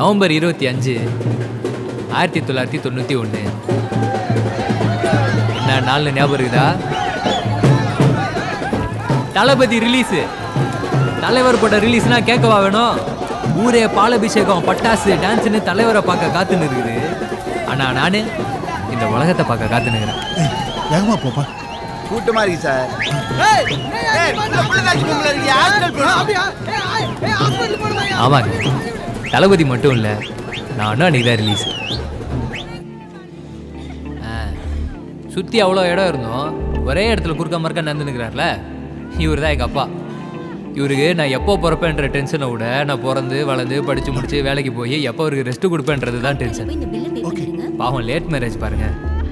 November இருபத்தி அஞ்சு ஆயிரத்தி தொள்ளாயிரத்தி தொண்ணூற்றி ஒன்று நான் நாலு ஞாபகம் இருக்குதா தளபதி ரிலீஸு தலைவர் பட ரிலீஸ்னா கேட்கவா வேணும் ஊரே பாலபிஷேகம் பட்டாசு டான்ஸ்னு தலைவரை பார்க்க காத்துன்னு இருக்குது ஆனால் நான் இந்த உலகத்தை பார்க்க காத்துன்னு இருக்கிறேன் வேகமா போப்பா கூட்டமா இருக்கு சார் ஆமாங்க தளபதி மட்டும் இல்லை நானும் அன்றைக்கி தான் ரிலீஸ் சுற்றி அவ்வளோ இடம் இருந்தோம் ஒரே இடத்துல குறுக்க மறுக்க நடந்துனுக்கிறார்ல இவர் தான் எங்கள் அப்பா இவருக்கு நான் எப்போ பிறப்பேன்ற டென்ஷனை விட நான் பிறந்து வளர்ந்து படித்து முடிச்சு வேலைக்கு போய் எப்போ அவருக்கு ரெஸ்ட் கொடுப்பேன்றது தான் டென்ஷன் இந்த பில்லை பே பண்ணிடுங்க பாவம் லேட் மேரேஜ் பாருங்க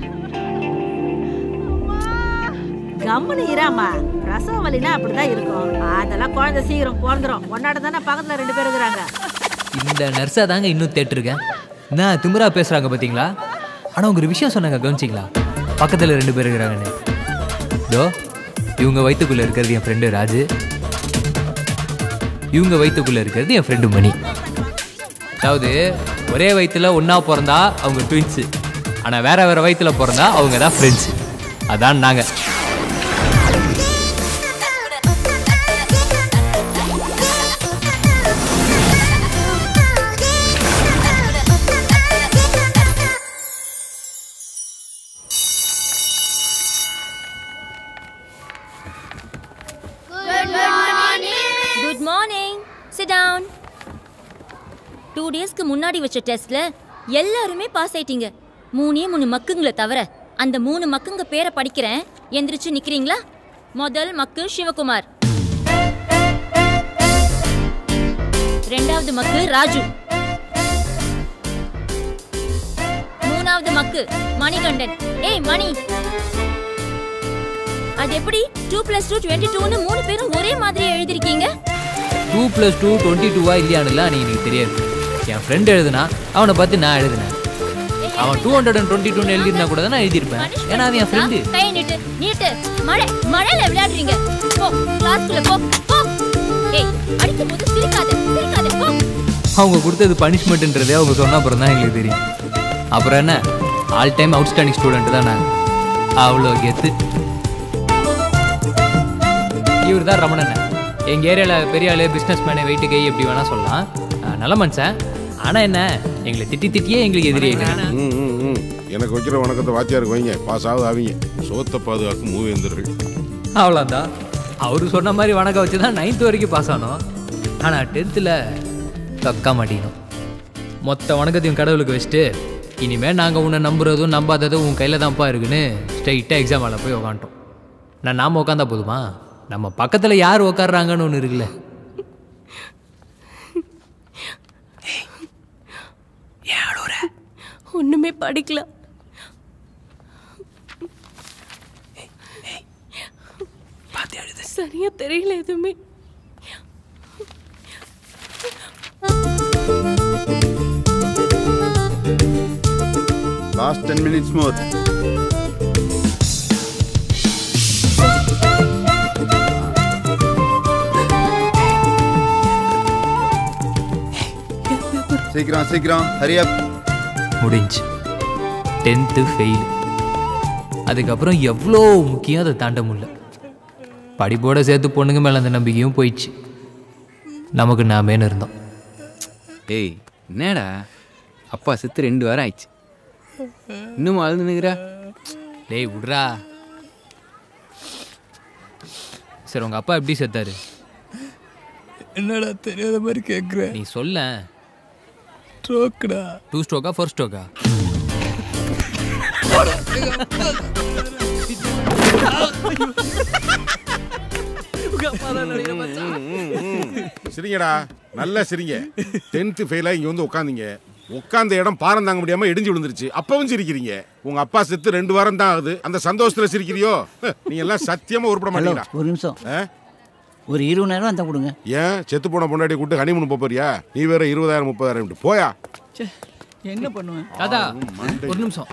கம்முனு இராமா பிரசவ வலினா அப்படிதான் இருக்கும் அதெல்லாம் குழந்தை சீக்கிரம் பிறந்துரும் ஒன்னாட தானே பக்கத்துல ரெண்டு பேர் இருக்கிறாங்க இந்த நர்ஸாக தாங்க இன்னும் தேட்டிருக்கேன் நான் திமிரா பேசுகிறாங்க பார்த்தீங்களா ஆனால் ஒரு விஷயம் சொன்னாங்க கவனிச்சிங்களா பக்கத்தில் ரெண்டு பேர் இருக்கிறாங்கன்னு இதோ இவங்க வயிற்றுக்குள்ளே இருக்கிறது என் ஃப்ரெண்டு ராஜு இவங்க வயிற்றுக்குள்ளே இருக்கிறது என் ஃப்ரெண்டு மணி அதாவது ஒரே வயிற்றுல ஒன்றா பிறந்தா அவங்க ட்வின்ஸு ஆனால் வேற வேற வயிற்றுல பிறந்தா அவங்க தான் ஃப்ரெண்ட்ஸு அதான் நாங்கள் குட் மார்னிங் சிட் டவுன் டூ டேஸ்க்கு முன்னாடி வச்ச டெஸ்ட்ல எல்லாருமே பாஸ் ஆயிட்டீங்க மூணே மூணு மக்குங்களை தவிர அந்த மூணு மக்குங்க பேரை படிக்கிறேன் எந்திரிச்சு நிக்கிறீங்களா முதல் மக்கு சிவகுமார் ரெண்டாவது மக்கு ராஜு மூணாவது மக்கு மணிகண்டன் ஏய் மணி அது எப்படி டூ பிளஸ் டூ டுவெண்ட்டி டூன்னு மூணு பேரும் ஒரே மாதிரி எழுதிருக்கீங்க டூ ப்ளஸ் டூ டுவெண்ட்டி டூவா இல்லையானுலாம் நீ எனக்கு தெரியாது என் ஃப்ரெண்ட் எழுதுனா அவனை பார்த்து நான் எழுதினேன் அவன் டூ ஹண்ட்ரட் அண்ட் டுவெண்ட்டி டூன்னு எழுதியிருந்தா கூட தான் நான் எழுதியிருப்பேன் ஏன்னா அது என் ஃப்ரெண்டு கை நீட்டு நீட்டு மழை மழையில விளையாடுறீங்க போ கிளாஸ்க்குள்ள போ போ ஏய் அடிக்கும் போது சிரிக்காத சிரிக்காத போ அவங்க கொடுத்தது பனிஷ்மெண்ட்ன்றதே அவங்க சொன்ன அப்புறம் தான் எங்களுக்கு தெரியும் அப்புறம் என்ன ஆல் டைம் அவுட்ஸ்டாண்டிங் ஸ்டூடெண்ட் தான் நான் அவ்வளோ கெத்து இவர் தான் ரமணன் எங்கள் ஏரியாவில் பெரிய ஆளு பிஸ்னஸ் மேனு வெயிட்டு கை எப்படி வேணால் சொல்லலாம் அஹ் நல்ல மனுஷன் ஆனால் என்ன எங்களை திட்டி திட்டியே எங்களுக்கு எதிரி ஆயிட்டாரு. ம், ம், ம். எனக்கு வைக்கிற வணக்கத்தை வாத்தியாருக்கு வைங்க பாஸ் ஆகுது அவங்க சோத்த பாதுகாக்கும் மூவேந்தர்கள் அவ்வளோதான் அவர் சொன்ன மாதிரி வணக்கம் வச்சு தான் நைன்த் வரைக்கும் பாஸ் ஆனோம் ஆனால் டென்த்தில் தக்கா மாட்டிக்கணும் மொத்த வணக்கத்தையும் கடவுளுக்கு வச்சுட்டு இனிமேல் நாங்கள் உன்னை நம்புறதும் நம்பாததும் உன் கையில் தான்ப்பா இருக்குன்னு ஸ்ட்ரைட்டாக எக்ஸாம் ஹாலில் போய் உக்காண்டோம் நான் நாம் உட்காந்தா போதுமா நம்ம பக்கத்தில் யார் உட்காடுறாங்கன்னு ஒன்று இருக்குல்ல ஒண்ணுமே படிக்கல சரியா தெரியல எதுவுமே லாஸ்ட் டென் மினிட்ஸ் மோர் சீக்கிரம் சீக்கிரம் ஹரியா முடிஞ்சு டென்த்து ஃபெயில் அதுக்கப்புறம் எவ்வளோ முக்கியம் அதை தாண்ட முடியல படிப்போட சேர்த்து பொண்ணுங்க மேலே அந்த நம்பிக்கையும் போயிடுச்சு நமக்கு நாமேன்னு இருந்தோம் ஏய் என்னடா அப்பா செத்து ரெண்டு வாரம் ஆயிடுச்சு இன்னும் அழுது நிற்கிறா டேய் விட்றா சரி உங்கள் அப்பா எப்படி செத்தாரு என்னடா தெரியாத மாதிரி கேட்குற நீ சொல்ல ஸ்ட்ரோக்குடா டூ ஸ்ட்ரோக்கா ஃபோர் ஸ்ட்ரோக்கா சிரிங்கடா நல்லா சிரிங்க டென்த்து ஃபெயிலாக இங்கே வந்து உட்காந்தீங்க உட்காந்த இடம் பாரம் தாங்க முடியாம இடிஞ்சு விழுந்துருச்சு அப்பவும் சிரிக்கிறீங்க உங்க அப்பா செத்து ரெண்டு வாரம் தான் ஆகுது அந்த சந்தோஷத்துல சிரிக்கிறியோ நீங்க எல்லாம் சத்தியமா உருப்பட ஹலோ மாட்டீங்களா ஒரு நிமிஷம் ஆ? ஒரு இருபதாயிரம் இருந்தால் கொடுங்க ஏன் செத்து போன பொண்டாட்டி கூட்டு ஹனிமூன் போப் போறியா நீ வேற இருபதாயிரம் முப்பதாயிரம் போயா ச்சே, என்ன பண்ணுவேன் தாத்தா ஒரு நிமிஷம்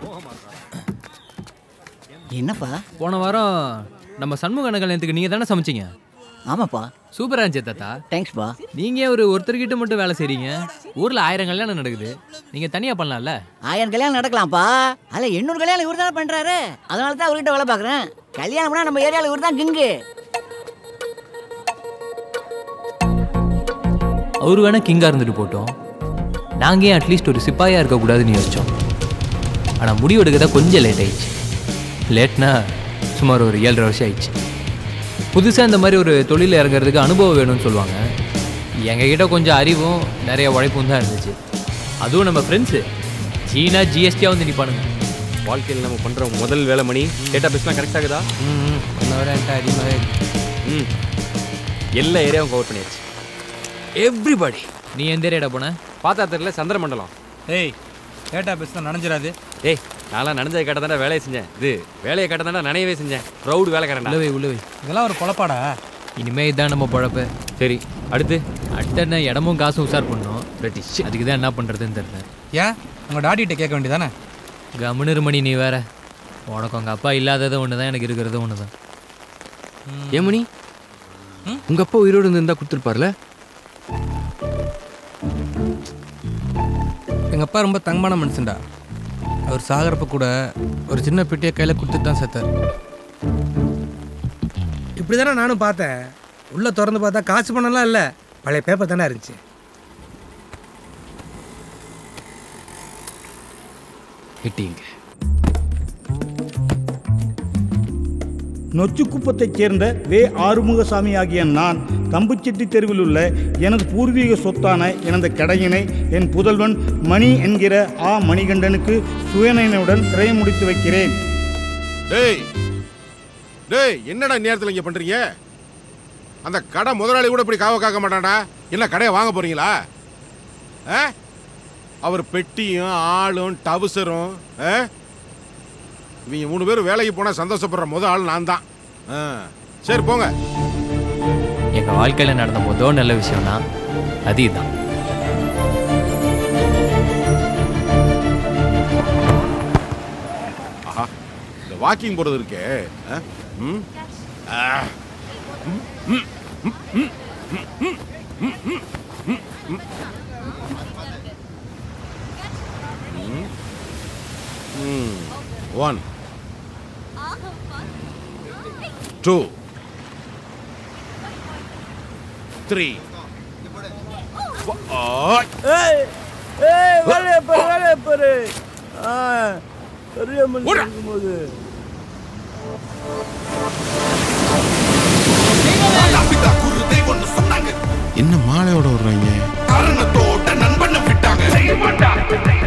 என்னப்பா போன வாரம் நம்ம சண்முக கல்யாணத்துக்கு நீங்கள் தானே சமைச்சீங்க ஆமாப்பா சூப்பரா இருந்துச்சு தாத்தா தேங்க்ஸ்ப்பா நீங்க ஏன் ஒரு ஒருத்தர்கிட்ட மட்டும் வேலை செய்றீங்க ஊர்ல ஆயிரம் கல்யாணம் நடக்குது நீங்க தனியா பண்ணலாம்ல ஆயிரம் கல்யாணம் நடக்கலாம்ப்பா அதில் எண்ணூறு கல்யாணம் இவர் தானே பண்ணுறாரு அதனால தான் அவர்கிட்ட வேலை பார்க்குறேன் கல்யாணம்னா நம்ம ஏரியாவில் இவர் தான் கிங்கு அவர் வேணா கிங்கா இருந்துட்டு போட்டோம் நாங்க ஏன் அட்லீஸ்ட் ஒரு சிப்பாயா இருக்கக்கூடாதுன்னு யோசிச்சோம் ஆனா முடிவு எடுக்க தான் கொஞ்சம் லேட் ஆயிடுச்சு லேட்னா சுமார் ஒரு ஏழரை வருஷம் ஆயிடுச்சு புதுசாக இந்த மாதிரி ஒரு தொழில் இறங்குறதுக்கு அனுபவம் வேணும்னு சொல்லுவாங்க எங்ககிட்ட கொஞ்சம் அறிவும் நிறைய உழைப்பும் தான் இருந்துச்சு அதுவும் நம்ம ஃப்ரெண்ட்ஸு ஜீனா ஜிஎஸ்டியாக வந்து நிற்பானுங்க வாழ்க்கையில் நம்ம பண்ணுற முதல் வேலை மணி டேட்டா பேஸ்லாம் கரெக்ட் ஆகுதா ம் அதிகமாக ம் எல்லா ஏரியாவும் கவர் பண்ணியாச்சு எவ்ரிபடி நீ எந்த ஏரியாடா போன பார்த்தா தெரியல சந்திரமண்டலம் ஏய் டேட்டா பேஸ் தான் நனைஞ்சிடாது ஏய் நான்லாம் நனைஞ்சதை கேட்ட தானே வேலையை செஞ்சேன் இது வேலையை கேட்ட தானே நனையவே செஞ்சேன் ப்ரௌட் வேலைக்காரன்டா உள்ளவை உள்ளவை இதெல்லாம் ஒரு பொழப்பாடா இனிமே இதான் நம்ம பழப்பு சரி அடுத்து அடுத்த என்ன இடமும் காசும் உசார் பண்ணோம் ரெட்டி அதுக்கு தான் என்ன பண்ணுறதுன்னு தெரியல ஏன் உங்கள் டாடிகிட்ட கேட்க வேண்டியதானே கம்முன்னு மணி நீ வேற உனக்கு உங்கள் அப்பா இல்லாதது ஒன்று தான் எனக்கு இருக்கிறது ஒன்று தான் ஏமணி உங்க அப்பா உயிரோடு இருந்திருந்தா கொடுத்துருப்பார்ல எங்கள் அப்பா ரொம்ப தங்கமான மனுஷன்டா அவர் சாகிறப்ப கூட ஒரு சின்ன பெட்டியை கையில் கொடுத்துட்டு தான் செத்தார் இப்படி தானே நானும் பார்த்தேன் உள்ளே திறந்து பார்த்தா காசு பணம்லாம் இல்லை பழைய பேப்பர் தானே இருந்துச்சு கிட்டிங்க நொச்சிக்குப்பத்தைச் சேர்ந்த வே ஆறுமுகசாமி ஆகிய நான் தம்புச்செட்டி தெருவில் உள்ள எனது பூர்வீக சொத்தான எனது கடையினை என் புதல்வன் மணி என்கிற ஆ மணிகண்டனுக்கு சுயநயனுடன் கிரயம் முடித்து வைக்கிறேன் டேய் டேய் என்னடா நேரத்தில் இங்கே பண்ணுறீங்க அந்த கடை முதலாளி கூட இப்படி காவ காக்க மாட்டான்டா என்ன கடையை வாங்க போறீங்களா ஆ அவர் பெட்டியும் ஆளும் டவுசரும் ஆ இவங்க மூணு பேரும் வேலைக்கு போனால் சந்தோஷப்படுற முத ஆள் நான் தான் ஆ சரி போங்க எங்கள் வாழ்க்கையில் நடந்த முதல் நல்ல விஷயம்னா அது இதுதான் ஆஹா இந்த வாக்கிங் போகிறது இருக்கே ஆ? ம் ஆ. ம், ம், ம், ம், ம், ம், ம், ம், ம், ம். ம். ம். One. Two. Three. Four. ஆய். ஏய் ஏய் வேலையை பாரு வேலையை பாரு ஆ பெரிய மனுஷன் இருக்கும்போது என்ன மாலையோட வர்றாங்க காரணத்தோட நண்பனை விட்டாங்க செய்ய மாட்டாங்க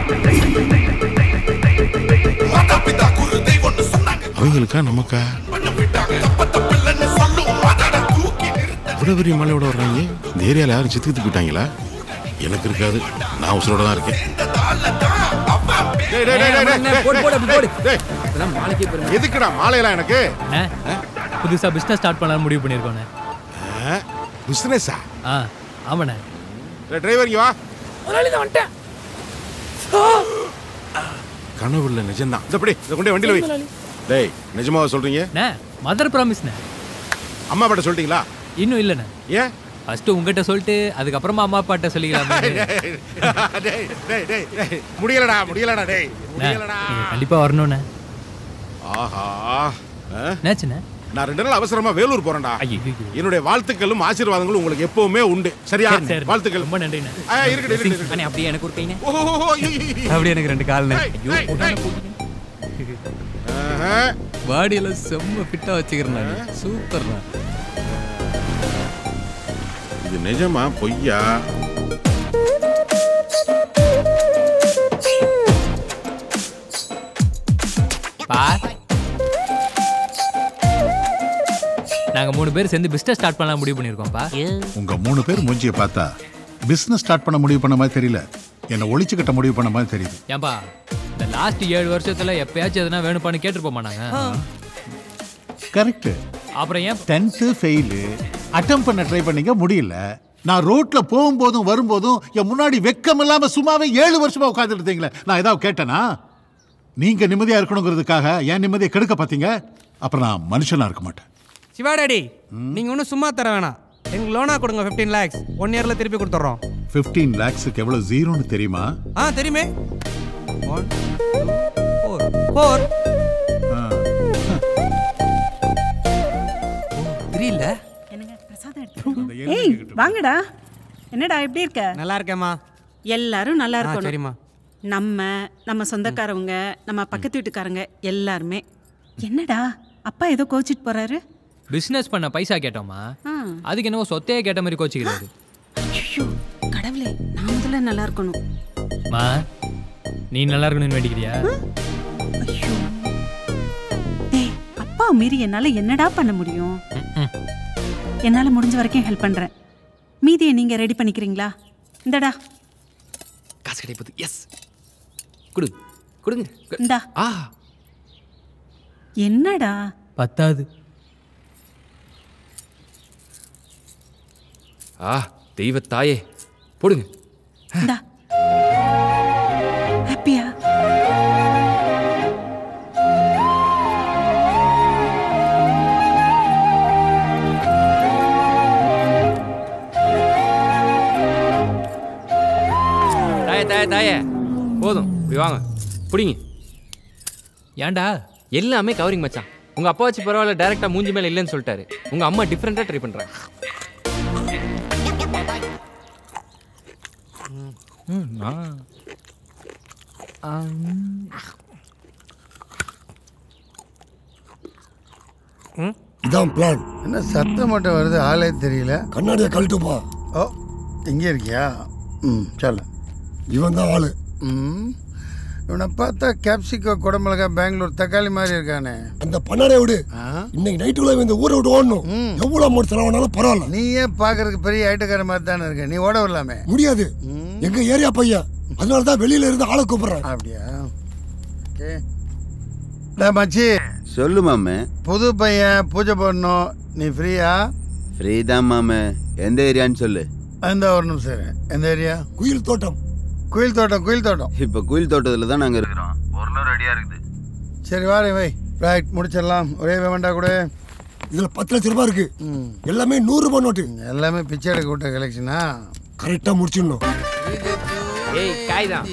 மாதா பிதா குரு தெய்வம்னு சொன்னாங்க அவங்களுக்கா நமக்கா விட்டாங்க தப்ப தப்பில்லைன்னு சொல்லும் அதட தூக்கி இவ்வளவு பெரிய மலையோட வர்றாங்க இந்த ஏரியால யாரும் செத்துக்கிட்டு போயிட்டாங்களா எனக்கு இருக்காது நான் உசுரோட தான் இருக்கேன் டேய், டேய், டேய், டேய், டேய், போடு, போடு, அப்படி போடு. டேய், டேய். எதுக்குடா மாலையெல்லாம் எனக்கு புதுசாக பிஸ்னஸ் ஸ்டார்ட் பண்ணலாம்னு முடிவு பண்ணியிருக்கோண்ணே பிசினஸா ஆ ஆமாண்ணே டிரைவர் இங்க வா முதலாளி தான் வந்துட்டேன் கனவு இல்ல நிஜம்தான் இந்த படி இதை கொண்டு போய் வண்டியில வை டேய் நிஜமாவா சொல்றீங்க அண்ணே மதர் ப்ராமிஸ்ண்ணே அம்மா கிட்ட சொல்லிட்டீங்களா இன்னும் இல்லைண்ணே ஏன் ஃபர்ஸ்ட் உங்ககிட்ட சொல்லிட்டு அதுக்கப்புறமா அம்மா அப்பாட்ட சொல்லிக்கலாமே டேய், டேய், டேய், டேய். முடியலடா முடியலடா டேய் முடியலடா நீங்கள் கண்டிப்பாக வரணுண்ணே ஆஹா ஆ? என்னாச்சுண்ணே நான் ரெண்டு நாள் அவசரமா வேலூர் போறேன்டா என்னுடைய வாழ்த்துக்களும் ஆசீர்வாதங்களும் உங்களுக்கு எப்பவுமே உண்டு சரியா சரி, சரி. வாழ்த்துக்கள் ரொம்ப நன்றிண்ணே ஆ, இருக்கட்டும், இருக்கட்டும், இருக்கட்டும். அண்ணே அப்படியே எனக்கு ஒரு கைண்ணே ஓஹோ, ஐயோ, ஐயோ, ஐயோ. அப்படி எனக்கு ரெண்டு கால்னு ஏய், ஏய், ஏய். ஆஹா. பாடியெல்லாம் செம்ம ஃபிட்டாக வச்சுக்கிறேன் நான் சூப்பர்ண்ணா இது நிஜமா பொய்யா பா நாங்கள் மூணு பேர் சேர்ந்து பிஸ்னஸ் ஸ்டார்ட் பண்ணலாம் முடிவு பண்ணியிருக்கோம்ப்பா உங்க மூணு பேர் மூஞ்சிய பார்த்தா பிசினஸ் ஸ்டார்ட் பண்ண முடிவு பண்ண மாதிரி தெரியல என்னை ஒழிச்சு கட்ட முடிவு பண்ண மாதிரி தெரியுது ஏன்பா இந்த லாஸ்ட் ஏழு வருஷத்துல எப்பயாச்சும் எதுனா வேணும்ப்பான்னு கேட்டுருப்போமா நாங்க கரெக்ட் அப்புறம் ஏன் டென்த்து ஃபெயிலு அட்டம் பண்ண ட்ரை பண்ணீங்க முடியல நான் ரோட்ல போகும்போதும் வரும்போதும் என் முன்னாடி வெக்கம் இல்லாம சும்மாவே ஏழு வருஷமா உட்காந்துட்டு இருந்தீங்களே நான் ஏதாவது கேட்டேனா நீங்க நிம்மதியா இருக்கணுங்கிறதுக்காக என் நிம்மதியை கெடுக்க பார்த்தீங்க அப்புறம் நான் மனுஷனா இருக்க மாட்டேன் சிவா டாடி நீங்கள் ஒன்றும் சும்மா தர வேணாம் எங்களுக்கு லோனா கொடுங்க ஃபிஃப்டீன் லேக்ஸ் ஒன் இயரில் திருப்பி கொடுத்துட்றோம் ஃபிஃப்டீன் லேக்ஸுக்கு எவ்வளோ ஜீரோன்னு தெரியுமா ஆ தெரியுமே ஒன் ஃபோர் ஃபோர் த்ரீ இல்லை ஏய் வாங்கடா என்னடா எப்படி இருக்க நல்லா இருக்கேம்மா எல்லாரும் நல்லா ஆ, இருக்கணும் சரிம்மா. நம்ம நம்ம சொந்தக்காரவங்க நம்ம பக்கத்து வீட்டுக்காரங்க எல்லாருமே என்னடா அப்பா ஏதோ கோச்சிட்டு போறாரு பிஸ்னஸ் பண்ண பைசா கேட்டோமா ஆ. அதுக்கு என்னவோ சொத்தையே கேட்ட மாதிரி கோச்சிக்கிறாரு ஐயோ கடவுளே நான் முதல்ல நல்லா இருக்கணும் மா நீ நல்லா இருக்கணும்னு வேண்டிக்கிறியா டேய் அப்பா மீறி என்னால என்னடா பண்ண முடியும் என்னால முடிஞ்ச வரைக்கும் ஹெல்ப் பண்றேன் மீதியை நீங்க ரெடி பண்ணிக்கிறீங்களா இந்தடா காசு கிடைப்பது எஸ் கொடு கொடுங்க இந்தா ஆ என்னடா பத்தாது ஆ தெய்வ தாயே போடுங்க இந்தா ஹாப்பியா தாயே தாயே தாயே போதும் இப்படி வாங்க பிடிங்க ஏன்டா எல்லாமே கவரிங் மச்சான் உங்க அப்பா வச்சு பரவாயில்ல டேரக்டா மூஞ்சி மேல இல்லைன்னு சொல்லிட்டாரு உங்க அம்மா டிஃப்ரெண்டா ட்ரை பண்றாங்க இதான் பிளான் என்ன சத்தம் மட்டும் வருது ஆளே தெரியல கண்ணாடியை கழட்டுப்பா ஓ இங்கே இருக்கியா ம் சொல்ல இவன் தான் ஆளு ம் இவனை பார்த்தா கேப்சிகோ குடமிளகா பெங்களூர் தக்காளி மாதிரி இருக்கானே அந்த பண்ணாடே விடு இன்னைக்கு நைட்டுக்குள்ள இந்த ஊரை விட்டு ஓடணும் எவ்வளவு அமௌண்ட் செலவானாலும் பரவாயில்ல நீ ஏன் பார்க்கறதுக்கு பெரிய ஐட்டக்கார மாதிரி தானே இருக்க நீ ஓட விடலாமே முடியாது எங்க ஏரியா பையன் அதனால தான் வெளியில இருந்து ஆளை கூப்பிடுறேன் அப்படியா ஓகே டேய் மச்சி சொல்லு மாமே புது பையன் பூஜை பண்ணணும் நீ ஃப்ரீயா ஃப்ரீ தான் மாமே எந்த ஏரியான்னு சொல்லு அந்த ஒரு நிமிஷம் இரு. எந்த ஏரியா குயில் தோட்டம் குயில் தோட்டம் குயில் தோட்டம் இப்போ குயில் தோட்டத்தில் தான் நாங்கள் இருக்கிறோம் பொருளும் ரெடியாக இருக்குது சரி வாரே வை ரைட் முடிச்சிடலாம் ஒரே வேண்டா கூட இதுல பத்து லட்ச ரூபாய் இருக்கு எல்லாமே நூறு ரூபாய் நோட்டு எல்லாமே பிச்சை எடுக்க விட்ட கலெக்ஷனா கரெக்டா முடிச்சிடணும் ஏய் காய் தான்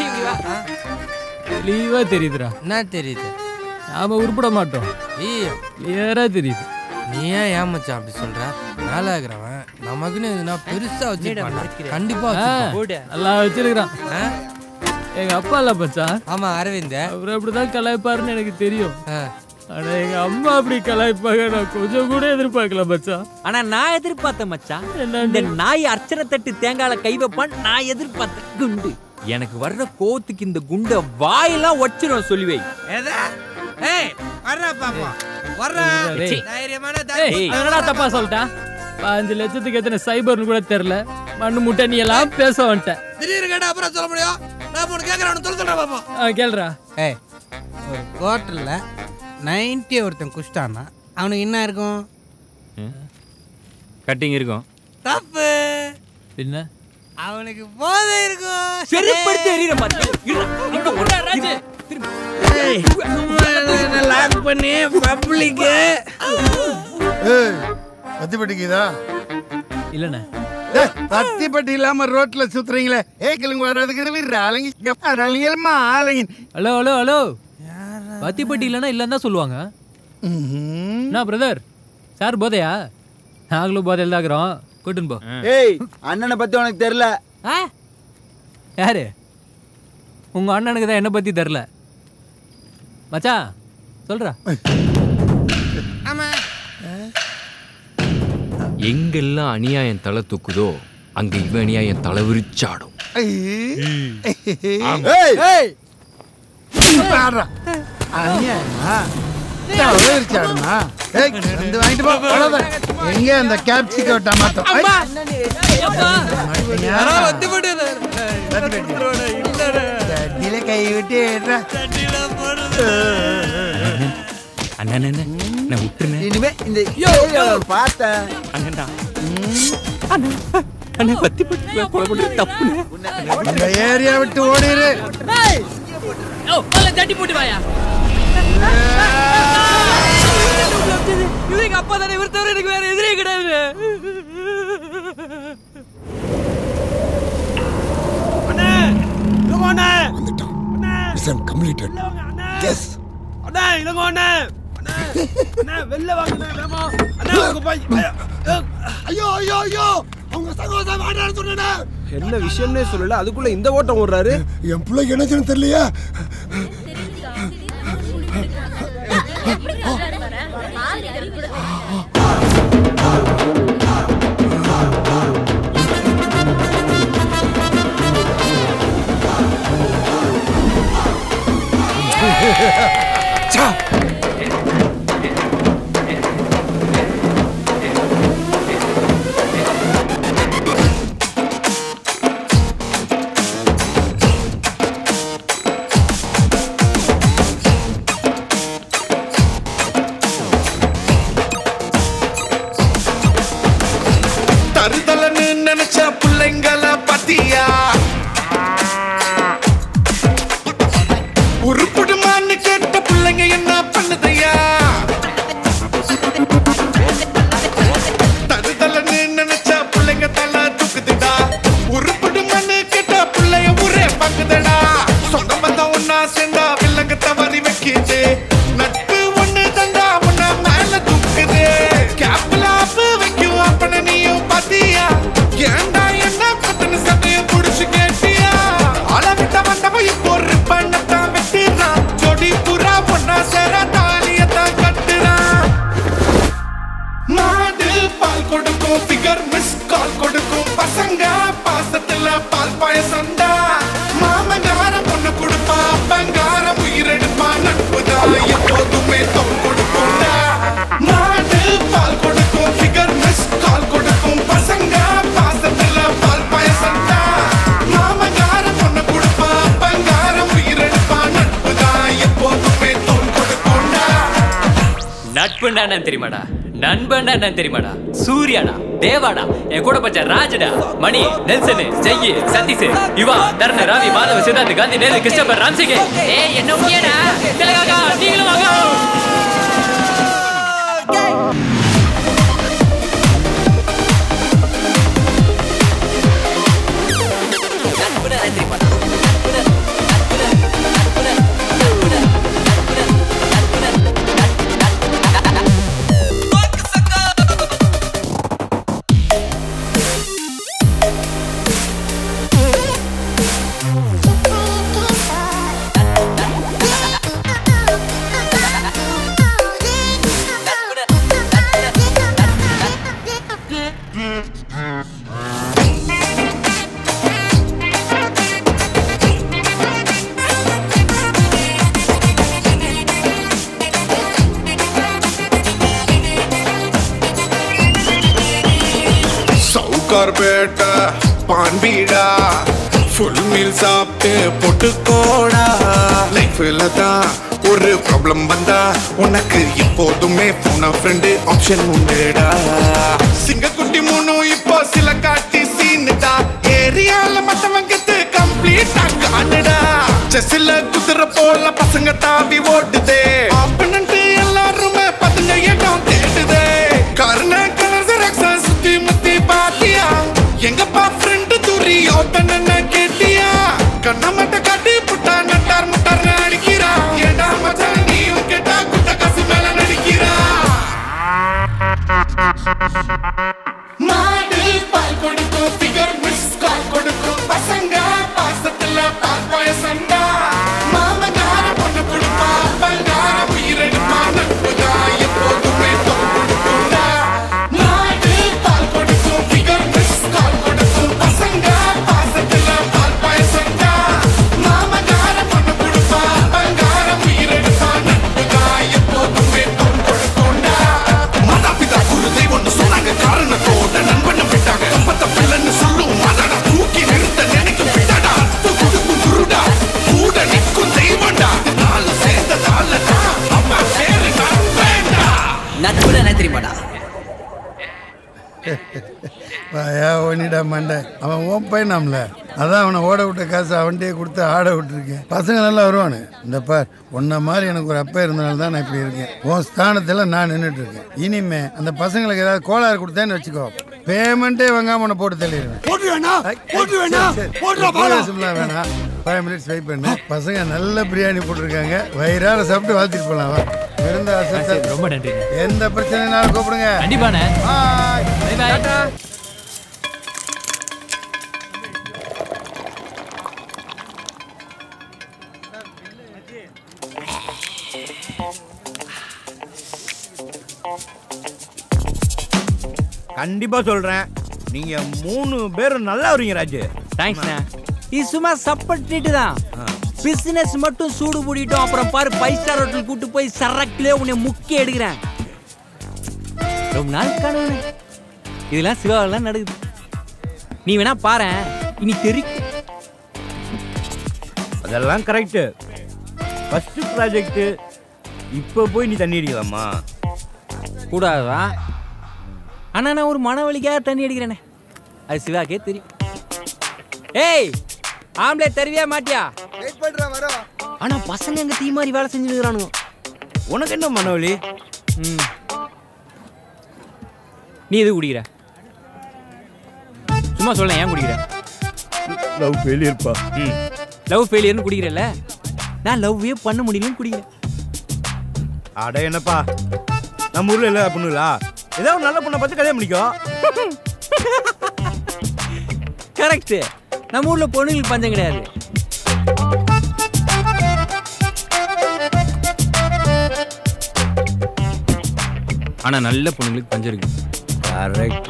லீவா தெரியுதுடா என்ன தெரியுது நாம உருப்பட மாட்டோம் ஐயோ கிளியரா தெரியுது நீ ஏன் ஏன் மச்சான் அப்படி சொல்ற மேல இருக்கிறவன் நமக்குன்னு எதுனா பெருசா வச்சிருப்பான் கண்டிப்பா ஆ, வச்சிருப்பான். நல்லா வச்சிருக்கிறான் எங்க அப்பா இல்ல பச்சான் ஆமா அரவிந்த் அவர் அப்படிதான் கலாய்ப்பாருன்னு எனக்கு தெரியும் ஆனா எங்க அம்மா அப்படி கலாய்ப்பாங்க நான் கொஞ்சம் கூட எதிர்பார்க்கல மச்சான் ஆனா நான் எதிர்பார்த்தேன் மச்சான் இந்த நாய் அர்ச்சனை தட்டு தேங்கால கை வைப்பான் நான் எதிர்பார்த்தேன் குண்டு எனக்கு வர்ற கோத்துக்கு இந்த குண்ட வாயெல்லாம் ஒச்சிரும் சொல்லி வை எதா ஏய் வர்றா பாப்பா வர்றா டேய். தைரியமான ஏய், என்னடா தப்பா சொல்லிட்டான் அஞ்சு லட்சத்துக்கு எத்தனை சைபர்னு கூட தெரியல மண்ணு முட்டை நீ எல்லாம் பேச வந்துட்ட திடீர்னு கேட்டா அப்புறம் சொல்ல முடியும் நான் உனக்கு கேட்கறேன் சொல்ல சொல்றேன் பாப்பா ஆ, கேளுடா ஏய் ஒரு குவார்ட்டரில் நைன்ட்டி ஒருத்தன் குஷ்டானா அவனுக்கு என்ன இருக்கும் கட்டிங் இருக்கும் தப்பு என்ன அவனுக்கு போதை இருக்கும் செருப்படுத்தி எறிகிற லாக் பண்ணி பப்ளிக்கு ஏய் பத்தி பட்டிக்குதா இல்லண்ணே டேய், பத்தி பட்டி இல்லாம ரோட்ல சுத்துறீங்களே ஏக்கலுங்க வர்றதுக்கு ஆளுங்க ஆளுங்க ஹலோ ஹலோ ஹலோ பத்திப்பட்டி இல்லைன்னா இல்லைன்னு தான் சொல்லுவாங்க என்ன பிரதர் சார் போதையா நாங்களும் போதையில் தான் இருக்கிறோம் கூட்டுன்னு போ ஏய் அண்ணனை பத்தி உனக்கு தெரியல ஆ யாரு உங்க அண்ணனுக்கு தான் என்ன பத்தி தெரில மச்சான் சொல்றா ஆமா எங்கெல்லாம் அநியாயம் தலை தூக்குதோ அங்க இவன் அநியாயம் தலை விரிச்சாடும் ஆமா. ஏய் ஏய் பாடுறா அநியாயமா தவறிச்சாடுமா ஏய் வந்து வாங்கிட்டு போ அவ்வளவுதான் எங்க அந்த கேப்சிகோ டமாட்டோ தட்டில கை விட்டு ஏறுறா. அண்ணா அண்ணா, அண்ணா, நான் விட்டுருனே இனிமே இந்த ஏரியாவை பார்த்தேன் அண்ணா அண்ணா பத்தி பட்டி கொலை பண்ணி தப்புண்ணே இந்த ஏரியா விட்டு ஓடிரு தட்டி போட்டு வாயா ஏய் இவரு எங்க அப்பா தானே இவர் தவிர எனக்கு வேற எதிரே கிடையாது மிஷன் கம்ப்ளீட்டட் எஸ் அண்ணா இளங்கோ அண்ணா அண்ணா, அண்ணா வெளில வாங்க வேமா அண்ணா உங்க பை- ஐயா, ஐயோ ஐயோ ஐயோ அவங்க சகோதரன் வாடான்னு சொன்னேனே என்ன விஷயம்னே சொல்லல அதுக்குள்ள இந்த ஓட்டம் ஓடுறாரு என் பிள்ளை என்னச்சுன்னு தெரியலையா தருதலன்னு நினைச்ச பிள்ளைங்கள பத்தியா உருப்படுமான்னு கேட்ட பிள்ளைங்க என்ன பண்ணுதையா தருதலன்னு நினைச்ச பிள்ளைங்க தலை தூக்குதுடா உருப்படுமான்னு கேட்ட பிள்ளைய ஊரே பங்குதடா சொந்த பந்தம் ஒன்னா சேர்ந்தா வில்லங்க தவறி வைக்கிது நட்பு ஒண்ணு தந்தா உன்ன மேல தூக்குது கேப்ல ஆப்பு வைக்கும் அப்பன நீயும் பாத்தியா ஏன்டா என்ன பத்தன சட்டைய புடிச்சு கேட்டியா அளவிட்ட வந்தவன் இப்போ ஒரு பண்ணத்தான் வெட்டிறான் ஜோடி புறா பொண்ணா சேர தாலியத்தான் கட்டுறான் மாடு பால் கொடுக்கும் ஃபிகர் மிஸ் கால் கொடுக்கும் பசங்க பாசத்துல பால் பாயசந்தா மாமங்கார பொண்ணு கொடுப்பா அப்பங்கார உயிரெடுப்பா நட்புதா எப்போதுமே தோல் கொடுக்கும்டா மாடு பால் கொடுக்கும் ஃபிகர் மிஸ் கால் கொடுக்கும் பசங்க பாசத்துல பால் பாயசந்தா மாமங்கார பொண்ணு கொடுப்பா அப்பங்கார உயிரெடுப்பா நட்புதா எப்போதுமே தோல் கொடுக்கும்டா நட்புண்டா என்ன தெரியுமாடா நண்பன்டா என்ன தெரியுமாடா சூர்யாடா தேவாடா என் கூட பச்ச ராஜடா மணி நெல்சன் ஜெய்யி சதீஷ் யுவா தர்ண ராவி மாதவ சித்தார்த் காந்தி நேரு கிருஷ்ணப்பர் ராம்சிங் ஏய் என்ன உண்மையாடா திலகாக்கா நீங்களும் வாங்க சவுக்கார் பேட்டை பான் பீடா ஃபுல் மீல் சாப்பிட்டு பொட்டுக்கோடா லைஃப்ல தான் ஒரு ப்ராப்ளம் வந்தா உனக்கு எப்போதுமே போன ஃப்ரெண்டு ஆப்ஷன் உண்டுடா சிங்கக்குட்டி மூணும் இப்போ சில காட்டி சீனுடா ஏரியால மத்தவங்க கம்ப்ளீட்டா காணுடா செஸ்ல குதிரை போல பசங்க தாவி ஓடுதே ஆப்பனண்ட் எல்லாருமே பதுங்க இடம் தேடுதே கர்ண கலர் ஜெராக்ஸ சுத்தி முத்தி பாத்தியா எங்கப்பா ஃப்ரெண்டு தூரி ஓட்டன கேட்டியா கண்ண மட்ட காட்டி புட்டா நட்டார் முட்டார் அடிக்கிறா ஏடா மச்சான் நீயும் கேட்டா குட்ட காசு மேல நடிக்கிறா மாடு பால் கொடுக்கும் ஃபிகர் மிஸ் கால் கொடுக்கும் பசங்க பாசத்துல பால் பாயசண்டா மாமனார பொண்ணு கொடுப்பா பங்கார உயிரெடுப்பா நட்புதா எப்போதுமே தோல் கொடுக்கும்டா மாடு பால் கொடுக்கும் ஃபிகர் மிஸ் கால் கொடுக்கும் பசங்க பாசத்துல பால் பாயசண்டா மாமனார பொண்ணு கொடுப்பா பங்கார உயிரெடுப்பா நட்புதா எப்போதுமே தோல் கொடுக்கும்டா மாதா பிதா குரு தெய்வம்னு சொன்னாங்க காரணம் வாயா ஓனிடா மண்டை அவன் ஓன் பையனாம்ல அதான் அவனை ஓட விட்ட காசு அவன்கிட்டயே கொடுத்து ஆட விட்டுருக்கேன் பசங்க நல்லா வருவானு இந்த பார் உன்ன மாதிரி எனக்கு ஒரு அப்பா இருந்தனால தான் நான் இப்படி இருக்கேன் உன் ஸ்தானத்தில் நான் நின்றுட்டு இருக்கேன் இனிமே அந்த பசங்களுக்கு ஏதாவது கோளாறு கொடுத்தேன்னு வச்சுக்கோ பேமெண்ட்டே வாங்காம உன்னை போட்டு தள்ளிடுவேன் போட்டு வேணா போட்டு வேணா போட்டுடா பாடா பேசும்லாம் வேணாம் ஃபைவ் மினிட்ஸ் வெயிட் பண்ணு பசங்க நல்ல பிரியாணி போட்டிருக்காங்க வயிறார சாப்பிட்டு வாழ்த்திட்டு போலாம் வா விருந்த அசத்த ரொம்ப நன்றி எந்த பிரச்சனைனாலும் கூப்பிடுங்க கண்டிப்பாண்ணே பாய் பை பாய் கண்டிப்பா சொல்றேன் நீங்க மூணு பேரும் நல்லா வருவீங்க ராஜு தேங்க்ஸ்ண்ணே இது சும்மா சப்பட்டிட்டு தான் பிசினஸ் மட்டும் சூடு பூடிட்டோம் அப்புறம் பாரு ஃபைவ் ஸ்டார் ஹோட்டல் கூட்டு போய் சரக்குலே உன்னை முக்கிய எடுக்கிறேன் ரொம்ப நாள் கனவு இதெல்லாம் சிவாவெல்லாம் நடக்குது நீ வேணா பாரு இனி தெரியும் அதெல்லாம் கரெக்ட் ஃபர்ஸ்ட் ப்ராஜெக்ட் இப்போ போய் நீ தண்ணி அடிக்கலாமா கூடாதா ஆனா நான் ஒரு மனவழிக்காக தண்ணி அடிக்கிறேனே அது சிவாக்கே தெரியும் ஏய் ஆம்பளை தருவியா மாட்டியா வெயிட் பண்றா வரோம் ஆனா பசங்க எங்க தீ மாதிரி வேலை செஞ்சுருக்கானுங்க உனக்கு என்ன மனவழி ம் நீ எது குடிக்கிற சும்மா சொல்ல ஏன் குடிக்கிற லவ் ஃபெயிலியர்ப்பா ம் லவ் ஃபெயிலியர்னு குடிக்கிறல்ல நான் லவ்வே பண்ண முடியலன்னு குடிக்கிறேன் அட என்னப்பா நம்ம ஊர்ல இல்ல பொண்ணுங்களா ஏதோ ஒரு நல்ல பொண்ணை பார்த்து கல்யாணம் பண்ணிக்கோ கரெக்ட் நம்ம ஊர்ல பொண்ணுங்களுக்கு பஞ்சம் கிடையாது ஆனா நல்ல பொண்ணுங்களுக்கு பஞ்சம் இருக்கு கரெக்ட்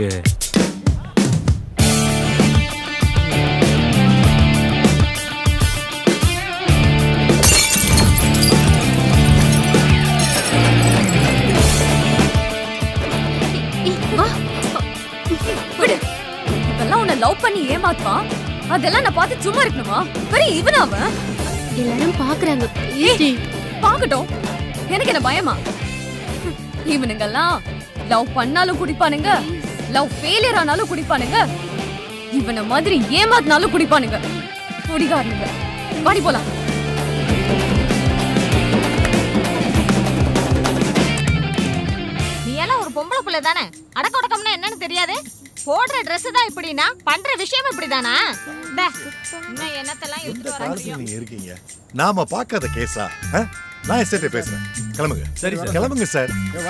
ஏய், வா. விடு இதெல்லாம் உன்னை லவ் பண்ணி ஏமாத்துவான் அதெல்லாம் நான் பார்த்து சும்மா இருக்கணுமா பெரிய இவனா அவன் எல்லாரும் பாக்குறாங்க பாக்கட்டும் எனக்கு என்ன பயமா இவனுங்கெல்லாம் லவ் பண்ணாலும் குடிப்பானுங்க லவ் ஃபெயிலியர் ஆனாலும் குடிப்பானுங்க இவனை மாதிரி ஏமாத்தினாலும் குடிப்பானுங்க குடிகாரனுங்க வாடி போலாம் நீ எல்லாம் ஒரு பொம்பளை புள்ள தானே அடக்க ஒடக்கம்னா என்னன்னு தெரியாது போடுற Dress தான் இப்படின்னா பண்ற விஷயம் இப்படிதானா டே, இன்னும் என்னத்தெல்லாம் எந்த எடுத்துட்டு வர காலத்துல முடியும் நீங்க இருக்கீங்க நாம பார்க்காத கேஸா ஆ? நான் எஸ்டேட்டே பேசுறேன் கிளம்புங்க சரி, சார். கிளம்புங்க சார்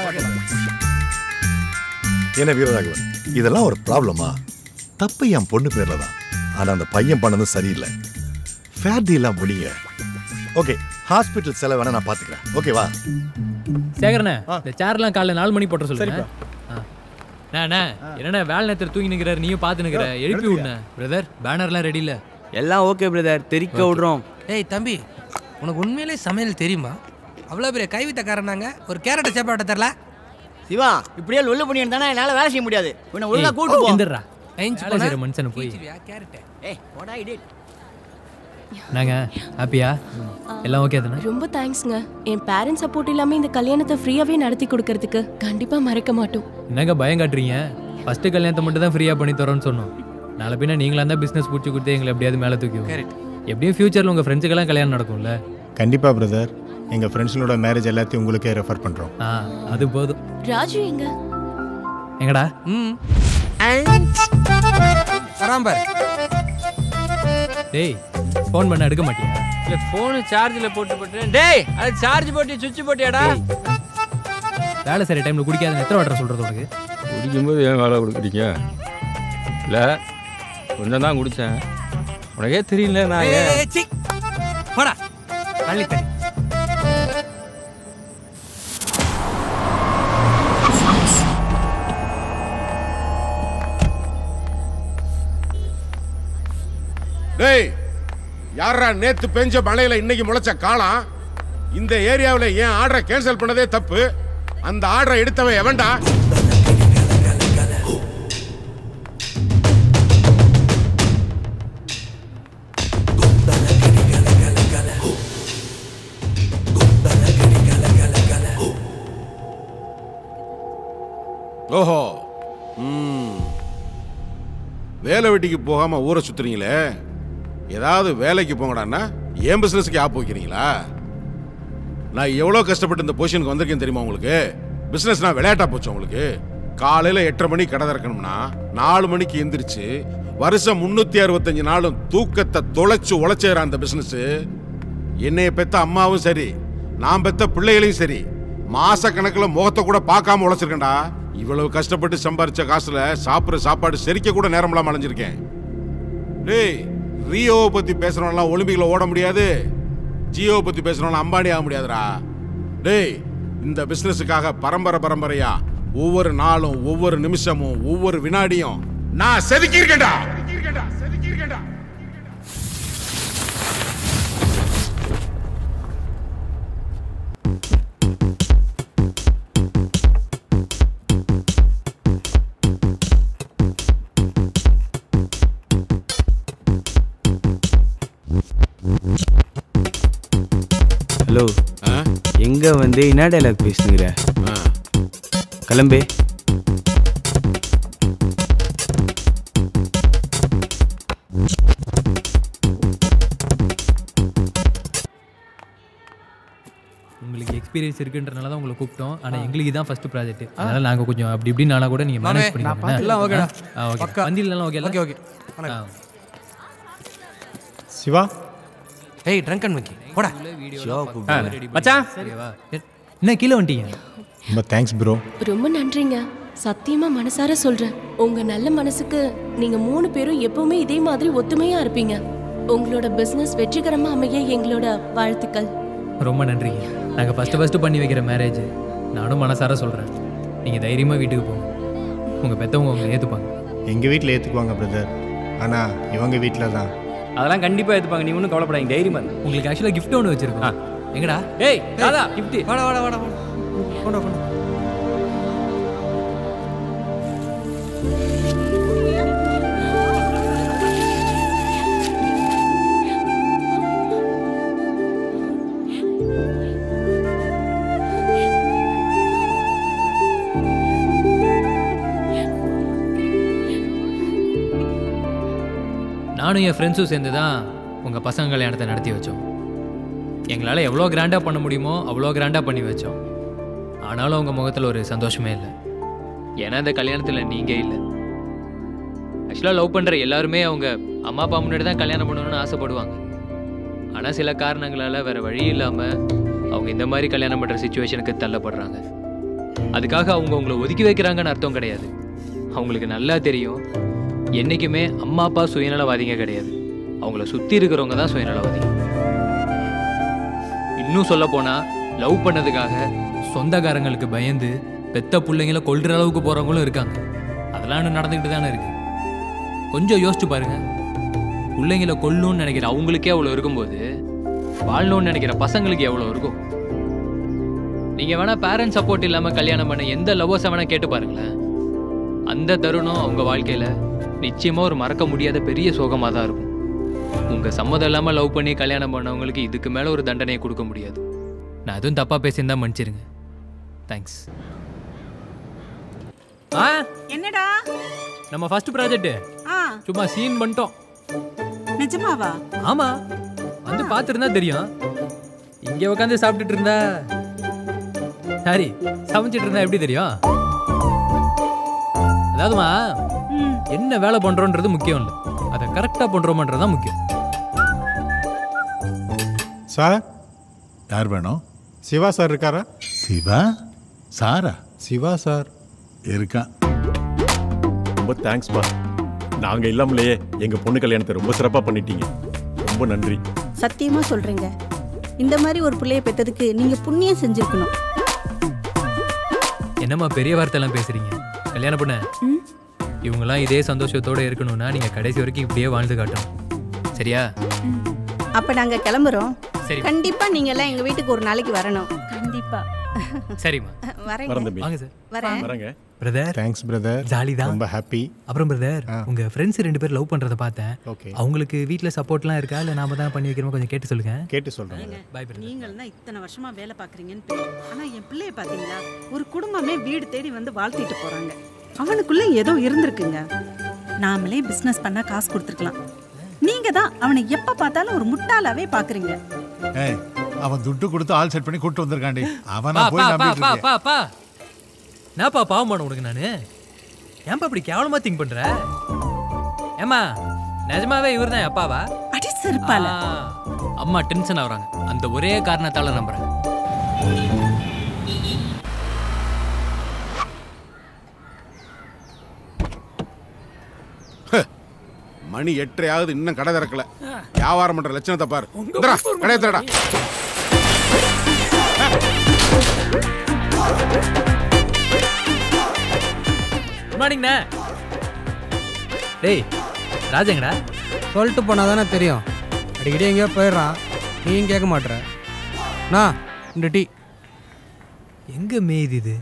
என்ன வீரராகவன் இதெல்லாம் ஒரு ப்ராப்ளமா தப்பு என் பொண்ணு பேர்ல தான் ஆனா அந்த பையன் பண்ணதும் சரியில்லை ஃபேர் டீலாம் முடிங்க ஓகே ஹாஸ்பிட்டல் செலவு வேணா நான் பாத்துக்கிறேன் ஓகேவா சேகரண்ணே இந்த சேர்லாம் காலைல நாலு மணி போட்ட சொல்லுங்க அண்ணா என்னண்ணே வேலை நேரத்தில் தூங்கி நிற்கிறாரு நீயும் பார்த்து நிற்கிற எழுப்பி விடுண்ணே பிரதர் பேனர்லாம் ரெடி இல்லை எல்லாம் ஓகே பிரதர் தெரிக்க விடுறோம் ஏய் தம்பி உனக்கு உண்மையிலே சமையல் தெரியுமா அவ்வளோ பெரிய கைவித்தக்காரனாங்க ஒரு கேரட்டை சேப்பாட்ட தரல சிவா இப்படியே லொல்லு பண்ணி தானே என்னால வேலை செய்ய முடியாது உன்னை ஒழுங்கா கூட்டு போ எந்திரா ஐந்து வேலை செய்கிற மனுஷனை போய் கேரட் ஏய் போடா இடியட் நாங்க ஹாப்பியா எல்லாம் ஓகே தானே ரொம்ப தேங்க்ஸ்ங்க என் பேரண்ட்ஸ் சப்போர்ட் இல்லாம இந்த கல்யாணத்தை ஃப்ரீயாவே நடத்தி கொடுக்கறதுக்கு கண்டிப்பா மறக்க மாட்டோம் என்னங்க பயம் காட்டுறீங்க ஃபர்ஸ்ட் கல்யாணத்தை மட்டும் தான் ஃப்ரீயாக பண்ணி தரோன்னு சொன்னோம் நாளை பின்ன நீங்களா தான் பிஸ்னஸ் பிடிச்சி கொடுத்து எங்களை எப்படியாவது மேலே தூக்கி எப்படியும் ஃபியூச்சரில் உங்கள் ஃப்ரெண்ட்ஸுக்கெல்லாம் கல்யாணம் நடக்கும்ல கண்டிப்பா பிரதர் எங்க ஃப்ரெண்ட்ஸுங்களோட மேரேஜ் எல்லாத்தையும் உங்களுக்கே ரெஃபர் பண்றோம் ஆ அது போதும் ராஜு எங்க எங்கடா ம் வராம்பார் டேய் ஃபோன் பண்ண எடுக்க மாட்டியா இல்ல போனு சார்ஜ்ல போட்டு போட்டு டேய் அது சார்ஜ் போட்டு சுவிட்ச் போட்டியாடா வேலை செய்கிற டைமில் குடிக்காத எத்தனை வாட்டர் சொல்கிறது உனக்கு குடிக்கும்போது ஏன் வேலை கொடுக்குறீங்க இல்லை கொஞ்சம் தான் குடித்தேன் உனக்கே தெரியல நான் ஏன் ஏய் சி போடா தள்ளி தள்ளி டேய் யாரா நேத்து பெஞ்ச மழையில இன்னைக்கு முளைச்ச காளான் இந்த ஏரியாவில் ஏன் ஆர்டரை கேன்சல் பண்ணதே தப்பு அந்த ஆர்டரை எடுத்தவன் எவன்டா ஓஹோ ம். வேலை வெட்டிக்கு போகாம ஊரை சுத்துறீங்களே ஏதாவது வேலைக்கு போங்கடான்னா என் பிசினஸ்க்கு ஆப் வைக்கிறீங்களா நான் எவ்வளோ கஷ்டப்பட்டு இந்த பொசிஷனுக்கு வந்திருக்கேன் தெரியுமா உங்களுக்கு பிசினஸ்னா விளையாட்டா போச்சு உங்களுக்கு காலையில எட்டரை மணிக்கு கடை திறக்கணும்னா நாலு மணிக்கு எந்திரிச்சு வருஷம் முன்னூத்தி அறுபத்தஞ்சு நாளும் தூக்கத்தை தொலைச்சு உழைச்சேற அந்த பிசினஸ் என்னைய பெத்த அம்மாவும் சரி நான் பெத்த பிள்ளைகளையும் சரி மாச கணக்குல முகத்தை கூட பார்க்காம உழைச்சிருக்கேன்டா இவ்வளவு கஷ்டப்பட்டு சம்பாரிச்ச காசுல சாப்பிடுற சாப்பாடு செரிக்க கூட நேரம்லாம் அலைஞ்சிருக்கேன் டேய் ரியோவை பத்தி பேசுறவன்லாம் ஒலிம்பிக்ல ஓட முடியாது ஜியோவை பத்தி பேசுறவன் அம்பானி ஆக முடியாதுடா டேய் இந்த பிசினஸுக்காக பரம்பரை பரம்பரையா ஒவ்வொரு நாளும் ஒவ்வொரு நிமிஷமும் ஒவ்வொரு வினாடியும் நான் செதுக்கி இருக்கேன்டா ஹலோ எங்க வந்து என்ன டைலாக் பேசுனுங்கிற கிளம்பு உங்களுக்கு எக்ஸ்பீரியன்ஸ் இருக்குன்றனால தான் உங்களை கூப்பிட்டோம் ஆனால் எங்களுக்கு இதான் ஃபர்ஸ்ட் ப்ராஜெக்ட் அதனால நாங்கள் கொஞ்சம் அப்படி இப்படின்னு ஆனா கூட நீங்கள் மாமே, மேனேஜ் நான் பண்ணிக்கலாம் பார்த்துக்கலாம், ஓகேடா. ஓகே பக்கா. வந்திலாம் ஓகே ஓகே, ஓகே. வணக்கம். சிவா ஏய் ட்ரங்க் அண்ட் வங்கி போடா மச்சான் என்ன கீழே வந்துட்டீங்க ரொம்ப தேங்க்ஸ் ப்ரோ ரொம்ப நன்றிங்க சத்தியமா மனசார சொல்றேன் உங்க நல்ல மனசுக்கு நீங்க மூணு பேரும் எப்பவுமே இதே மாதிரி ஒத்துமையா இருப்பீங்க உங்களோட பிசினஸ் வெற்றிகரமா அமைய எங்களோட வாழ்த்துக்கள் ரொம்ப நன்றிங்க நாங்கள் ஃபஸ்ட்டு ஃபஸ்ட்டு பண்ணி வைக்கிற மேரேஜ் நானும் மனசார சொல்கிறேன் நீங்கள் தைரியமாக வீட்டுக்கு போங்க உங்கள் பெற்றவங்க உங்களை ஏற்றுப்பாங்க எங்கள் வீட்டில் ஏற்றுக்குவாங்க பிரதர் ஆனால் இவங்க வீட்டில் தான் அதெல்லாம் கண்டிப்பா ஏத்துப்பாங்க நீ ஒன்றும் கவலைப்படாதீங்க தைரியமா இரு. உங்களுக்கு ஆக்சுவலாக gift ஒன்று வச்சிருக்கோம் எங்கடா டேய் தாதா கிஃப்ட் வாடா வாடா வாடா வாடா கொண்டா கொண்டா நானும் என் ஃப்ரெண்ட்ஸும் சேர்ந்து தான் உங்கள் பசங்க கல்யாணத்தை நடத்தி வச்சோம் எங்களால் எவ்வளோ கிராண்டாக பண்ண முடியுமோ அவ்வளோ கிராண்டாக பண்ணி வச்சோம் ஆனாலும் உங்கள் முகத்தில் ஒரு சந்தோஷமே இல்லை ஏன்னா இந்த கல்யாணத்தில் நீங்கள் இல்லை ஆக்சுவலாக லவ் பண்ணுற எல்லாருமே அவங்க அம்மா அப்பா முன்னாடி தான் கல்யாணம் பண்ணணும்னு ஆசைப்படுவாங்க ஆனால் சில காரணங்களால் வேறு வழி இல்லாமல் அவங்க இந்த மாதிரி கல்யாணம் பண்ணுற சுச்சுவேஷனுக்கு தள்ளப்படுறாங்க அதுக்காக அவங்க உங்களை ஒதுக்கி வைக்கிறாங்கன்னு அர்த்தம் கிடையாது அவங்களுக்கு நல்லா தெரியும் என்றைக்குமே அம்மா அப்பா சுயநலவாதிங்க கிடையாது அவங்கள சுற்றி இருக்கிறவங்க தான் சுயநலவாதிங்க இன்னும் சொல்ல போனால் லவ் பண்ணதுக்காக சொந்தக்காரங்களுக்கு பயந்து பெத்த பிள்ளைங்கள கொல்ற அளவுக்கு போகிறவங்களும் இருக்காங்க அதெல்லாம் இன்னும் நடந்துக்கிட்டு தானே இருக்கு கொஞ்சம் யோசிச்சு பாருங்க பிள்ளைங்கள கொல்லணும்னு நினைக்கிற அவங்களுக்கே அவ்வளோ இருக்கும்போது வாழணும்னு நினைக்கிற பசங்களுக்கு எவ்வளோ இருக்கும் நீங்கள் வேணால் பேரண்ட்ஸ் சப்போர்ட் இல்லாமல் கல்யாணம் பண்ண எந்த லவ்வர்ஸை வேணால் கேட்டு பாருங்களேன் அந்த தருணம் அவங்க வாழ்க்கையில் நிச்சயமாக ஒரு மறக்க முடியாத பெரிய சோகமாக தான் இருக்கும் உங்கள் சம்மதம் இல்லாமல் லவ் பண்ணி கல்யாணம் பண்ணவங்களுக்கு இதுக்கு மேலே ஒரு தண்டனையை கொடுக்க முடியாது நான் எதுவும் தப்பாக பேசியிருந்தா மன்னிச்சிருங்க தேங்க்ஸ் ஆ என்னடா நம்ம ஃபர்ஸ்ட் ப்ராஜெக்ட் ஆ சும்மா சீன் பண்ணிட்டோம் நிஜமாவா ஆமா வந்து பார்த்துருந்தா தெரியும் இங்கே உட்காந்து சாப்பிட்டுட்டு இருந்தா சாரி சமைச்சிட்டு இருந்தா எப்படி தெரியும் அதாவதுமா என்ன வேலை பண்றோன்றது முக்கியம் இல்லை அதை கரெக்டாக பண்றோமன்றது தான் முக்கியம் சார் யார் வேணும் சிவா சார் இருக்காரா சிவா சாரா சிவா சார் இருக்கான் ரொம்ப தேங்க்ஸ்ப்பா நாங்கள் இல்லாமலேயே எங்கள் பொண்ணு கல்யாணத்தை ரொம்ப சிறப்பாக பண்ணிட்டீங்க ரொம்ப நன்றி சத்தியமா சொல்றேங்க இந்த மாதிரி ஒரு பிள்ளைய பெத்ததுக்கு நீங்க புண்ணியம் செஞ்சிருக்கணும் என்னம்மா பெரிய வார்த்தைலாம் பேசுறீங்க கல்யாணம் பண்ண இவங்கெல்லாம் இதே சந்தோஷத்தோட இருக்கணும்னா நீங்க கடைசி வரைக்கும் இப்படியே வாழ்ந்து காட்டணும் சரியா அப்ப நாங்க கிளம்புறோம் சரி. கண்டிப்பா நீங்க எல்லாம் எங்க வீட்டுக்கு ஒரு நாளைக்கு வரணும் கண்டிப்பா சரிம்மா வரேங்க வரேன் தம்பி. வாங்க சார் வரேன் வரேங்க பிரதர் தேங்க்ஸ் பிரதர் ஜாலி தான் ரொம்ப ஹாப்பி அப்புறம் பிரதர் உங்க ஃப்ரெண்ட்ஸ் ரெண்டு பேர் லவ் பண்றத பார்த்தேன் Okay. அவங்களுக்கு வீட்ல சப்போர்ட்லாம் இருக்கா இல்ல நாம தான் பண்ணி வைக்கிறோமோ கொஞ்சம் கேட்டு சொல்லுங்க கேட்டு சொல்றேன் பாய் பிரதர் நீங்கள் தான் இத்தனை வருஷமா வேலை பார்க்குறீங்கன்னு தெரியும் ஆனா என் பிள்ளைய பாத்தீங்களா ஒரு குடும்பமே வீடு தேடி வந்து வாழ்த்திட்டு போறாங்க அவனுக்குள்ள ஏதோ இருந்திருக்குங்க நாமளே பிசினஸ் பண்ணா காசு கொடுத்துருக்கலாம் நீங்க தான் அவனை எப்ப பார்த்தாலும் ஒரு முட்டாளாவே பாக்குறீங்க ஏய் அவன் துட்டு கொடுத்து ஆள் செட் பண்ணி கூட்டு வந்திருக்காண்டி அவனா பா, போய் பா, நம்பிட்டு பா, இருக்கேன். பா, பா. என்னப்பா பாவம் பண்ண உனக்கு நானு ஏன்பா இப்படி கேவலமா திங்க் பண்ற ஏமா நிஜமாவே இவர் தான் அப்பாவா அடி செருப்பால ஆ, அம்மா டென்ஷன் ஆகுறாங்க அந்த ஒரே காரணத்தால நம்புறேன் மணி எட்டரையாவது இன்னும் கடை திறக்கல வியாபாரம் பண்ற லட்சணத்தை பாரு இந்தடா, கடையை திறடா குட் மார்னிங்ண்ணே டேய் ராஜங்கடா சொல்லிட்டு போனால் தானே தெரியும் அடிக்கடி எங்கேயோ போயிடுறான் நீயும் கேட்க மாட்ற நான் இந்த டீ எங்க மேயுது இது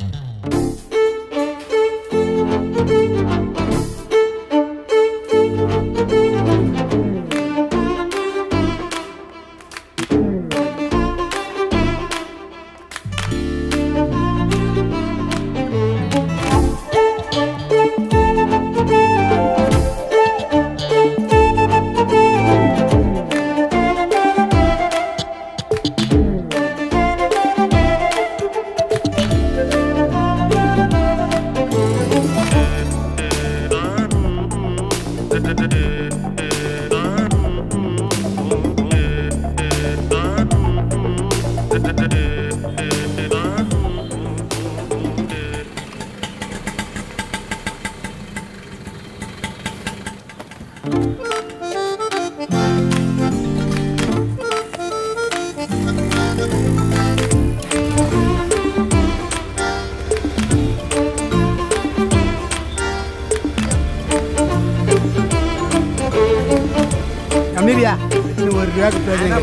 அமீரியா இன்னும் ஒரு ரூபாய்க்கு பேசுறீங்க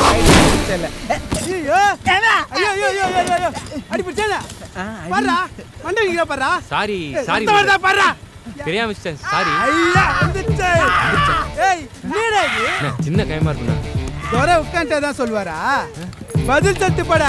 ஐயோ ஐயோ ஐயோ ஐயோ ஐயோ ஐயோ அடி பிடிச்சா பாருடா மண்டை பாருடா சாரி சாரி ரத்தம் வருதா பாருடா தெரியாம மிஸ்டர் சாரி ஐயா வந்துச்சு ஏய் நீடா இது சின்ன கைமா இருக்குண்ணா துரை உட்காந்துட்டே தான் சொல்லுவாரா பதில் சொல்லிட்டு போடா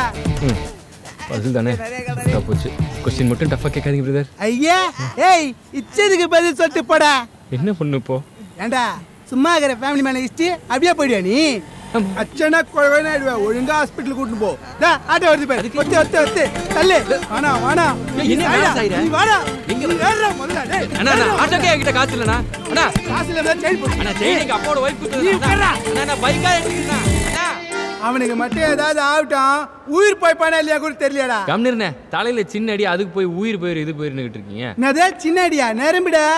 பதில் தானே டஃப் போச்சு கொஸ்டின் மட்டும் டஃபாக கேட்காதீங்க பிரதர் ஐயா ஏய் இச்சதுக்கு பதில் சொல்லிட்டு போடா என்ன பண்ணு இப்போ ஏண்டா சும்மா இருக்கிற ஃபேமிலி மேன ஹிஸ்ட்ரி அப்படியே போயிடுவா நீ அச்சனா குழவைனா ஆயிடுவா ஒழுங்கா ஹாஸ்பிட்டல் கூட்டிட்டு போ டா ஆட்டோ வருது பாரு ஒத்து ஒத்து ஒத்து தள்ளு வாடா வாடா ஏய், என்ன வேலை செய்ற? நீ வாடா எங்க ஏறா முதல்ல டேய் அண்ணா அண்ணா ஆட்டோக்கே என்கிட்ட காசு இல்லைண்ணா அண்ணா காசு இல்ல செயின் போடு அண்ணா செயின் எங்க அப்பாவோட ஒய்ஃப் நீ கொடுத்தது உட்கார்றா. அண்ணா நான் பைக்கா எடுத்துக்கிறேன் அவனுக்கு மட்டும் ஏதாவது ஆகட்டும் உயிர் போய்ப்பானா இல்லையா கூட தெரியலடா கம்னிருண்ணே தலையில சின்ன அடி அதுக்கு போய் உயிர் போயிரு இது போயிருந்துகிட்டு இருக்கீங்க என்னது சின்ன அடியா நரம்பிடா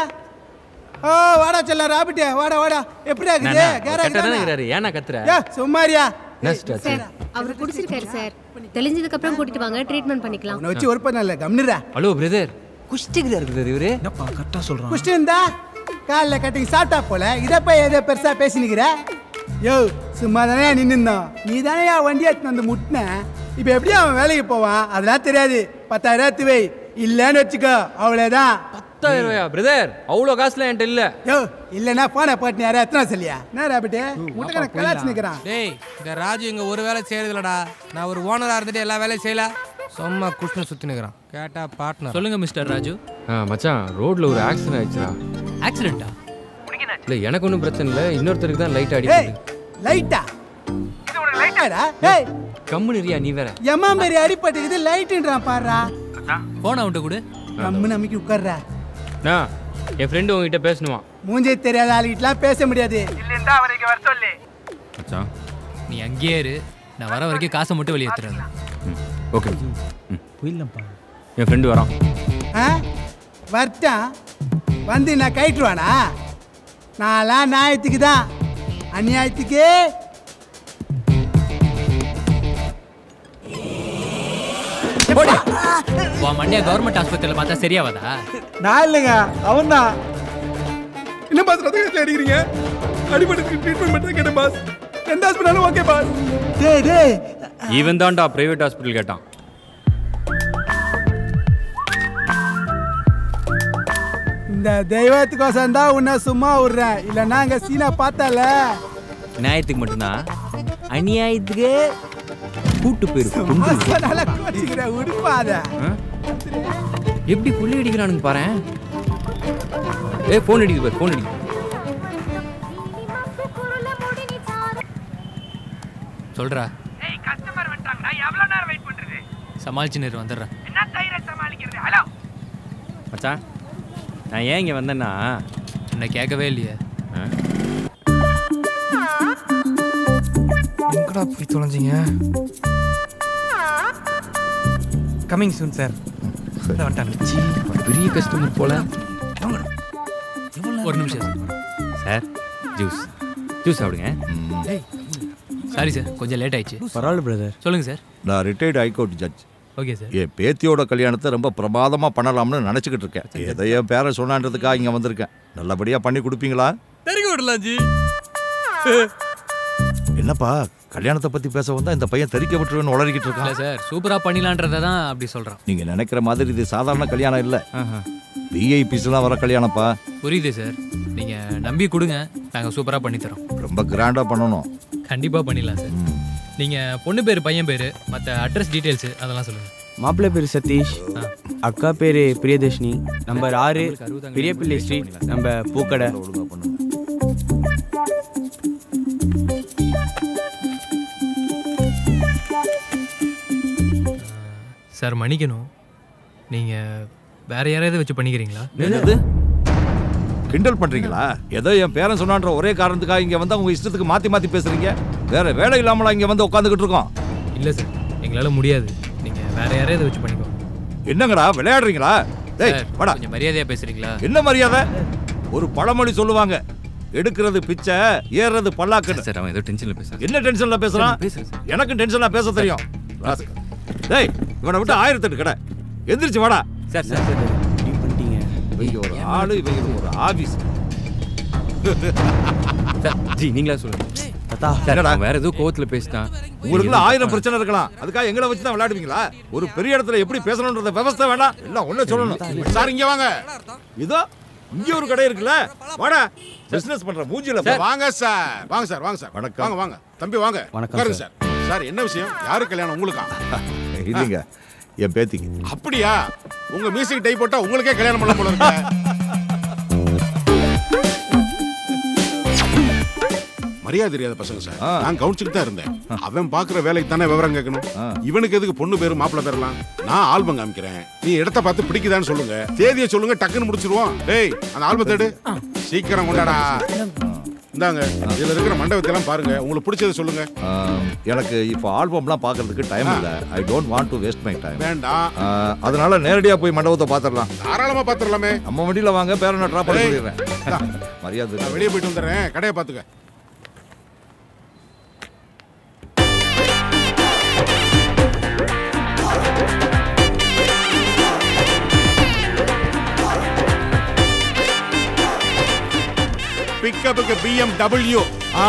ஓ வாடா செல்ல ராபிட்டே வாடா வாடா எப்படி அண்ணா, இருக்குது அண்ணா, கேரா கரெக்டா தானே இருக்கிறாரு ஏன்னா கத்துற ஏ சும்மாரியா என்ன ஸ்டாச்சு சார் அவர் குடிச்சிருக்காரு சார் தெளிஞ்சதுக்கு அப்புறம் கூட்டிட்டு வாங்க ட்ரீட்மெண்ட் பண்ணிக்கலாம் உன்னை வச்சு ஒரு பண்ணல கம்னிரா ஹலோ பிரதர் குஷ்டிக்கிறார் பிரதர் இவரு என்னப்பா கரெக்டாக சொல்கிறான் குஷ்டி இருந்தா காலில் கட்டிங் சாப்பிட்டா போல இதை போய் எதை பெருசா பேசினுக்கிற யோ சும்மா தானே நின்னுந்தோம் நீ தானே வண்டி எடுத்துன்னு வந்து முட்டின இப்போ எப்படி அவன் வேலைக்கு போவான் அதெல்லாம் தெரியாது பத்தாயிரம் எடுத்து வை இல்லைன்னு வச்சுக்கோ அவ்வளோதான் பத்தாயிரம் ரூபாயா பிரதர் அவ்வளோ காசுலாம் என்கிட்ட இல்ல யோ இல்லைன்னா போனை போட்டு யாரா எத்தனை சொல்லியா என்ன ராபிட்டு முட்டைக்கணக்கு கலாச்சு நிற்கிறான் டேய் இந்த ராஜு இங்க ஒரு வேலை செய்யறதில்லடா நான் ஒரு ஓனரா இருந்துட்டு எல்லா வேலையும் செய்யல சும்மா குஷ்ணு சுத்தி நிக்கிறான் கேட்டா பார்ட்னர் சொல்லுங்க மிஸ்டர் ராஜு ஆ மச்சான் ரோட்ல ஒரு ஆக்சிடென்ட் ஆயிடுச்சுடா ஆக்சிடென்ட்டா இல்ல எனக்கு ஒன்றும் பிரச்சனை இல்லை இன்னொருத்தருக்கு தான் லைட் ஏய் அடிக்குது லைட்டா இது உனக்கு லைட்டாடா ஏய் கம்முன்னு இருயா நீ வேற எம்மா மாரி அடிப்பட்டுக்குது லைட்டுன்றான் பாருடா போன அவன்கிட்ட கொடு கம்முன்னு அமைக்கி உட்கார்றா நான் என் ஃப்ரெண்டு உங்ககிட்ட பேசணுமா மூஞ்சே தெரியாத ஆளுகிட்டலாம் பேச முடியாது இல்லைன்னா அவருக்கு வர சொல்லு மச்சான் நீ அங்கேயே இரு நான் வர வரைக்கும் காசை மட்டும் வெளியே எடுத்துறேன் ஓகே போயிடலாம்ப்பா என் ஃப்ரெண்டு வரான் ஆ வரட்டான் வந்து நான் கைட்டுருவானா நான்லாம் நியாயத்துக்கு தான் அநியாயத்துக்கு உன் மண்டியா கவர்மெண்ட் ஆஸ்பத்திரியில் பார்த்தா சரியாவாதா நான் இல்லைங்க அவன் தான் என்ன பாஸ் ரத்தத்தை அடிக்கிறீங்க அடிபடுறதுக்கு ட்ரீட்மெண்ட் பண்ணுறது கேட்ட பாஸ் எந்த ஹாஸ்பிட்டலும் ஓகே பாஸ் டேய் டேய் இவன் தான்டா பிரைவேட் ஹாஸ்பிட்டல் கேட்டான் இந்த தெய்வத்துக்கோசம் தான் உன்னை சும்மா விடுறேன் இல்லைன்னா அங்கே சீனா பார்த்தால நியாயத்துக்கு மட்டும்தான் அநியாயத்துக்கு கூட்டு போயிரு நல்லா கோச்சிக்கிற உடுப்பாத எப்படி புள்ளி அடிக்கிறானுங்க பாரு ஏய் ஃபோன் அடிக்குது பாரு ஃபோன் அடிக்குது சொல்றா ஏய் கஸ்டமர் வந்துட்டாங்கடா எவ்வளவு நேரம் வெயிட் பண்றது சமாளிச்சு நேரு வந்துடுறேன் என்ன தயிர சமாளிக்கிறது ஹலோ மச்சான் நான் ஏன் இங்கே வந்தேன்னா என்னை கேட்கவே இல்லையே எங்கடா போய் தொலைஞ்சிங்க கமிங் சூன் சார் வந்துட்டாங்க பெரிய கஸ்டமர் போல ஒரு நிமிஷம் சார் ஜூஸ் ஜூஸ் சாப்பிடுங்க சாரி சார் கொஞ்சம் லேட் ஆயிடுச்சு பரவாயில்ல பிரதர் சொல்லுங்க சார் நான் retired high court judge okay sir என் பேத்தியோட கல்யாணத்தை ரொம்ப பிரமாதமாக பண்ணலாம்னு நினச்சிக்கிட்டு இருக்கேன் எதை என் பேரை சொன்னான்றதுக்காக இங்கே வந்திருக்கேன் நல்லபடியாக பண்ணி கொடுப்பீங்களா தெரிஞ்சு விடலாம் ஜி என்னப்பா கல்யாணத்தை பற்றி பேச வந்தா இந்த பையன் தெரிக்க விட்டுருவேன்னு உளறிக்கிட்டு இல்லை இருக்கான் சார் சூப்பராக பண்ணிடலான்றதை தான் அப்படி சொல்கிறேன் நீங்கள் நினைக்கிற மாதிரி இது சாதாரண கல்யாணம் இல்லை விஐபிஸ்லாம் வர கல்யாணப்பா புரியுது சார் நீங்கள் நம்பி கொடுங்க நாங்கள் சூப்பராக பண்ணித்தரோம் ரொம்ப கிராண்டாக பண்ணணும் கண்டிப்பாக பண்ணிடலாம் சார் நீங்கள் பொண்ணு பேர் பையன் பேர் மற்ற அட்ரஸ் டீட்டெயில்ஸு அதெல்லாம் சொல்லுங்கள் மாப்பிள்ளை பேர் சதீஷ் அக்கா பேர் பிரியதர்ஷினி நம்பர் ஆறு பெரிய பிள்ளை ஸ்ட்ரீட் நம்ம பூக்கடை சார் மன்னிக்கணும் நீங்கள் வேற யாரையாவது வச்சு பண்ணிக்கிறீங்களா என்னது கிண்டல் பண்றீங்களா ஏதோ என் பேரன் சொன்னான்ற ஒரே காரணத்துக்காக இங்க வந்து உங்க இஷ்டத்துக்கு மாத்தி மாத்தி பேசுறீங்க வேற வேலை இல்லாமலா இங்க வந்து உட்காந்துக்கிட்டு இருக்கோம் இல்லை சார் எங்களால் முடியாது நீங்கள் வேற யாரையாவது வச்சு பண்ணிக்கோங்க என்னங்கடா விளையாடுறீங்களா டேய் சார், வாடா கொஞ்சம் மரியாதையாக பேசுகிறீங்களா என்ன மரியாதை ஒரு பழமொழி சொல்லுவாங்க எடுக்கிறது பிச்சை ஏறுறது பல்லாக்கு சார் அவன் ஏதோ டென்ஷன்ல பேசுறான் என்ன டென்ஷன்ல பேசுறான் எனக்கும் டென்ஷன்ல பேச தெரியும் ராஸ்கல். டேய் இவனை விட்டு ஆயிரத்தெட்டு கடை எந்திரிச்சு வாடா சார் சார் சார் பண்ணிட்டீங்க இவங்க ஒரு ஆளு இவங்க ஒரு ஆபீஸ் சார் ஜி நீங்களா சொல்லுங்க தாத்தா சார் அவன் வேற ஏதோ கோவத்துல பேசிட்டான் உங்களுக்குள்ள ஆயிரம் பிரச்சனை இருக்கலாம் அதுக்காக எங்களை வச்சு தான் விளையாடுவீங்களா ஒரு பெரிய இடத்துல எப்படி பேசணும்ன்றத விவசாய வேண்டாம் எல்லாம் ஒண்ணே சொல்லணும் சார் இங்க வாங்க இதோ இங்க ஒரு கடை இருக்குல்ல வாடா பிசினஸ் பண்ற மூஞ்சில சார், வாங்க சார் வாங்க சார் வாங்க சார் வணக்கம். வாங்க வாங்க தம்பி வாங்க வணக்கம் உட்காருங்க சார் சார் என்ன விஷயம் யாரு கல்யாணம் உங்களுக்கா இல்லைங்க என் பேத்திக்கு அப்படியா உங்க மியூசிக் டை போட்டா உங்களுக்கே கல்யாணம் பண்ண போல இருக்கு மரியாதை தெரியாத பசங்க சார் நான் கவனிச்சுட்டு தான் இருந்தேன் அவன் பாக்குற வேலைக்கு தானே விவரம் கேட்கணும் இவனுக்கு எதுக்கு பொண்ணு பேரு மாப்பிள்ள பேரலாம் நான் ஆல்பம் காமிக்கிறேன் நீ இடத்த பார்த்து பிடிக்குதான்னு சொல்லுங்க தேதியை சொல்லுங்க டக்குன்னு முடிச்சிருவோம் டேய் அந்த ஆல்பத்தை எடு சீக்கிரம் கொண்டாடா இந்தாங்க இதுல இருக்கிற மண்டபத்தை எல்லாம் பாருங்க உங்களுக்கு பிடிச்சதை சொல்லுங்க ஆம், எனக்கு இப்போ ஆல்பம்லாம் பார்க்கறதுக்கு டைம் இல்லை I don't want to waste my time வேண்டாம் அதனால நேரடியா போய் மண்டபத்தை பார்த்துடலாம் தாராளமா பாத்துடலாமே நம்ம வண்டியில வாங்க பேரனை ட்ராப் பண்ணி ஏய், சொல்லிடுறேன் இந்தா. மரியாதை நான் வெளியே போயிட்டு வந்துடுறேன் கடையை பாத்துக்க பிக்கப்புக்கு பிஎம்டபிள்யூ ஆ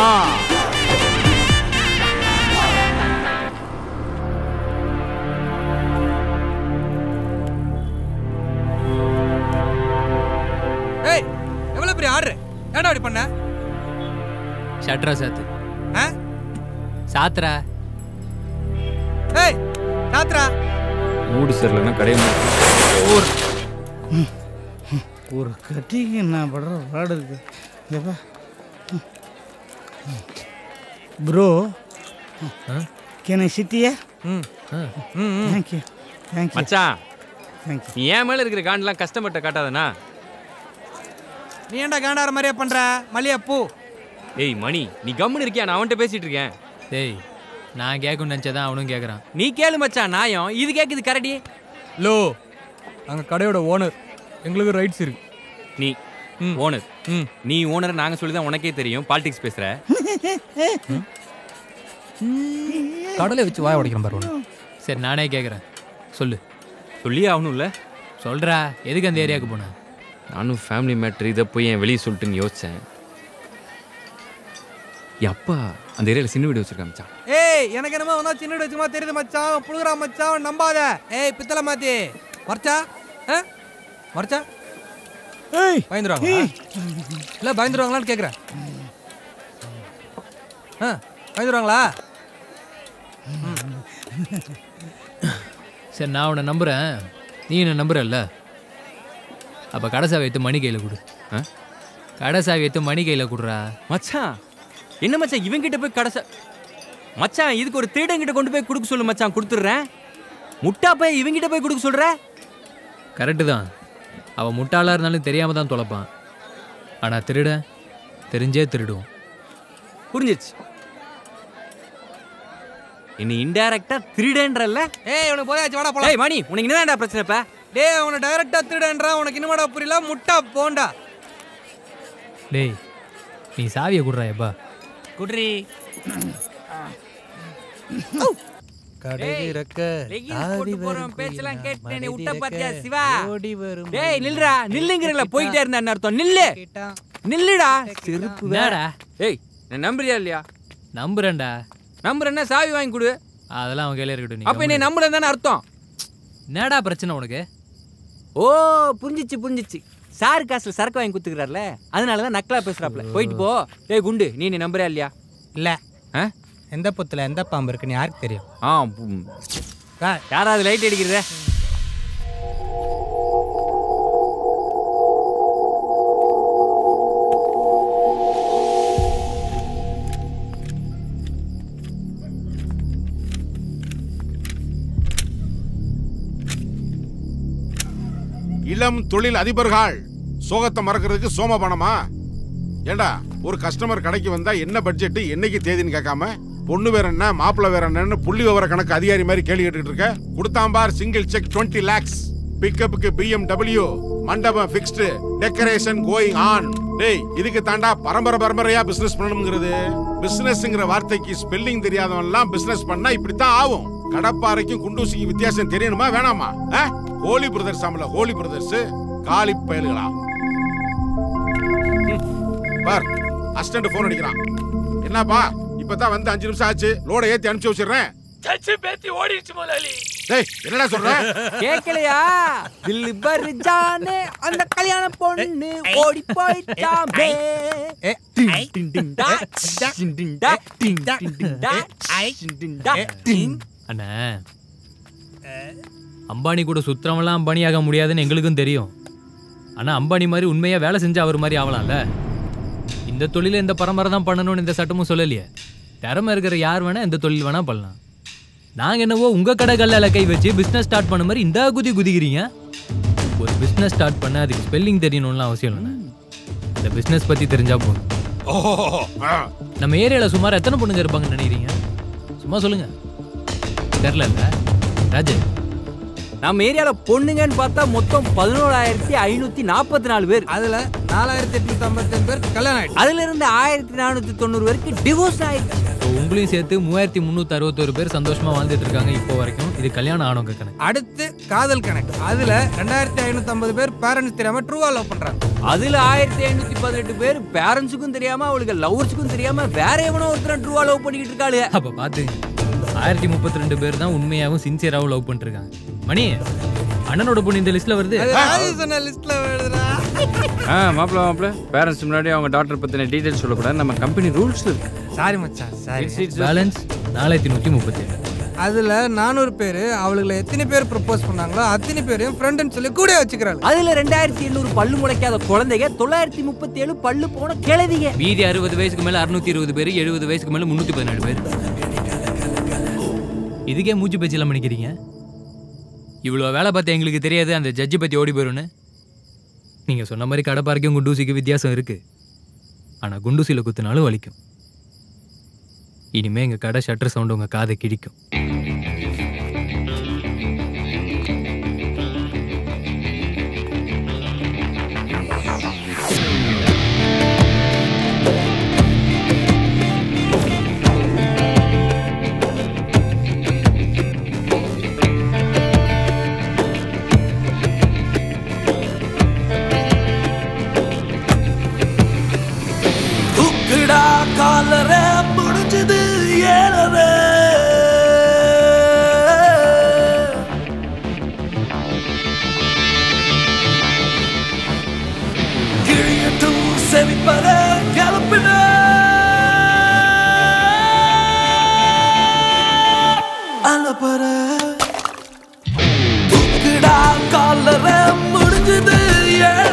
ஏய் எவ்வளவு பெரிய ஆர்டர் ஏன்டா அப்படி பண்ண ஷட்ரா சாத்து ஆ சாத்துறா ஏய் சாத்ரா மூடு சரியில்லைன்னா கடையை ஒரு ஒரு கட்டிக்கு நான் படுற பாடு இருக்கு எப்பா bro can I sit here hmm thank you thank you மச்சான் தேங்க் நீ என் மேல இருக்கிற காண்டெல்லாம் கஷ்டப்பட்ட காட்டாதனா நீ ஏன்டா காண்டார மாதிரியே பண்ற மல்லியா பூ ஏய் மணி நீ கம்முன்னு இருக்கியா நான் அவன்கிட்ட பேசிட்டு இருக்கேன் டேய் நான் கேட்கணும்னு நினச்சதான் அவனும் கேட்குறான் நீ கேளு மச்சான் நாயம் இது கேக்குது கரடி லோ அங்க கடையோட ஓனர் எங்களுக்கு ரைட்ஸ் இருக்கு நீ ஓனர் நீ ஓனர் நாங்க சொல்லி தான் உனக்கே தெரியும் பாலிடிக்ஸ் பேசுற கடலை வச்சு வாய உடைக்கிறேன் பாரு உன்னை. சரி நானே கேட்குறேன் சொல்லு சொல்லியே ஆகணும்ல சொல்றா எதுக்கு அந்த ஏரியாவுக்கு போன நானும் ஃபேமிலி மேட்ரு இதை போய் என் வெளியே சொல்லிட்டுன்னு யோசிச்சேன் என் அப்பா அந்த ஏரியாவில் சின்ன வீடு வச்சிருக்கான் மச்சான் ஏய் எனக்கு என்னமோ வந்தா சின்ன வச்சுமா தெரியுது மச்சான் புழுகுறா மச்சான் நம்பாத ஏய் பித்தளை மாத்தி மறைச்சா ஆ மறைச்சா ஏய் பயந்துருவாங்களா இல்லை பயந்துருவாங்களான்னு கேட்குறேன் ஆ பயந்துருவாங்களா சரி நான் உன்னை நம்புறேன் நீ என்ன நம்புறல்ல அப்போ கடை சாவி எடுத்து மணி கையில் கொடு கடை சாவி எடுத்து மணி கையில் கொடுறா மச்சான் என்ன மச்சான் இவங்கிட்ட போய் கடைச மச்சான் இதுக்கு ஒரு திருடங்கிட்ட கொண்டு போய் கொடுக்க சொல்லு மச்சான் கொடுத்துட்றேன் முட்டா போய் இவங்கிட்ட போய் கொடுக்க சொல்ற கரெக்டு தான் அவன் முட்டாளாக இருந்தாலும் தெரியாமல் தான் தொலைப்பான் ஆனால் திருட தெரிஞ்சே திருடுவோம் புரிஞ்சிச்சு என்ன இன்டைரக்டா திருடன்றல்ல ஏய் உனக்கு போதாச்சு வாடா போலாம் ஏய் மணி உனக்கு என்னடா பிரச்சனை இப்ப டேய் அவனை டைரக்டா திருடன்றா உனக்கு இன்னுமாடா புரியல முட்டா போண்டா டேய் நீ சாவியை கொடுறா எப்பா குட்ரி பேச்செல்லாம் கேட்டு நீ விட்ட பாத்தியா சிவா டேய் நில்றா நில்லுங்கிறல போயிட்டே இருந்தா என்ன அர்த்தம் நில்லு நில்லுடா செருப்பு என்னடா? ஏய் நான் நம்புறியா இல்லையா நம்புறேன்டா நம்புறேன்னா சாவி வாங்கி கொடு அதெல்லாம் அவன் கையில இருக்கட்டும் நீ அப்ப என்னை நம்புறேன் தானே அர்த்தம் என்னடா பிரச்சனை உனக்கு ஓ புரிஞ்சிச்சு புரிஞ்சிச்சு சார் காசுல சரக்கு வாங்கி குத்துக்கிறார்ல அதனால தான் நக்கலா பேசுறாப்ல போயிட்டு போ டேய் குண்டு நீ நீ நம்புறியா இல்லையா இல்ல ஆ? எந்த புத்துல எந்த பாம்பு இருக்குன்னு யாருக்கு தெரியும் ஆ ம். யாராவது லைட் அடிக்கிறத இளம் தொழில் அதிபர்கள் சோகத்தை மறக்கிறதுக்கு சோமபானமா ஏண்டா ஒரு கஸ்டமர் கடைக்கு வந்தா என்ன பட்ஜெட் என்னைக்கு தேதின்னு கேட்காம பொண்ணு வேற என்ன மாப்பிள்ளை வேற என்னன்னு புள்ளி விவர கணக்கு அதிகாரி மாதிரி கேள்வி கேட்டுட்டு இருக்க கொடுத்தாம்பார் சிங்கிள் செக் 20 லேக்ஸ் பிக்கப்புக்கு பிஎம்டபிள்யூ மண்டபம் ஃபிக்ஸ்டு டெக்கரேஷன் கோயிங் ஆன் டேய் இதுக்கு தாண்டா பரம்பரை பரம்பரையா பிசினஸ் பண்ணணுங்கிறது பிசினஸ்ங்கிற வார்த்தைக்கு ஸ்பெல்லிங் தெரியாதவன் எல்லாம் பிசினஸ் பண்ணா இப்படித்தான் ஆகும் கடப்பாறைக்கும் குண்டூசிக்கும் வித்தியாசம் தெரியணுமா வேணாமா ஆ? ஹோலி பிரதர்ஸ் ஆமல ஹோலி பிரதர்ஸ் காலி பயலுகளா ம். பார் அசிஸ்டன்ட் போன் அடிக்கிறான் என்னப்பா இப்பதான் வந்து அஞ்சு நிமிஷம் ஆச்சு லோட ஏத்தி அனுப்பிச்சு வச்சிடுறேன் சச்சு பேத்தி ஓடிடுச்சு முதலாளி டேய் என்னடா சொல்ற கேக்கலையா தில்லு பர் ஜானே அந்த கல்யாண பொண்ணு ஓடி போயிட்டாமே டிங் டிங் டிங் டா டிங் டிங் டா டிங் டிங் டிங் டா டிங் டிங் டா டிங் அண்ணா அம்பானி கூட சுத்தரமெல்லாம் அம்பானியாக முடியாதுன்னு எங்களுக்கும் தெரியும் ஆனால் அம்பானி மாதிரி உண்மையாக வேலை செஞ்சு அவர் மாதிரி ஆகலாம்ல இந்த தொழிலை இந்த பரம்பரை தான் பண்ணணும்னு இந்த சட்டமும் சொல்லலையே திறமை இருக்கிற யார் வேணா இந்த தொழில் வேணா பண்ணலாம் நாங்கள் என்னவோ உங்கள் கடை கல்ல கை வச்சு பிஸ்னஸ் ஸ்டார்ட் பண்ண மாதிரி இந்த குதி குதிக்கிறீங்க ஒரு பிஸ்னஸ் ஸ்டார்ட் பண்ண அதுக்கு ஸ்பெல்லிங் தெரியணும்லாம் அவசியம் இல்லைண்ணே இந்த பிஸ்னஸ் பற்றி தெரிஞ்சா போதும் நம்ம ஏரியாவில் சுமார் எத்தனை பொண்ணுங்க இருப்பாங்கன்னு நினைக்கிறீங்க சும்மா சொல்லுங்க தெரில ராஜு நம்ம ஏரியால பொண்ணுங்கன்னு பார்த்தா மொத்தம் பதினோராயிரத்தி ஐநூத்தி நாற்பத்தி நாலு பேர் அதுல நாலாயிரத்தி எட்நூத்தி ஐம்பத்தி பேர் கல்யாணம் ஆயிடுச்சு அதுல இருந்து ஆயிரத்தி நானூத்தி தொண்ணூறு பேருக்கு டிவோர்ஸ் ஆயிடுச்சு So, உங்களையும் சேர்த்து மூவாயிரத்தி முந்நூற்றி அறுபத்தொரு பேர் சந்தோஷமா வாழ்ந்துட்டு இருக்காங்க இப்போ வரைக்கும் இது கல்யாணம் ஆனவங்க கணக்கு அடுத்து காதல் கணக்கு அதுல ரெண்டாயிரத்தி ஐநூத்தி ஐம்பது பேர் பேரண்ட்ஸ் தெரியாம ட்ரூவா லவ் பண்றாங்க அதுல ஆயிரத்தி ஐநூத்தி பதினெட்டு பேர் பேரண்ட்ஸுக்கும் தெரியாம அவளுக்கு லவர்ஸுக்கும் தெரியாம வேற எவனோ ஒருத்தர் ட்ரூவா லவ் பண்ணிக்கிட்டு இருக்காளு அப்போ பார்த்து ஆயிரத்தி முப்பத்தி ரெண்டு பேர் தான் உண்மையாகவும் சின்சியராகவும் லவ் பண்ணிருக்காங்க மணி அண்ணனோட பொண்ணு இந்த லிஸ்ட்ல வருது அது ராஜு சொன்ன லிஸ்ட்ல வருதுடா ஆ மாப்பிள மாப்பிள பேரண்ட்ஸ் முன்னாடி அவங்க டாக்டர் பத்தின டீடைல்ஸ் சொல்லக்கூடாது நம்ம கம்பெனி ரூல்ஸ் இருக்கு சாரி மச்சான் சாரி பேலன்ஸ் நாலாயிரத்தி நூற்றி முப்பத்தி ஏழு அதுல நானூறு பேர் அவளுகளை எத்தனை பேர் ப்ரப்போஸ் பண்ணாங்களோ அத்தனை பேரையும் ஃப்ரெண்டுன்னு சொல்லி கூட வச்சுக்கிறாங்க அதுல ரெண்டாயிரத்தி எண்ணூறு பல்லு முளைக்காத குழந்தைங்க தொள்ளாயிரத்தி முப்பத்தி ஏழு பல்லு போன கிழவிங்க மீதி அறுபது வயசுக்கு மேல அறுநூத்தி இருபது பேர் எழுபது வயசுக்கு மேல முந்நூற்றி பதினேழு பேர் இதுக்கே மூச்சு பேச்செல்லாம் பண்ணிக்கிறீங்க இவ்வளோ வேலை பார்த்து எங்களுக்கு தெரியாது அந்த ஜட்ஜி பற்றி ஓடி போயிரும்னு நீங்கள் சொன்ன மாதிரி கடப்பாறைக்கும் குண்டூசிக்கும் வித்தியாசம் இருக்கு ஆனால் குண்டூசியில் குத்துனாலும் வலிக்கும் இனிமே எங்கள் கடை ஷட்டர் சவுண்ட் உங்கள் காதை கிழிக்கும் தூக்குடா காலர முடிஞ்சது ஏழர கிழியட்டும் செவிப்பற கலப்பின அலப்பற தூக்குடா காலர முடிஞ்சது ஏழர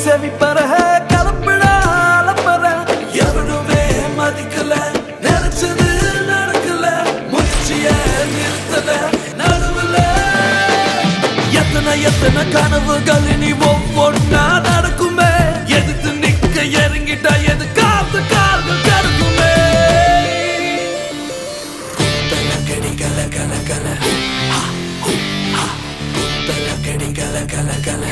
செவிப்பற கலப்பட அலப்பற எவனுமே மதிக்கல நினைச்சது நடக்கல முயற்சிய நிறுத்தல நடுவுல எத்தனை எத்தனை கனவுகள் இனி ஒவ்வொன்னா நடக்குமே எதிர்த்து நிக்க இறங்கிட்டா எது காத்து கால்கள் கருக்குமே கலக்கடி கல கல கல கலக்கடி கல கல கல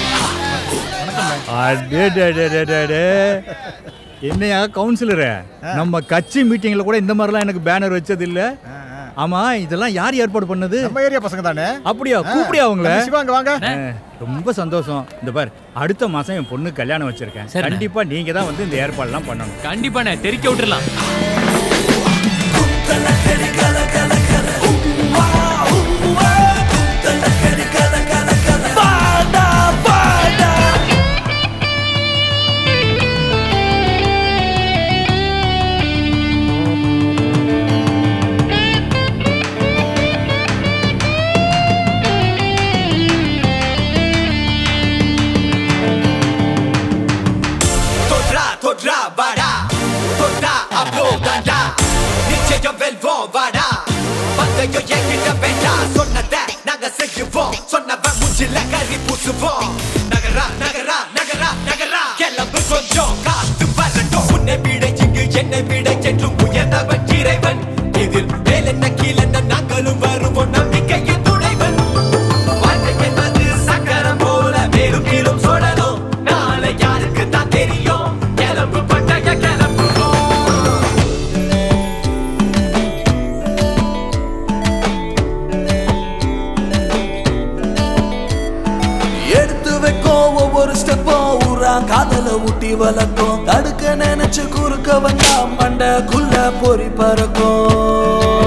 அடே டே டே டே டே டே. என்னையா கவுன்சிலரு நம்ம கட்சி மீட்டிங்ல கூட இந்த மாதிரிலாம் எனக்கு பேனர் வச்சது இல்ல ஆமா இதெல்லாம் யார் ஏற்பாடு பண்ணது நம்ம ஏரியா பசங்க தானே அப்படியா ஆ. கூப்பிடியா அவங்கள நம்ம சிவாங்க வாங்க. ஆ, ரொம்ப சந்தோஷம் இந்த பார் அடுத்த மாசம் என் பொண்ணு கல்யாணம் வச்சிருக்கேன் சரிண்ணே. கண்டிப்பா நீங்க தான் வந்து இந்த ஏற்பாடுலாம் பண்ணணும் கண்டிப்பாண்ணே தெரிக்க விட்டுறலாம் வாடா வாடா தொற்றா தொற்றா வாடா தொட்டா அப்போ தாண்டா நிச்சயம் வெல்வோம் வாடா பந்தயம் என்கிட்ட வேண்டாம் சொன்னத நாங்க செய்வோம் சொன்னவன் மூஞ்சில கறி பூசுவோம் நகரா நகரா நகரா நகரா கிளம்பு கொஞ்சம் காத்து வரட்டும் உன்னை விட இங்கு என்னை விட என்றும் உயர்ந்தவன் இறைவன் இதில் மேலென்ன கீழென்ன நாங்களும் வருவோம் நம்பிக்கையின் துணைவன் வாழ்க்கை என்பது சக்கரம் போல மேலும் கீழும் சுழலும் நாளை யாருக்கு தான் தெரியும் கிளம்பு பட்டய கிளம்புவோம் எடுத்து வைக்கும் ஒவ்வொரு ஸ்டெப்பும் ஊரா காதல ஊட்டி வளர்க்கும் தடுக்க நினைச்சு குறுக்க வந்தா மண்டக்குள்ள பொறி பறக்கும்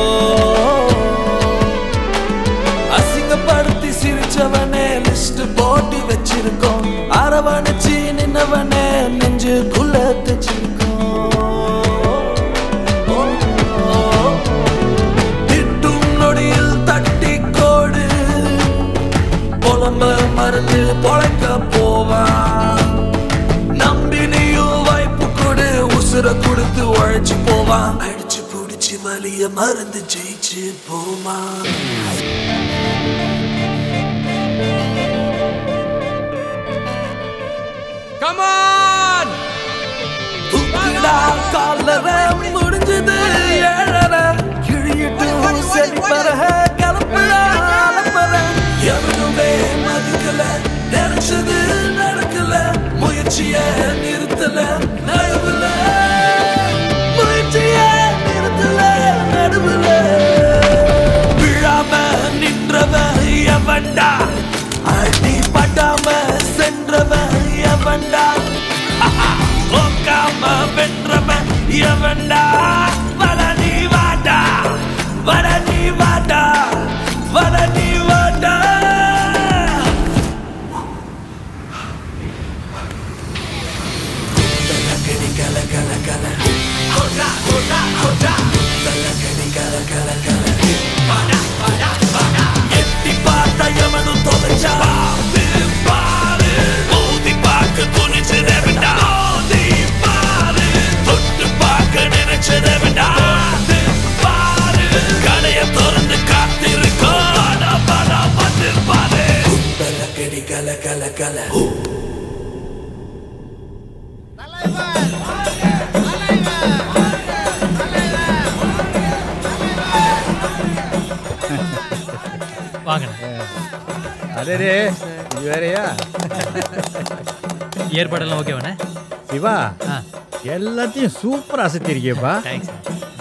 அசிங்கப்படுத்தி சிரிச்சவனே லிஸ்ட் போட்டு வச்சிருக்கோம் அரவணைச்சு நின்னவனே நெஞ்சுக்குள்ள தச்சிருக்கோம் திட்டும் நொடியில் தட்டி கோடு புலம்ப மறந்து பொழைக்க போவான் நம்பி நீயும் வாய்ப்பு கொடு உசுர கொடுத்து உழைச்சு போவான் அடிச்சு புடிச்சு வலிய மறந்து ஜெயிச்சு போவான் கமான் தூக்கிடா காலர முடிஞ்சது ஏழர கிழியிட்டு செழிப்பற கிளம்புற அலப்பற எவனுமே மதிக்கல நினைச்சது நடக்கல முயற்சிய நிறுத்தல நடுவுல முயற்சிய நிறுத்தல நடுவுல விழாம நின்றவன் எவன்டா அடி படாம சென்றவன் எவன்டா போக்காம வென்றவன் எவன்டா வட நீ வாடா வட நீ வாடா வட நீ வாடா கலக்கடி கல கல கல கொட்டா கொட்டா கொட்டா கலக்கடி கல கல கல வாடா வாடா வாடா எட்டி பார்த்தா எவனும் தொலைச்சா பாரு பாரு மோதி பார்க்க துணிச்சது வேண்டா மோதி பாரு தொட்டு பார்க்க நினைச்சது வேண்டா பாரு கடைய திறந்து காத்திருக்கோம் பாடா பாடா வந்து பாரு கலக்கடி கல கல கல வாங்கண்ணே அதே இது வேறயா ஏற்பாடெல்லாம் ஓகேவாண்ணே சிவா எல்லாத்தையும் சூப்பரா அசத்திருக்கியப்பா தேங்க்ஸ்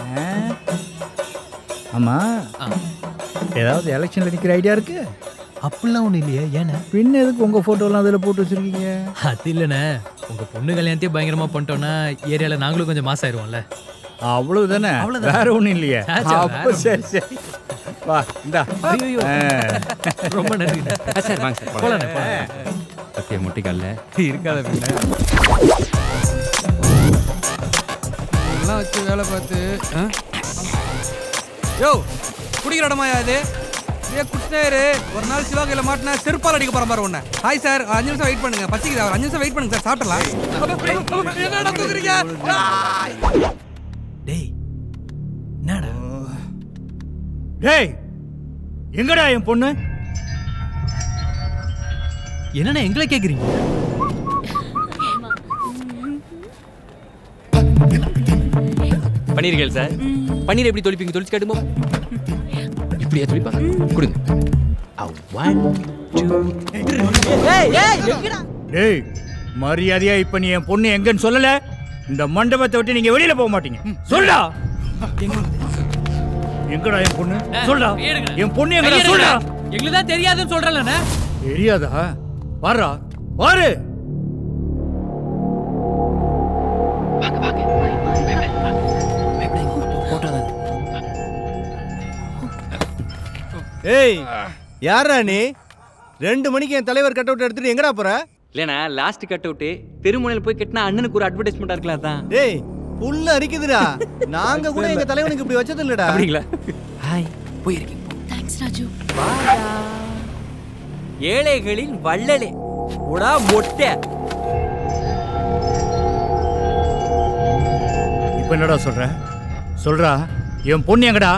ஆமா ஏதாவது எலெக்ஷன்ல நிக்கிற ஐடியா இருக்கு அப்படிலாம் ஒன்றும் இல்லையே ஏண்ணே பின்ன எதுக்கு உங்க போட்டோலாம் அதில் போட்டு வச்சிருக்கீங்க அது இல்லைண்ணே உங்க பொண்ணு கல்யாணத்தையும் பயங்கரமா பண்ணிட்டோன்னா ஏரியால நாங்களும் கொஞ்சம் மாசம் ஆயிருவோம்ல அவ்வளவுதானே அவ்வளவுதான். வேற ஒண்ணும் இல்லையே சே, சே, அப்ப வேற சரி சரி வா இந்தா ஐயையோ. ஆ. ரொம்ப நன்றிண்ணே. சார் வாங்க சார் போலாண்ணே, போலாம். சத்திய முட்டிக்கல்ல இருக்காத பின்ன எல்லாம் வச்சு வேலை பார்த்து ஆ? யோ குடிக்கிற இடமாயா இது ஏ குட்னேரு ஒரு நாள் சிவகையில மாட்டினா செருப்பால் அடிக்க போற மாதிரி ஒண்ணு ஹாய் சார் அஞ்சு நிமிஷம் வெயிட் பண்ணுங்க பசிக்குது ஒரு அஞ்சு நிமிஷம் வெயிட் பண்ணுங்க சார் சாப்பிடலாம் என்னடா தூக்குறீங்க டேய் என்னடா டேய் எங்கடா என் பொண்ணு என்னண்ணா எங்களை கேக்குறீங்க பண்ணிருக்கேன் சார் பன்னீர் எப்படி தொளிப்பீங்க தொளிச்சு காட்டுமா இப்படியா தொளிப்பாங்க கொடுங்க ஒன் டேய் மரியாதையா இப்ப நீ என் பொண்ணு எங்கன்னு சொல்லல இந்த மண்டபத்தை விட்டு நீங்க வெளியில போக மாட்டீங்க சொல்டா எங்கடா என் பொண்ணு சொல்டா என் பொண்ணு எங்கடா சொல்டா எங்களுக்கு தான் தெரியாதுன்னு சொல்றேன்லண்ணே தெரியாதா வாரா வாரு ஏய் யாரா நீ ரெண்டு மணிக்கு என் தலைவர் கட் அவுட் எடுத்துட்டு எங்கடா போற இல்லைண்ணா லாஸ்ட் கட் அவுட்டு தெருமுனையில் போய் கட்டினா அண்ணனுக்கு ஒரு அட்வர்டைஸ்மெண்ட்டாக இருக்கலாம் தான் டேய் புல்ல அரிக்குதுடா நாங்க கூட எங்க தலைவனுக்கு இப்படி வச்சது இல்லடா அப்படிங்களா ஹாய் போயிருக்கீங்க தேங்க்ஸ் ராஜு ஏழைகளின் வள்ளலே உடா மொட்டை இப்ப என்னடா சொல்ற சொல்றா என் பொண்ணு எங்கடா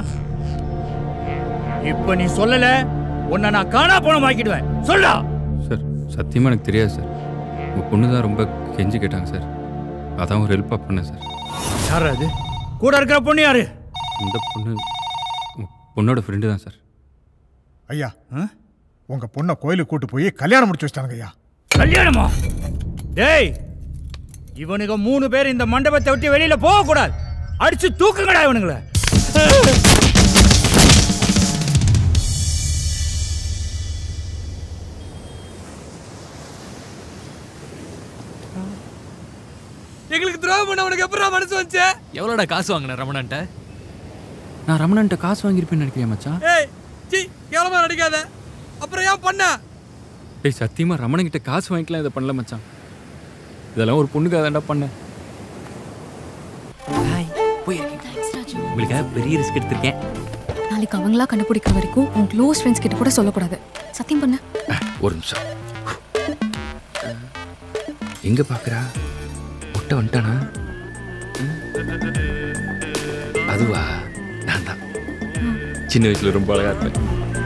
இப்ப நீ சொல்லல உன்னை நான் காணா போன ஆக்கிடுவேன் சொல்றா சார் சத்தியமாக எனக்கு தெரியாது சார் உங்கள் பொண்ணு தான் ரொம்ப கெஞ்சி கேட்டாங்க சார் அதான் ஒரு ஹெல்ப்பாக பண்ணேன் சார் யாரா அது கூட இருக்கிற பொண்ணு யாரு இந்த பொண்ணு உங்க பொண்ணோட ஃப்ரெண்டு தான் சார் ஐயா உங்க பொண்ணை கோயிலுக்கு கூட்டு போய் கல்யாணம் முடிச்சு வச்சிட்டாங்க ஐயா கல்யாணமா டேய் இவனுங்க மூணு பேர் இந்த மண்டபத்தை விட்டு வெளியில போக கூடாது அடிச்சு தூக்குங்கடா இவனுங்கள எங்களுக்கு துரோகம் பண்ண உனக்கு எப்பறம் மனசு வந்துச்சு எவ்வளோடா காசு வாங்கின ரமணன்ட்ட நான் ரமணன்ட்ட காசு வாங்கியிருப்பேன்னு நினைக்கிறேன் மச்சான் ஏய் சி கேவலமா நடிக்காத அப்புறம் ஏன் பண்ண டேய் சத்தியமாக ரமணன்கிட்ட காசு வாங்கிக்கலாம் இதை பண்ணல மச்சான் இதெல்லாம் ஒரு பொண்ணுக்காக தான்டா பண்ணேன் உங்களுக்காக பெரிய ரிஸ்க் எடுத்திருக்கேன் நாளைக்கு அவங்களா கண்டுபிடிக்கிற வரைக்கும் உன் க்ளோஸ் ஃப்ரெண்ட்ஸ் கிட்ட கூட சொல்லக்கூடாது சத்தியம் பண்ண ஒரு நிமிஷம் எங்க பாக்குறா முட்டை வந்துட்டானா ம்? அதுவா நான் தான் சின்ன வயசுல ரொம்ப அழகா இருப்பேன்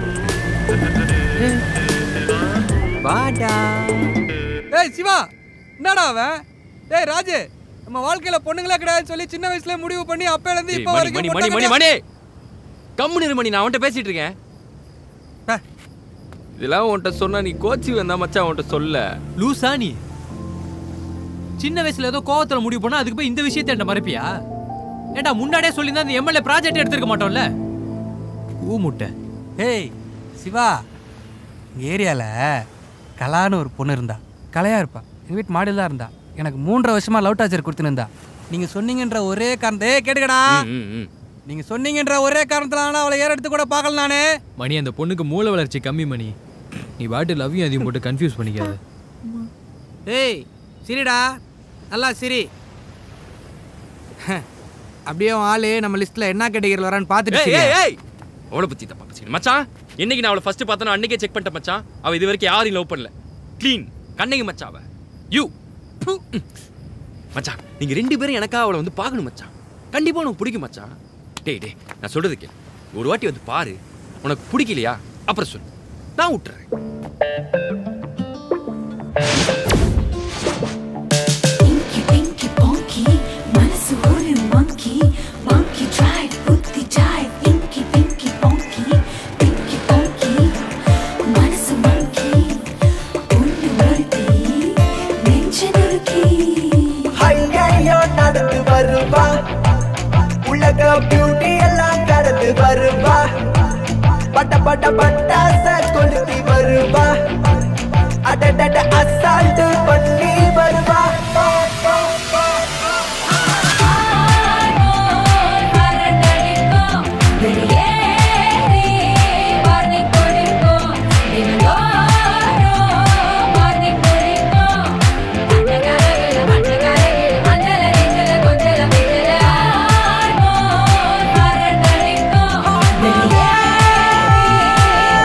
வாடா ஏய் சிவா என்னடா அவன் ஏய் ராஜு நம்ம வாழ்க்கையில பொண்ணுங்களே கிடையாதுன்னு சொல்லி சின்ன வயசுல முடிவு பண்ணி அப்பையில இருந்து ஏய், இப்ப மணி வரைக்கும் மணி மணி மணி பொண்ணுங்க- மணி கம்முனு இரு மணி நான் அவன்கிட்ட பேசிட்டு இருக்கேன் இதெல்லாம் உன்கிட்ட சொன்னா நீ கோச்சி வந்தா மச்சான் உன்கிட்ட சொல்ல லூசா நீ சின்ன வயசுல ஏதோ கோவத்துல முடிவு பண்ணா அதுக்கு போய் இந்த விஷயத்தை என்ன மறைப்பியா ஏண்டா முன்னாடியே சொல்லியிருந்தா இந்த எம்எல்ஏ ப்ராஜெக்ட் எடுத்திருக்க மாட்டோம்ல பூ முட்டை ஏய் சிவா எங்கள் ஏரியாவில் கலான்னு ஒரு பொண்ணு இருந்தா கலையா இருப்பா எங்கள் வீட்டு மாடியில் தான் இருந்தா எனக்கு மூன்றரை வருஷமா லவ் டார்ச்சர் கொடுத்துன்னு இருந்தா நீங்கள் சொன்னீங்கன்ற ஒரே காரணத்தை ஏய் கேட்டுக்கடா நீங்கள் சொன்னீங்கன்ற ஒரே காரணத்தில் அவளை ஏற எடுத்து கூட பார்க்கல நானே மணி அந்த பொண்ணுக்கு மூளை வளர்ச்சி கம்மி மணி நீ பாட்டு லவ்யும் அதையும் போட்டு கன்ஃபியூஸ் பண்ணிக்காத ஏய் சிரிடா நல்லா சிரி அப்படியே உன் ஆளு நம்ம லிஸ்ட்ல என்ன கேட்டகரியில் வரான்னு பார்த்துட்டு ஏய் சிரி. ஏய் ஏய் அவளை பத்தி தப்பா பேசுங்க மச்சான் என்னைக்கு நான் அவளை ஃபர்ஸ்ட் பார்த்தனோ அன்னைக்கே செக் பண்ணிட்டேன் மச்சான் அவ இது வரைக்கும் யாரையும் லவ் பண்ணல க்ளீன் கண்ணகி மச்சான் அவ யூ மச்சான் நீங்க ரெண்டு பேரும் எனக்கா அவளை வந்து பார்க்கணும் மச்சான் கண்டிப்பா உனக்கு பிடிக்கும் மச்சான் டேய் டேய் நான் சொல்றது கேளு ஒரு வாட்டி வந்து பாரு உனக்கு பிடிக்கலையா அப்புறம் சொல்லு நான் விட்டுறேன் Pinky Ponky, మనసు ஒரு monkey, monkey drive, புத்தி jive, Pinky Pinky Ponky, Pinky Ponky, మనసు monkey, ஒண்ணு ஒருத்தி, நெஞ்ச நுறுக்கி. ஐயையோ நடந்து வருவா உலக பியூட்டி எல்லாம் கடந்து வருவா பட்ட பட்ட பட்டாச கொளுத்தி வருவா அடடட அசால்ட்டு பண்ணி வருவா Yeah.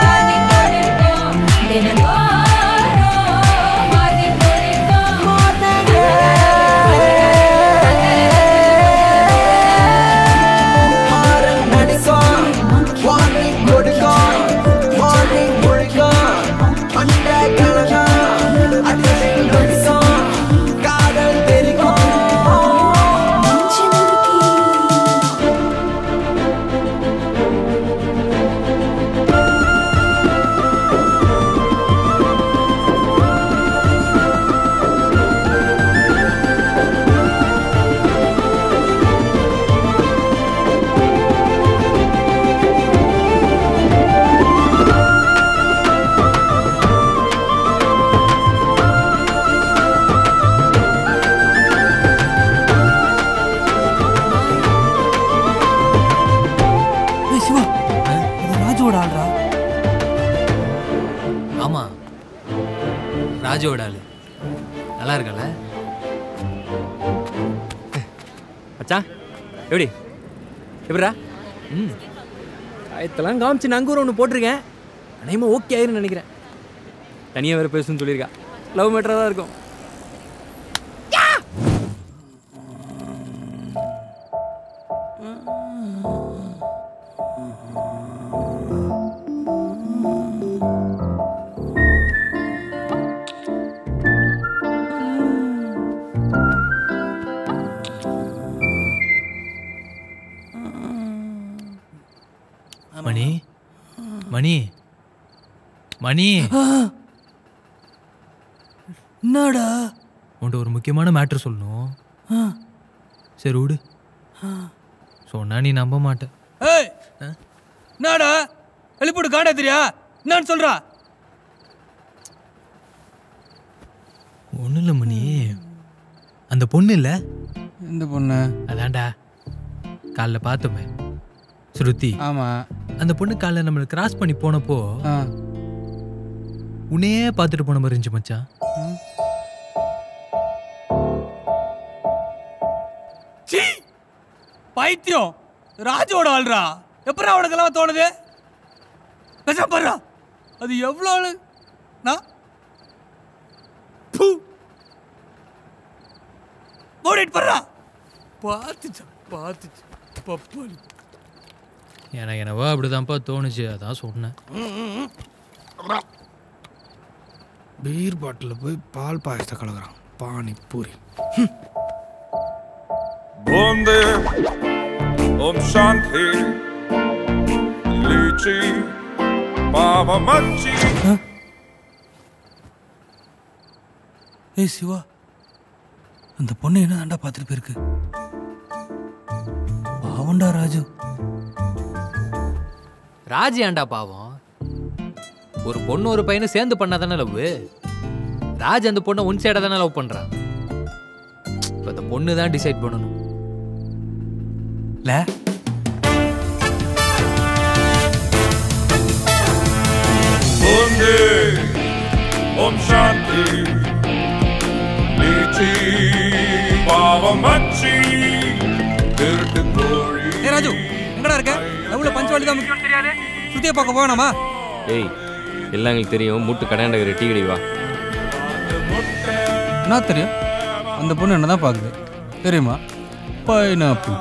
ராஜுவோட ஆளு நல்லா இருக்கல மச்சான் எப்படி எப்படிடா ம் ஆயத்தெல்லாம் காமிச்சு நங்கூர் ஒன்று போட்டிருக்கேன் அநேகமாக ஓகே ஆயிருன்னு நினைக்கிறேன் தனியாக வேறு பேசுன்னு சொல்லியிருக்கா லவ் மேட்டராக தான் இருக்கும் மணி மணி மணி என்னடா உன்ட்ட ஒரு முக்கியமான மேட்ரு சொல்லணும் சரி விடு சொன்னா நீ நம்ப மாட்ட ஏய் என்னடா வெளிப்படு காடா தெரியா என்னன்னு சொல்றா ஒன்றும் இல்லை மணி அந்த பொண்ணு இல்லை இந்த பொண்ணு அதான்டா காலைல பார்த்தோமே ஸ்ருதி ஆமா அந்த பொண்ணு காலைல நம்மளை கிராஸ் பண்ணி போனப்போ உன்னையே பார்த்துட்டு போன மாதிரி இருந்துச்சு மச்சான் சீ பைத்தியம் ராஜோட ஆள்றா எப்படா அவனுக்கு எல்லாம் தோணுது பேச பாருடா அது எவ்வளோ ஆளு நான் மூடிட்டு போடுறா பார்த்துச்சா பார்த்துச்சு பப்பாளி எனக்கு என்னவோ அப்படிதான்ப்பா தோணுச்சு அதான் சொன்னேன் பீர் பாட்டில் போய் பால் பாயசத்தை கலக்குறான் பானி puri Bonde Om Shanti Lychee Baba Machi ஏய் சிவா அந்த பொண்ணு என்ன தாண்டா பார்த்துட்டு போயிருக்கு பாவண்டா ராஜு ராஜி ஏன்டா பாவம் ஒரு பொண்ணு ஒரு பையனும் சேர்ந்து பண்ணாதானே லவ் ராஜ் அந்த பொண்ணை ஒன் சைடாக தானே லவ் பண்ணுறான் இப்போ அந்த பொண்ணு தான் டிசைட் பண்ணணும் ல Bonde Om Shanti Lychee Baba Machi திருட்டு கோழி ஏ ராஜு எங்கடா இருக்க எவ்வளோ பஞ்சவாளி தான் முக்கியம் தெரியாது சுத்தியை பார்க்க போவேனாமா ஏய் எல்லாம் எங்களுக்கு தெரியும் மூட்டு கடையாண்ட டீ கடை வா என்ன தெரியும் அந்த பொண்ணு என்ன தான் பார்க்குது தெரியுமா பைனாப்பிள்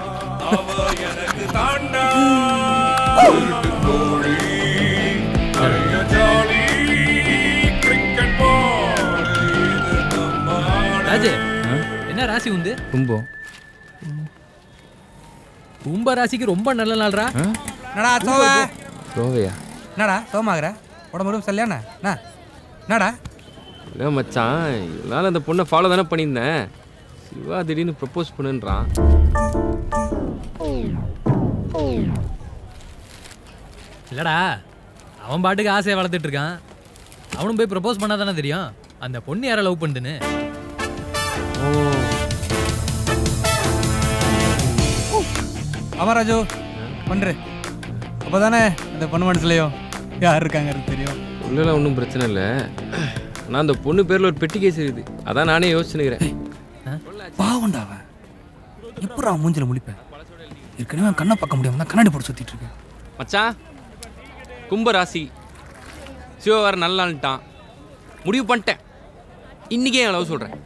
திருட்டு கோழி அடைய ஜாலி கிரிக்கெட் பால் இது நம்ம ராஜு என்ன ராசி உண்டு கும்பம் கும்ப ராசிக்கு ரொம்ப நல்ல நாள்ரா என்னடா சோவ கோவையா என்னடா சோமாகிற உடம்பு உடம்பு சரியாண்ணா என்ன என்னடா இல்லை மச்சான் இதனால அந்த பொண்ணை ஃபாலோ தானே பண்ணியிருந்தேன் சிவா திடீர்னு ப்ரப்போஸ் பண்ணுன்றான் இல்லடா அவன் பாட்டுக்கு ஆசையை வளர்த்துட்டு இருக்கான் அவனும் போய் ப்ரப்போஸ் பண்ணாதானே தெரியும் அந்த பொண்ணு யாரை லவ் பண்ணுதுன்னு ஆமா ராஜு பண்று அப்போதானே இந்த பொண்ணு மனசுலையும் யார் இருக்காங்கிறது தெரியும் உள்ளலாம் ஒன்றும் பிரச்சனை இல்லை ஆனால் அந்த பொண்ணு பேரில் ஒரு பெட்டி கேஸ் இருக்குது அதான் நானே யோசிச்சுனுக்கிறேன் பாவண்டா அவன் எப்படி அவன் மூஞ்சில முழிப்பேன் ஏற்கனவே அவன் கண்ணை பார்க்க முடியாம தான் கண்ணாடி போட்டு சுத்திட்டு இருக்கேன் மச்சான் கும்ப ராசி சிவா வேற நல்ல நாள்ட்டான் முடிவு பண்ணிட்டேன் இன்னைக்கே என் லவ் சொல்கிறேன்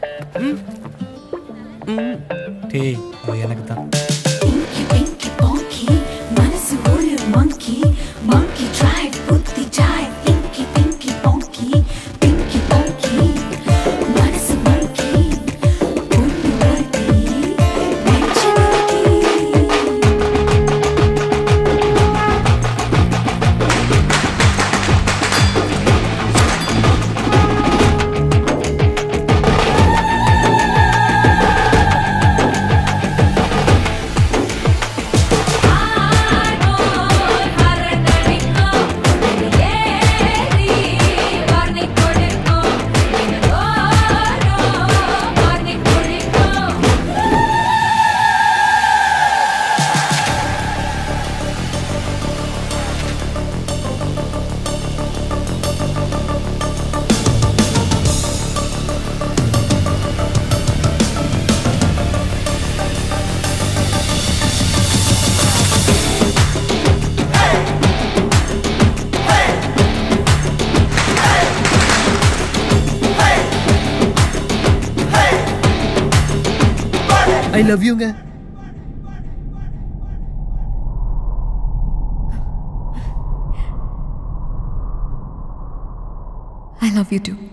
டேய் அவன் எனக்கு தான் Pinky Ponky, மனசு ஒரு monkey, monkey drive, புத்தி jive, Pinky Pinky Ponky, Pinky Ponky, மனசு monkey, பொண்ணு ஒருத்தி, நெஞ்சு ஐ லவ் யூங்க ஐ லவ் யூ டூ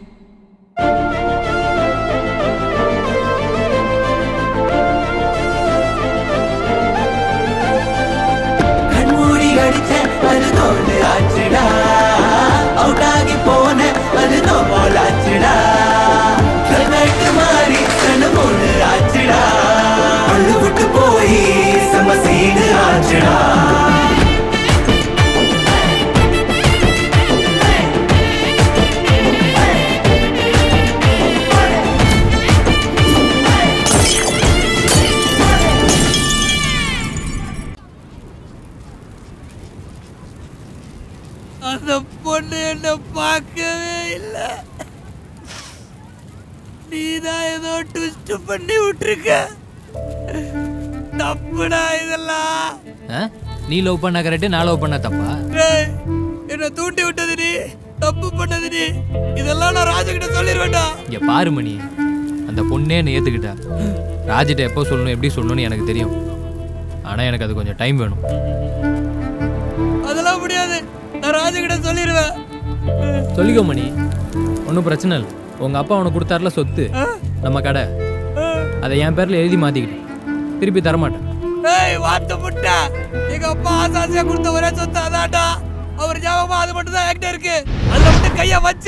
கண்மூடி அடிச்ச அது தோண்டு ஆச்சுடா அவுட் ஆகி போன அது தோல் ஆச்சுடா கல்வெட்டு மாறி ரெண்டு மூணு ஆச்சுடா பள்ளு விட்டு போய் செம சீடு ஆச்சுடா அந்த பொண்ணு என்ன பார்க்கவே இல்லை நீதான் ஏதோ ட்விஸ்ட் பண்ணி விட்டுருக்க தப்புடா இதெல்லாம் ஆ? நீ லவ் பண்ண கரெக்டு நான் லவ் பண்ண தப்பா டேய், என்ன தூண்டி விட்டது நீ தப்பு பண்ணது நீ இதெல்லாம் நான் ராஜகிட்ட சொல்லிடுவேன்டா இங்க பாரு மணி அந்த பொண்ணே என்னை ஏத்துக்கிட்டா ராஜிட்ட எப்போ சொல்லணும் எப்படி சொல்லணும்னு எனக்கு தெரியும் ஆனா எனக்கு அது கொஞ்சம் டைம் வேணும் அதெல்லாம் முடியாது நான் ராஜகிட்ட சொல்லிடுவேன் சொல்லிக்கோ மணி ஒன்றும் பிரச்சனை இல்லை உங்க அப்பா உனக்கு கொடுத்தாருல சொத்து நம்ம கடை அதை என் பேர்ல எழுதி மாத்திக்கிட்டேன் திருப்பி தரமாட்டேன் ஏய் வார்த்தை முட்டை எங்க அப்பா ஆசாசியா கொடுத்த ஒரே சொத்து அதான்டா அவர் ஞாபகமா அது மட்டும் தான் என்கிட்ட இருக்கு அதுல மட்டும் கைய வச்ச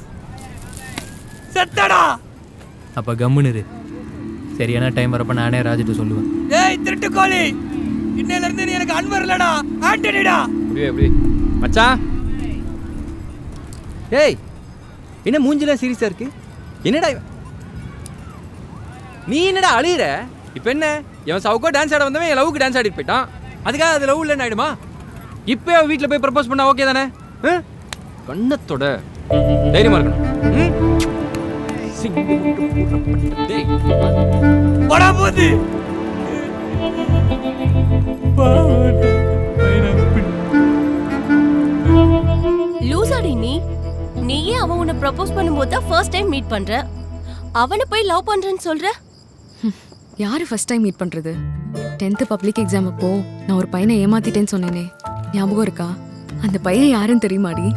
செத்தடா அப்ப கம்முன்னு இரு சரியான டைம் வரப்ப நானே ராஜிட்ட சொல்லுவேன் ஏய் திருட்டு கோழி இன்னையில இருந்து நீ எனக்கு அன்பர் இல்லடா ஆண்டனிடா அப்படியே எப்படி மச்சான் ஏய் என்ன மூஞ்சில சீரியஸா இருக்கு என்னடா இவன்? நீ என்னடா அழுகிற இப்போ என்ன இவன் சவுக்கோ டான்ஸ் ஆட வந்தவன் என் லவ்வுக்கு டான்ஸ் ஆடிட்டு போயிட்டான் அதுக்காக அது லவ் இல்லைன்னு ஆயிடுமா இப்போ அவன் வீட்டில் போய் ப்ரப்போஸ் பண்ணா ஓகே தானே ஆ? கண்ணத்தோட தைரியமா இருக்கணும் ம்? சிங்கு முட்டு பூரப்பட்ட டேய். போடா போது லூசாடி நீ நீயே அவன் உன்னை ப்ரப்போஸ் பண்ணும்போது தான் ஃபர்ஸ்ட் டைம் மீட் பண்ற அவனை போய் லவ் பண்றேன்னு சொல்ற யாரு ஃபர்ஸ்ட் டைம் மீட் பண்றது டென்த்து பப்ளிக் எக்ஸாம் அப்போ நான் ஒரு பையனை ஏமாத்திட்டேன்னு சொன்னேனே ஞாபகம் இருக்கா அந்த பையன் யாருன்னு தெரியுமாடி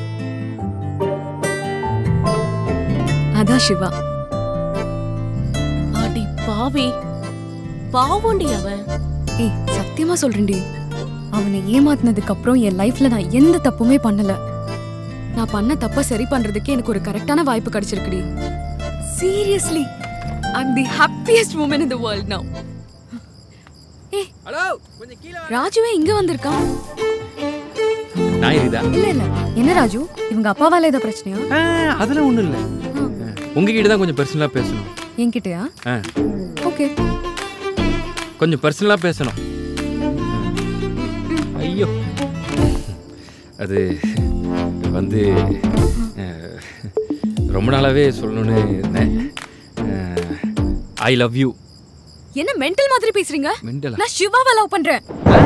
அதான் சிவா அடி பாவி பாவோண்டி அவன் ஏய் சத்தியமா சொல்றேன்டி அவனை ஏமாத்தினதுக்கு அப்புறம் என் லைஃப்ல நான் எந்த தப்புமே பண்ணல நான் பண்ண தப்ப சரி பண்றதுக்கு எனக்கு ஒரு கரெக்டான வாய்ப்பு கிடைச்சிருக்குடி seriously I'm the happiest woman in the world now ஏய் ஹலோ கொஞ்சம் கீழே ராஜுவே இங்க வந்திருக்கான் நான் இருக்குதா இல்ல இல்ல என்ன ராஜு இவங்க அப்பாவால ஏதோ பிரச்சனையா அதெல்லாம் ஒன்றும் இல்லை உங்ககிட்ட தான் கொஞ்சம் பர்சனலாக பேசணும் என்கிட்டயா ஆ ஓகே கொஞ்சம் பர்சனலாக பேசணும் ஐயோ அது வந்து அஹ், ரொம்ப நாளாகவே சொல்லணும்னு இருந்தேன் ஐ லவ் யூ என்ன மென்டல் மாதிரி பேசுறீங்க மெண்டலா நான் சிவாவை லவ் பண்றேன்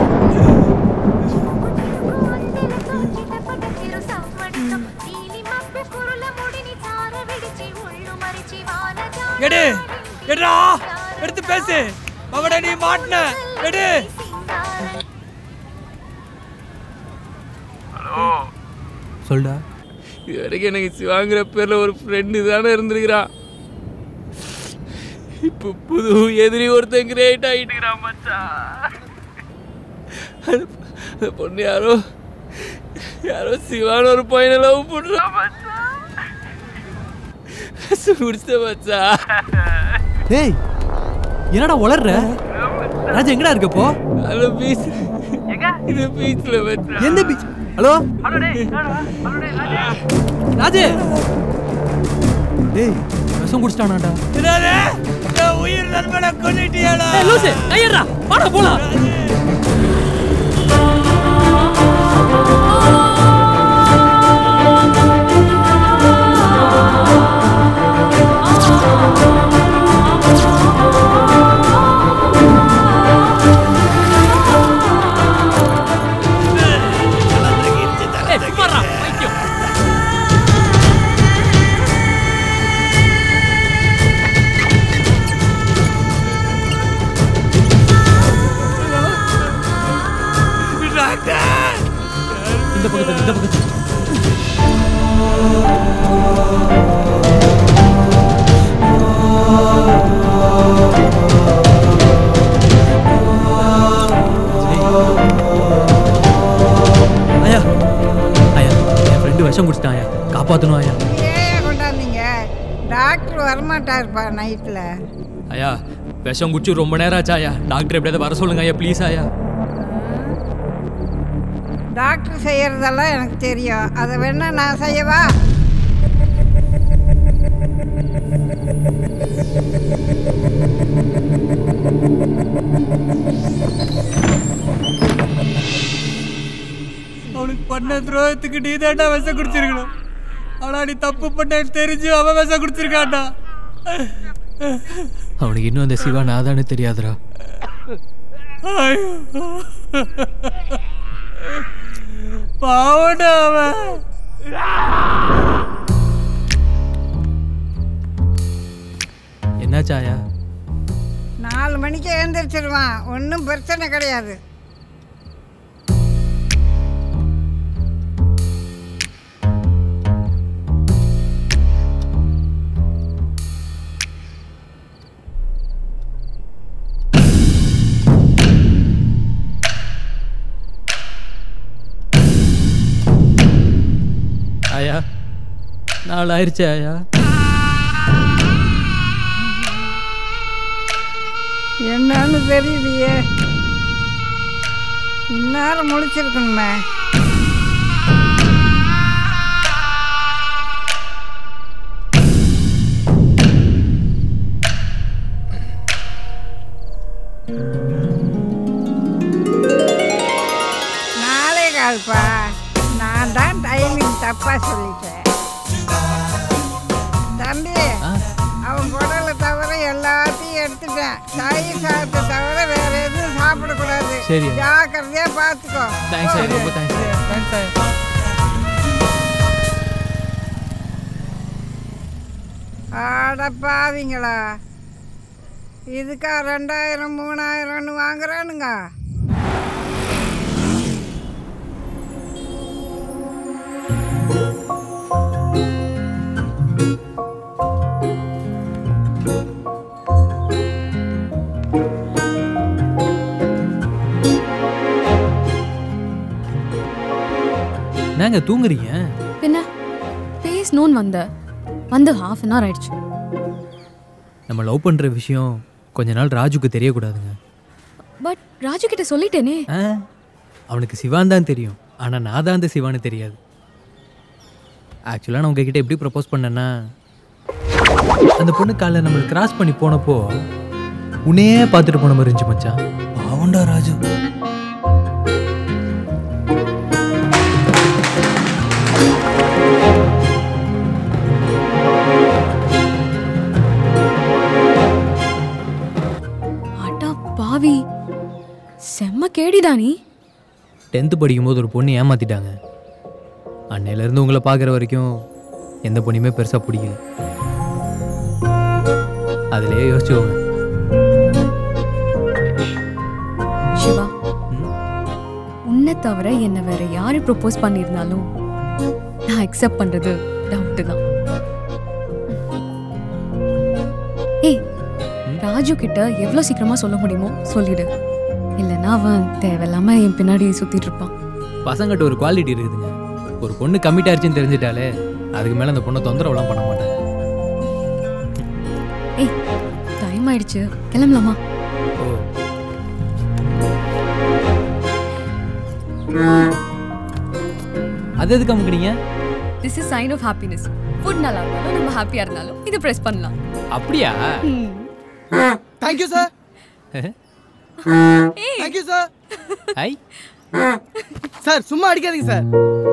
எடு எடுடா எடுத்து பேசு மகட நீ மாட்டின எடு சொல்டா இது வரைக்கும் எனக்கு சிவாங்கிற பேரில் ஒரு ஃப்ரெண்டு தானே இருந்திருக்கிறான் இப்போ புது எதிரி ஒருத்தன் கிரியேட் ஆகிட்டுக்கிறான் மச்சான் அந்த அந்த பொண்ணு யாரோ யாரோ சிவான ஒரு பையனை லவ் பண்ணுறான் மச்சான் முடிச்ச மச்சான் டேய் என்னடா உளர்ற ராஜா எங்கடா இருக்க இப்போ அந்த பீச் இது பீச்சில் மச்சான் எந்த பீச் ஹலோ ராஜு டேய் விஷம் குடிச்சிட்டானாடா என்னது என் உயிர் நண்பனை கொன்னிட்டியாடா ஏய் லூசு கையறா வாடா போலாம் ஏய் சும்மாடா பைத்தியம் காப்பாற்றணும் ஐயா ஏன் கொண்டாந்தீங்க டாக்டர் வரமாட்டாருப்பா நைட்டில் ஐயா விஷம் குடிச்சு ரொம்ப நேரம் ஆச்சா ஐயா டாக்டர் எப்படியாவது வர சொல்லுங்க ஐயா ப்ளீஸ் ஐயா டாக்டர் செய்யறதெல்லாம் எனக்கு தெரியும் அதை வேணா நான் செய்யவா அவனுக்கு பண்ண துரோகத்துக்கு நீ தாண்டா விஷம் குடிச்சிருக்கணும் ஆனா நீ தப்பு பண்ண தெரிஞ்சு அவன் விஷம் குடிச்சிருக்கான்டா அவனுக்கு இன்னும் அந்த சிவா நாதான்னு தெரியாதுடா ஐயோ. பாவம்டா அவன் என்னாச்சா ஐயா நாலு மணிக்கு எழுந்திரிச்சிருவான் ஒன்றும் பிரச்சனை கிடையாது ஐயா நாள் ஆயிடுச்சு ஐயா என்னன்னு தெரியலையே இந்நேரம் முழிச்சிருக்கணுமே நாளே கால்ப்பா நான் தான் டைமிங் தப்பா சொல்லிட்டேன் தம்பி அவன் குடலை தவிர எல்லாத்தையும் எடுத்துட்டேன் தயிர் சாதத்தை தவிர வேற எதுவும் சாப்பிடக்கூடாது சரி. ஜாக்கிரதையா பார்த்துக்கோ தேங்க்ஸ் ஐயா ரொம்ப தேங்க்ஸ் ஆட பாவிங்களா இதுக்கா ரெண்டாயிரம் மூணாயிரம்னு வாங்குறானுங்க என்னங்க தூங்குறீங்க பின்ன பேசணும்னு வந்த வந்து ஹாஃப் அன் ஹவர் ஆயிடுச்சு நம்ம லவ் பண்ற விஷயம் கொஞ்ச நாள் ராஜுக்கு தெரியக்கூடாதுங்க பட் ராஜு கிட்ட சொல்லிட்டேனே ஆ, அவனுக்கு சிவான் தான் தெரியும் ஆனா நான் தான் அந்த சிவான்னு தெரியாது ஆக்சுவலாக நான் உங்ககிட்ட எப்படி ப்ரப்போஸ் பண்ணேன்னா அந்த பொண்ணு காலைல நம்மளை கிராஸ் பண்ணி போனப்போ உன்னையே பார்த்துட்டு போன மாதிரி இருந்துச்சு மச்சான் அவன்டா ராஜு அடா பாவி செம்ம கேடிடா நீ டென்த்து படிக்கும்போது ஒரு பொண்ணு ஏமாத்திட்டாங்க அன்னையிலேருந்து உங்களை பார்க்குற வரைக்கும் எந்த பொண்ணுமே பெருசாக பிடிக்கல அதிலேயே யோசிச்சுக்கோங்க சிவா உன்னை தவிர என்னை வேற யாரு ப்ரொப்போஸ் பண்ணியிருந்தாலும் நான் அக்செப்ட் பண்றது டவுட்டு தான் ஏய் ராஜு கிட்ட எவ்வளோ சீக்கிரமா சொல்ல முடியுமோ சொல்லிடு இல்லைன்னா அவன் தேவையில்லாம என் பின்னாடி சுத்திட்டு இருப்பான் பசங்கிட்ட ஒரு குவாலிட்டி இருக்குதுங்க ஒரு பொண்ணு கம்மிட் ஆயிடுச்சுன்னு தெரிஞ்சிட்டாலே அதுக்கு மேலே அந்த பொண்ணை தொந்தரவுலாம் பண்ண மாட்டாங்க ஏய் டைம் ஆயிடுச்சு கிளம்பலாமா அது எதுக்கு அமுக்குறீங்க this is sign of happiness food நல்லா இருந்தாலும் நம்ம ஹாப்பியா இருந்தாலும் இதை ப்ரெஸ் பண்ணலாம் அப்படியா thank you sir thank you sir I sir சும்மா அடிக்காதீங்க சார்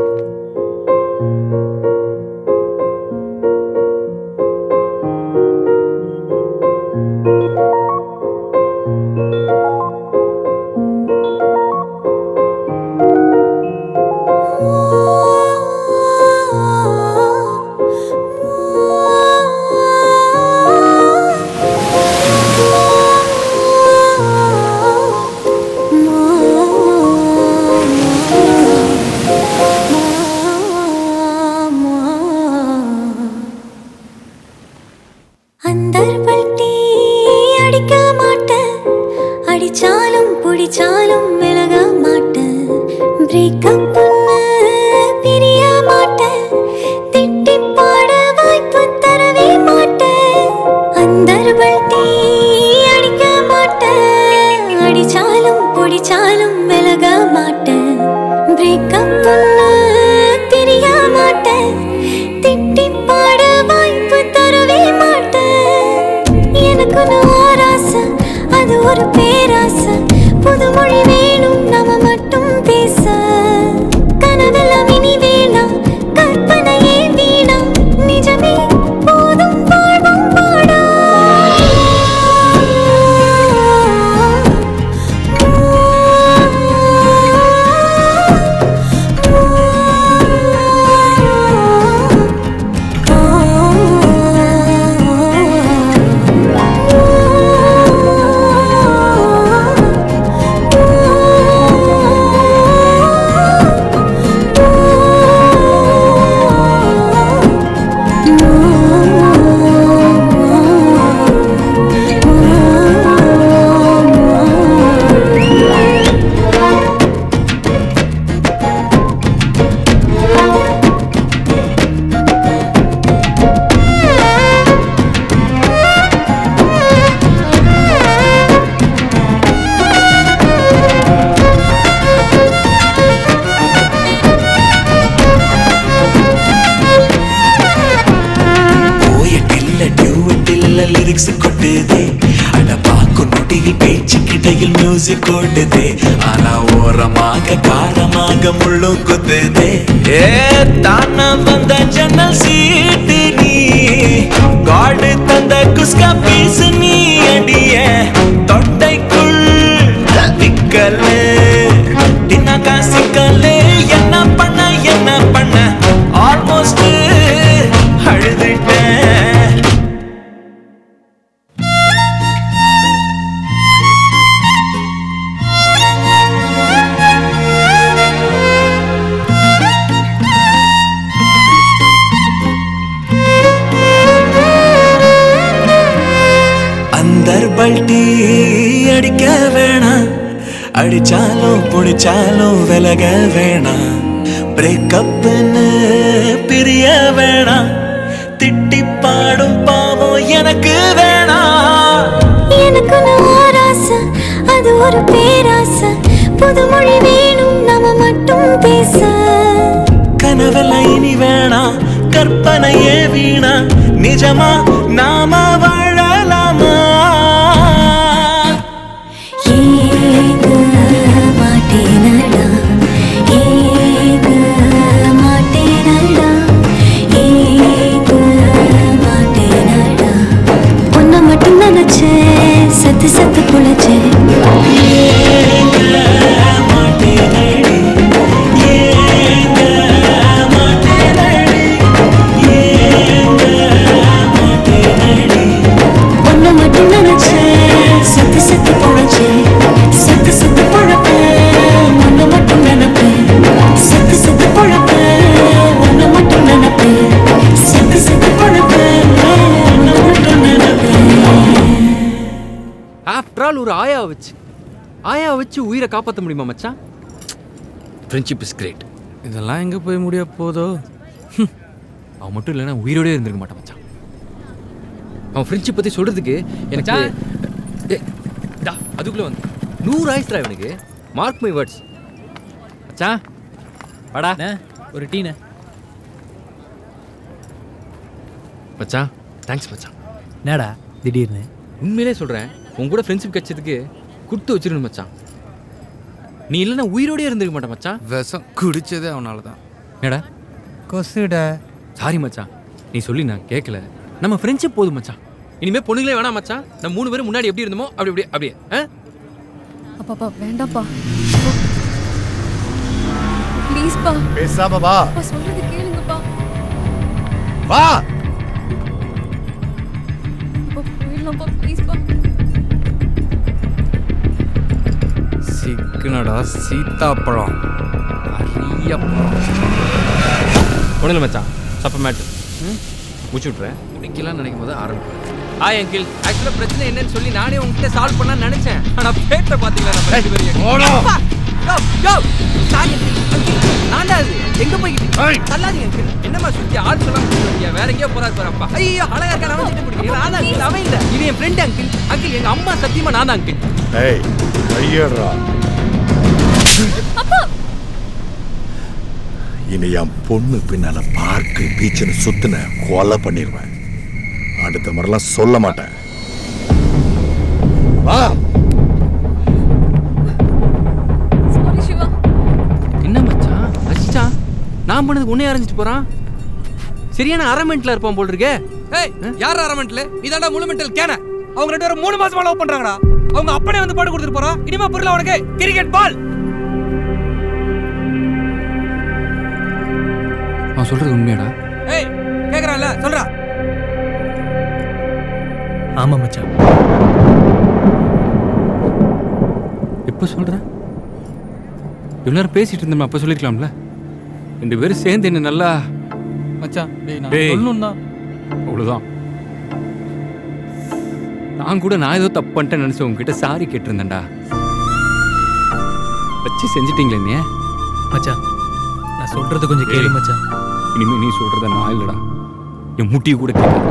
அந்தர் பல்ட்டி அடிக்க மாட்டேன் அடிச்சாலும் பிடிச்சாலும் விலக மாட்டேன் பிரேக்கப் பிரிய மாட்டேன் திட்டி அந்தர்வல் தீ அடிக்க மாட்டேன் அடிச்சாலும் பிடிச்சாலும் விலக மாட்டேன் பிரேக்கப் ஒன்று தெரிய மாட்டேன் திட்டி பாட வாய்ப்பு தரவே மாட்டேன் எனக்குன்னு ஒரு ஆசை அது ஒரு பேராசை புதுமொழி வேணும் நாம மட்டும் பேச கனவெல்லாம் இனி வேணாம் கற்பனையே வீணாம் நிஜமே போதும் வாழ்வும் பாடா போயட்டில்ல டியூவட்டில்ல லிரிக்ஸ் கொட்டுதே அட பாக்கு நொடியில் பேச்சு கிடையில் மியூசிக் ஓடுதே ஆனா ஓரமாக காரமாக முள்ளும் குத்துதே ஏ தானா வந்த ஜன்னல் சீட்டு நீ காடு தந்த குஸ்கா பீஸ் நீ அடிய தொண்டைக்குள் விக்கலே தினகா சிக்கலே என்ன பண்ண என்ன பண்ண ஆல்மோஸ்ட் அழுதுட்டேன் அந்தர் பல்டி அடிக்க வேணாம் அடிச்சாலும் புடிச்சாலும் விலக வேணாம் பிரேக்கப்னு பிரிய வேணாம் திட்டி பாடும் பாவம் எனக்கு வேணாம் எனக்குன்னு ஒரு ஆசை அது ஒரு பேராசை புதுமொழி வேணும் நாம மட்டும் பேச கனவெல்லாம் இனி வேணாம் கற்பனையே வீணா நிஜமா நாம வாழலாமா ஏங்க மாட்டேனடா ஏங்க மாட்டேனடா ஏங்க மாட்டேனடா உன்னை மட்டும் நினைச்சேன் சத்து சத்து பொழைச்சேன் உன்னை மட்டும் நினைச்சேன் சத்து சத்து பொழைச்சேன் சத்து சத்து பொழப்பேன் உன்னை மட்டும் நினைப்பேன் சத்து சத்து பொழப்பேன் உன்னை மட்டும் நினைப்பேன் சத்து சத்து பொழப்பேன் உன்னை மட்டும் நினைப்பேன் ஆஃப்டர் ஆல் ஒரு ஆயா வச்சு ஆயா வச்சு உயிரை காப்பாற்ற முடியுமா மச்சான் ஃப்ரெண்ட்ஷிப் இஸ் கிரேட் இதெல்லாம் எங்கே போய் முடிய போதோ அவன் மட்டும் இல்லைன்னா உயிரோடே இருந்திருக்க மாட்டான் மச்சான் அவன் ஃப்ரெண்ட்ஷிப் பற்றி சொல்கிறதுக்கு எனக்கு ஏ, டா அதுக்குள்ளே வந்து நூறு ஆயிடுச்சுடா இவனுக்கு மார்க் மை வேர்ட்ஸ் மச்சான் வாடா ஒரு டீனு மச்சான் தேங்க்ஸ் மச்சான் என்னடா திடீர்னு உண்மையிலே சொல்கிறேன் உன் கூட ஃப்ரெண்ட்ஷிப் கிடைச்சதுக்கு கொடுத்து வச்சிருக்கணும் மச்சான் நீ இல்லைன்னா உயிரோடே இருந்திருக்க மாட்டேன் மச்சான் விஷம் குடிச்சதே அவனால தான் என்னடா கொசுடா சாரி மச்சான் நீ சொல்லி நான் கேட்கல நம்ம ஃப்ரெண்ட்ஷிப் போதும் மச்சான் இனிமே பொண்ணுங்களே வேணாம் மச்சான் நம்ம மூணு பேரும் முன்னாடி எப்படி இருந்தோமோ அப்படி அப்படியே அப்படியே ஆ அப்பாப்பா வேண்டாப்பா ப்ளீஸ்ப்பா பேசாம வா அப்பா சொல்றது கேளுங்கப்பா வா அப்பா போயிடலாம்ப்பா ப்ளீஸ்ப்பா சிக்கனடா சீத்தாப்பழம் அரியப்பா ஒன்றும் இல்லை மச்சான் சப்ப மேட்டு மூச்சு விட்றேன் குடிக்கலாம்னு நினைக்கும் போது ஆரம்பிப்பேன் ஹாய் அங்கிள் ஆக்சுவலா பிரச்சனை என்னன்னு சொல்லி நானே உங்ககிட்ட சால்வ் பண்ணலாம்னு நினைச்சேன் ஆனா பேட்டை பாத்தீங்களா நம்ம ரெண்டு பேரும் அப்பா! யோ, யோ, sorry uncle. Uncle, நான்டா அது. எங்க போய்கிட்டு தள்ளாதீங்க uncle. என்னம்மா சுத்தி ஆள் சொல்லாம கூப்பிடுறீங்க? வேற எங்கேயோ போறாரு பாரு அப்பா ஐயோ அழகா இருக்கான் அவன் திட்டு பிடிக்கிறீங்க நான் தான் uncle, அவன் இல்ல இவன் என் ஃப்ரெண்ட் அங்கிள் அங்கிள் எங்க அம்மா சத்தியமா நான் தான் அங்கிள் ஏய் கையேடுறா இனி என் பொண்ணு பின்னால பார்க்கு பீச்சுன்னு சுத்தின கொலை பண்ணிடுவேன் அடுத்த முறைலாம் சொல்ல மாட்டேன் வா சாரி சிவா என்ன மச்சான் அடிச்சிட்டான் நான் பண்ணதுக்கு உன்னை அரைஞ்சிட்டு போறான் சரியான அரமெண்ட்ல இருப்பான் போல் இருக்கே ஏய் யார் அரமெண்ட்ல நீ தாண்டா முழு மெண்டல் கேன அவங்க ரெண்டு பேரும் மூணு மாசமா லவ் பண்றாங்கடா அவங்க அப்பனே வந்து பாட்டு கொடுத்துட்டு போறான் இனிமே புரியல உனக்கு கிரிக்கெட் பால் அவன் சொல்றது உண்மையாடா ஏய் கேக்குறான்ல சொல்றா ஆமா மச்சான் எப்போ சொல்ற இவ்வளோ நேரம் பேசிட்டு இருந்தோம் அப்போ சொல்லிருக்கலாம்ல ரெண்டு பேரும் சேர்ந்து என்ன நல்லா மச்சான் டேய் நான் டேய். சொல்லணும் தான் அவ்வளோதான் நான் கூட நான் ஏதோ தப்பு பண்ணிட்டேன்னு நினச்சி உங்ககிட்ட சாரி கேட்டிருந்தேன்டா வச்சு செஞ்சிட்டீங்களே நீ மச்சான் நான் சொல்றது கொஞ்சம் கேளு மச்சான் இனிமே நீ சொல்றத நான் இல்லடா என் முட்டியை கூட கேட்காத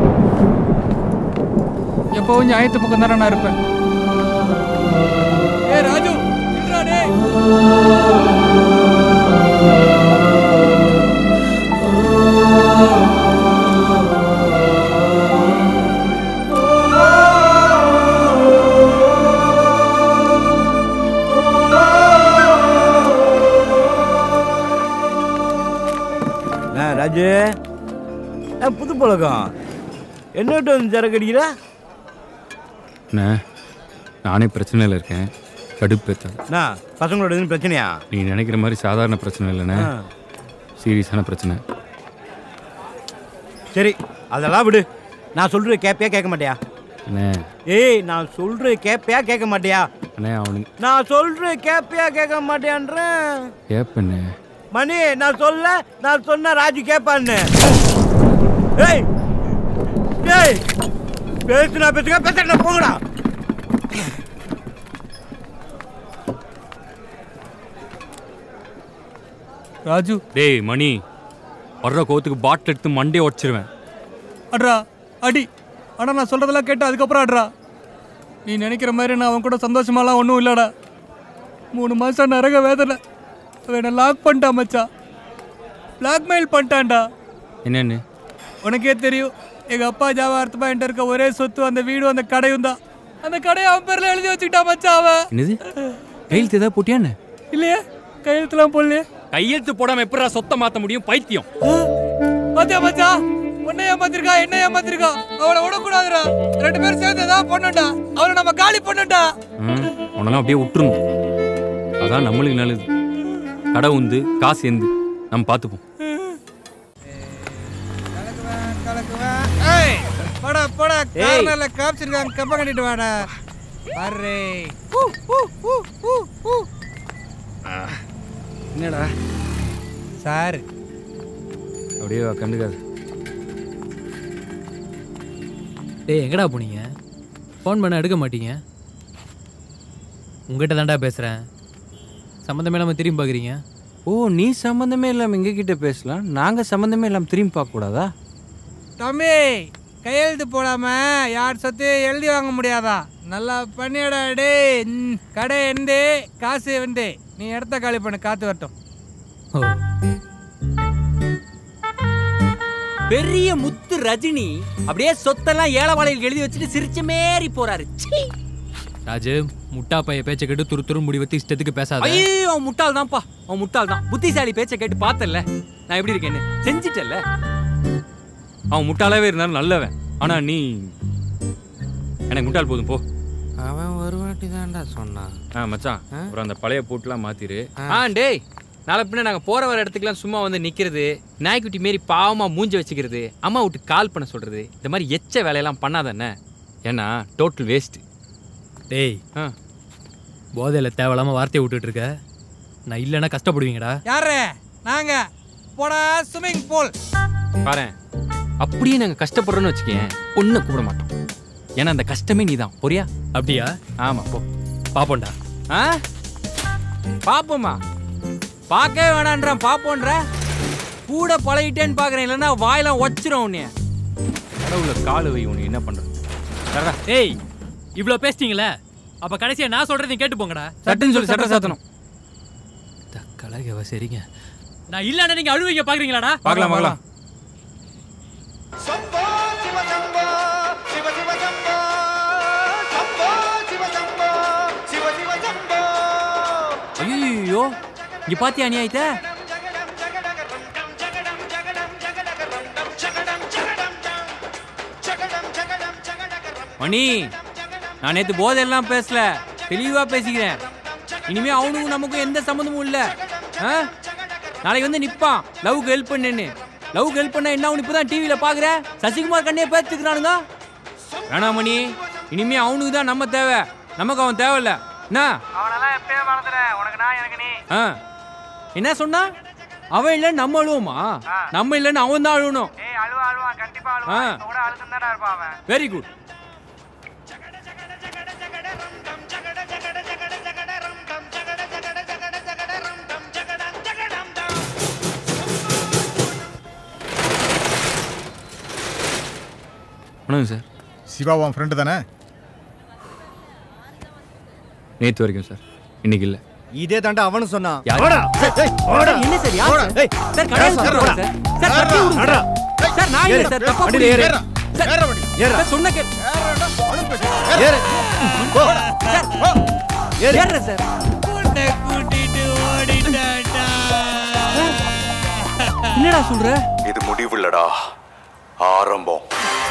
எப்பவும் நியாயத்து பக்கம் தானே நான் இருப்பேன் ஏய் ராஜு நில்றா டேய் ஆ ராஜு ஆ, புது பழக்கம் என்னட்டு வந்து சரக்கு அடிக்கிற அண்ணே நானே பிரச்சனையில் இருக்கேன் கடுப்பு ஏத்தாது அண்ணா, பசங்களோட எதுவும் பிரச்சனையா நீ நினைக்கிற மாதிரி சாதாரண பிரச்சனை இல்லைண்ணே ஆ. சீரியஸான பிரச்சனை சரி அதெல்லாம் விடு நான் சொல்றது கேப்பியா கேட்க மாட்டியா அண்ணே ஏய் நான் சொல்றது கேப்பியா கேட்க மாட்டியா அண்ணே அவனுக்கு நான் சொல்றது கேப்பியா கேட்க மாட்டியான்றேன் கேப்பண்ணே மணி நான் சொல்ல நான் சொன்ன ராஜு கேட்பான்னு ஏய் ஏய் பேசுனா பேசுங்க பேசுறா போங்கடா ராஜு டேய் மணி வர்ற கோவத்துக்கு பாட்டில் எடுத்து மண்டே உடச்சிருவேன் அட்ரா அடி ஆனா நான் சொல்றதெல்லாம் கேட்டு அதுக்கப்புறம் அட்ரா நீ நினைக்கிற மாதிரி நான் அவன் கூட சந்தோஷமாலாம் ஒன்றும் இல்லடா மூணு மாசம் நரக வேதனை அவனை லாக் பண்ணிட்டான் மச்சான் பிளாக்மெயில் பண்ணிட்டான்டா என்னன்னு உனக்கே தெரியும் எங்க அப்பா ஜாவார்த்தமா என்கிட்ட இருக்க ஒரே சொத்து அந்த வீடும் அந்த கடையும் தான் அந்த கடையை அவன் பேர்ல எழுதி வச்சுக்கிட்டான் மச்சான் அவன் என்னது கையெழுத்து ஏதாவது போட்டியான்னு இல்லையே கையெழுத்துலாம் போடலையே கையெழுத்து போடாம எப்படா சொத்தை மாத்த முடியும் பைத்தியம் பாத்தியா மச்சான் உன்னை ஏமாத்திருக்கா என்ன ஏமாத்திருக்கா அவளை விடக்கூடாதுடா ரெண்டு பேரும் சேர்ந்து ஏதாவது பண்ணுண்டா அவளை நம்ம காலி பண்ணுண்டா ம், உன்னெல்லாம் அப்படியே விட்டுருணும் அதான் நம்மளுக்கு நல்லது கடை உந்து காசு எந்து நம்ம பார்த்துப்போம் ஏய் போடா போடா ஏய். கார்னர்ல காமிச்சிருக்காங்க கப்ப கட்டிட்டு வாடா பாரு என்னடா சார் அப்படியே வா, கண்டுக்காது டேய் எங்கடா போனீங்க ஃபோன் பண்ண எடுக்க மாட்டீங்க உங்ககிட்ட தான்டா பேசுகிறேன் சம்மந்தமே இல்லாமல் திரும்பி பார்க்குறீங்க ஓ நீ சம்மந்தமே இல்லாம எங்க கிட்ட பேசலாம் நாங்க சம்மந்தமே இல்லாம திரும்பி பார்க்க கூடாதா தம்பி கையெழுத்து போடாம யார் சொத்து எழுதி வாங்க முடியாதா நல்லா பண்ணியடா டேய் ம், கடை எந்து காசு வந்து நீ இடத்த காலி பண்ணு காத்து வரட்டும் பெரிய முத்து ரஜினி அப்படியே சொத்தெல்லாம் ஏழவாளையில் எழுதி வச்சுட்டு சிரிச்ச மாரி போறாரு சீ. ராஜு முட்டா பைய பேச்சை கேட்டு துரு துரு முடி வச்சு இஷ்டத்துக்கு பேசாத ஐயோ அவன் முட்டாள் தான்ப்பா அவன் முட்டாள் தான் புத்திசாலி பேச்சை கேட்டு பார்த்தல்ல நான் எப்படி இருக்கேன்னு செஞ்சிட்டல்ல அவன் முட்டாளாவே இருந்தாலும் நல்லவன் ஆனா நீ எனக்கு முட்டாள் போதும் போ அவன் ஒரு வாட்டி தான்டா சொன்னான் ஆ மச்சான் அப்புறம் அந்த பழைய போட்டுலாம் மாத்திரு ஆ டேய் நாளை பின்ன நாங்கள் போகிற வர இடத்துக்குலாம் சும்மா வந்து நிற்கிறது நாய்க்குட்டி மாரி பாவமாக மூஞ்ச வச்சுக்கிறது அம்மா விட்டு கால் பண்ண சொல்கிறது இந்த மாதிரி எச்ச வேலையெல்லாம் பண்ணாதண்ணே ஏன்னா டோட்டல் வேஸ்ட் டேய் ஆ போதையில் தேவையில்லாமல் வார்த்தையை விட்டுட்டு இருக்க நான் இல்லைன்னா கஷ்டப்படுவீங்கடா யாரு நாங்க போடா ஸ்விம்மிங் பூல் பாரேன் அப்படியே நாங்கள் கஷ்டப்படுறோன்னு வச்சுக்கேன் பொண்ணை கூப்பிட மாட்டோம் ஏன்னா அந்த கஷ்டமே நீதான் பொரியா அப்படியா ஆமா போ பாப்போண்டா ஆ பாப்போமா பார்க்கவே வேணான்றான் பாப்போன்ற கூட பழகிட்டேன்னு பார்க்குறேன் இல்லைன்னா வாயெல்லாம் வச்சிரும் உன்னைய கடவுள காலு வை உன்னை என்ன பண்றது சரடா ஏய் இவ்வளோ பேசிட்டீங்களே அப்ப கடைசியா நான் சொல்றதையும் கேட்டு போங்கடா சட்டுன்னு சொல்லி சட்டை சாத்தணும் கலகவ சரிங்க நான் இல்லன்னா நீங்க அழுவீங்க பாக்குறீங்களாடா பார்க்கலாம் பார்க்கலாம் ஐயோ இங்க பாத்தியா அநியாயத்தை மணி நான் நேத்து போதெல்லாம் பேசல தெளிவா பேசிக்கிறேன் இனிமே அவனுக்கும் நமக்கும் எந்த சம்மந்தமும் இல்ல ஆ? நாளைக்கு வந்து நிப்பான் லவ்க்கு ஹெல்ப் பண்ணுன்னு லவ்க்கு ஹெல்ப் பண்ணா என்ன அவனு இப்பதான் டிவியில பாக்குற சசிகுமார் கண்ணையே பேத்துக்கிறானுங்க வேணாம் மணி இனிமே அவனுக்கு தான் நம்ம தேவை நமக்கு அவன் தேவையில்ல என்ன அவனெல்லாம் எப்பயே மறந்துட்டேன் உனக்கு நான் எனக்கு நீ ஆ என்ன சொன்னா அவன் இல்லைன்னு நம்ம அழுவோமா நம்ம இல்லைன்னு அவன் தான் அழுவணும் ஏய் அழுவா அழுவா கண்டிப்பா ஆ. அழுவா இப்ப கூட அழுதுன்னு தான்டா இருப்பான் அவன் வெரி குட் வணக்கம் சார் சிவா உன் ஃப்ரெண்டு தானே நேத்து வரைக்கும் சார் இன்னைக்கு இல்ல இதே தாண்டா அவனும் சொன்னான் யாரு? வாடா. ஏய், ஏய், வாடா. என்ன சார் யார் வாடா. சார்? ஏய், சார் கடையில் சார், சார் வாடா. சார் சார் தட்டி விடுங்க வாடா. சார். சார் நான் இல்லை சார் தப்பா வண்டியில ஏறு. புரியுது. சார், ஏறுடா. சார் சொன்ன கே ஏறு. போ. ஏறு. ஏறுறேன் சார் கூட்டிட்டு ஓடிட்டாடா என்னடா சொல்ற இது முடிவில்லடா ஆரம்பம்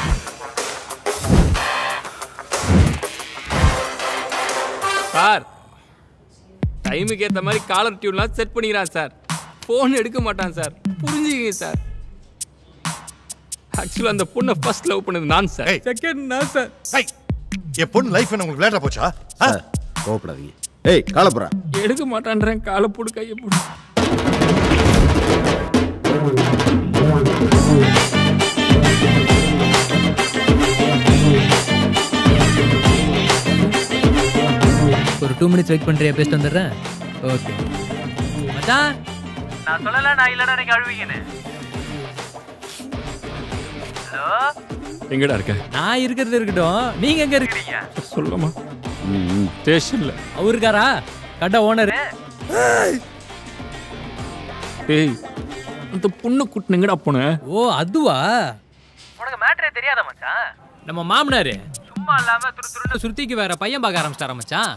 சார் டைமுக்கு ஏத்த மாதிரி காலர் டியூன்லாம் செட் பண்ணிக்கிறான் சார் ஃபோன் எடுக்க மாட்டான் சார் புரிஞ்சுக்கங்க சார் ஆக்சுவலாக அந்த பொண்ணை ஃபர்ஸ்ட் லவ் பண்ணது நான் சார் செகண்ட் நான் சார் என் பொண்ணு லைஃப் என்ன உங்களுக்கு விளையாட போச்சா கோவப்படாதீங்க ஏய் காலப்புறா எடுக்க மாட்டான்றேன் காலை போடு கையை போடு ஒரு டூ மினிட்ஸ் வெயிட் பண்றியா பேசிட்டு வந்துடுறேன் ஓகே மச்சான் நான் சொல்லல நான் இல்லடா நீங்க அழுவீங்கன்னு ஹலோ எங்கடா இருக்க நான் இருக்கிறது இருக்கட்டும் நீங்க எங்க இருக்கிறீங்க சொல்லமா ஸ்டேஷன்ல அவரு இருக்காரா கடை ஓனர் ஏய் அந்த பொண்ணு கூட்டினங்கடா போன ஓ அதுவா உனக்கு மேட்ரே தெரியாத மச்சான் நம்ம மாமனாரு சும்மா இல்லாம துரு துருன்னு சுருதிக்கு வேற பையன் பார்க்க ஆரம்பிச்சிட்டாரா மச்சான்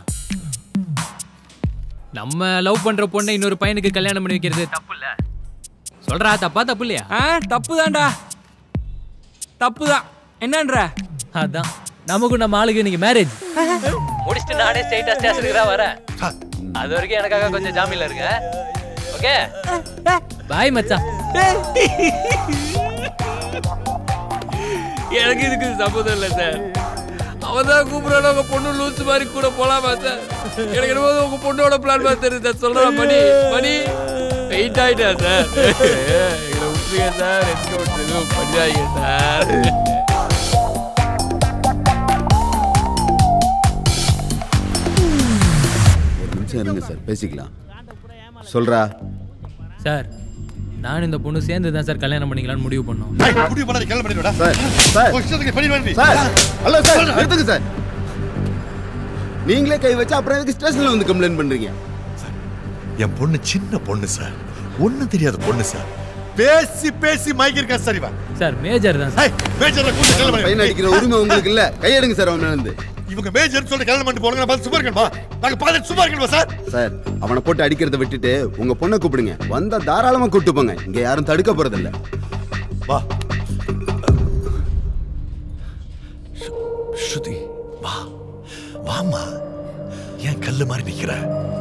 நம்ம லவ் பண்ற பொண்ணை இன்னொரு பையனுக்கு கல்யாணம் பண்ணி வைக்கிறது தப்பு இல்ல சொல்றா தப்பா தப்பு இல்லையா ஆ தப்பு தான்டா தப்பு தான் என்னன்ற அதான் நமக்கும் நம்ம ஆளுக்கு இன்னைக்கு மேரேஜ் முடிச்சுட்டு நானே ஸ்ட்ரைட்டா ஸ்டேஷனுக்கு தான் வரேன் அது வரைக்கும் எனக்காக கொஞ்சம் ஜாமீன்ல இருக்க ஓகே பாய் மச்சான் எனக்கு இதுக்கு சம்மதம் இல்லை சார் அவன் தான் கூப்பிடுறான் உங்க பொண்ணு லூசு மாதிரி கூட போலாமா சார் எனக்கு என்னமோ உங்க பொண்ணோட பிளான் மாதிரி தெரியுது சார் சொல்றேன் மணி மணி வெயிட் ஆயிட்டா சார் எங்களை விட்டுருங்க சார் எங்க விட்டுருங்க பண்ணிடாதீங்க சார் ஒரு நிமிஷம் இருங்க சார் பேசிக்கலாம் சொல்றா சார் நான் இந்த பொண்ணு சேர்ந்து தான் சார் கல்யாணம் பண்ணிக்கலாம்னு முடிவு பண்ணோம் முடிவு பண்ணாத கிளம்ப பண்ணிடுடா சார் சார் உன் இஷ்டத்துக்கு பண்ணி வேண்டி சார் ஹலோ சார் நிறுத்துங்க சார் நீங்களே கை வச்சு அப்புறம் எதுக்கு ஸ்டேஷன்ல வந்து கம்ப்ளைண்ட் பண்றீங்க என் பொண்ணு சின்ன பொண்ணு சார் ஒண்ணும் தெரியாத பொண்ணு சார் பேசி பேசி மயக்கிருக்கா சார் இவன் சார் மேஜர் தான் சார் மேஜர் கூட்டி கல்யாணம் பண்ணி பையன் அடிக்கிற உரிமை உங்களுக்கு இல்ல கையெடுங்க சார் அவன் இருந்து இவங்க மேஜர் சொல்லி கல்யாணம் பண்ணிட்டு போறாங்க நான் பார்த்து சும்மா இருக்கணுமா நாங்க பார்த்து சும்மா இருக்கணுமா சார் சார் அவனை போட்டு அடிக்கிறத விட்டுட்டு உங்க பொண்ணை கூப்பிடுங்க வந்தா தாராளமா கூப்பிட்டு போங்க இங்க யாரும் தடுக்க போறதில்ல வா ஸ்ருதி வா வாமா ஏன் கல்லு மாதிரி நிக்கிற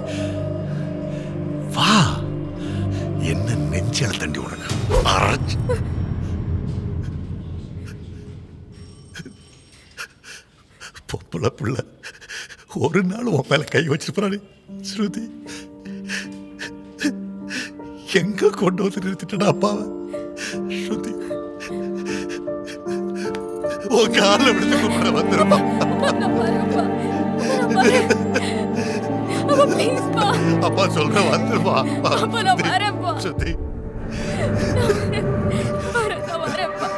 வா என்ன நெஞ்சால தண்டி உனக்கு அரைச்சு பொம்பளை புள்ள ஒரு நாள் உன் மேல கை வச்சிருப்பானே ஸ்ருதி எங்க கொண்டு வந்து நிறுத்திட்டா அப்பாவை ஸ்ருதி உன் காலில் விழுந்து கூப்பிட வந்துருப்பா அப்பா ப்ளீஸ்ப்பா அப்பா சொல்ற வந்துருப்பா அப்பா நான் வரேன்ப்பா சுத்தி வரேன் நான் வரேன்ப்பா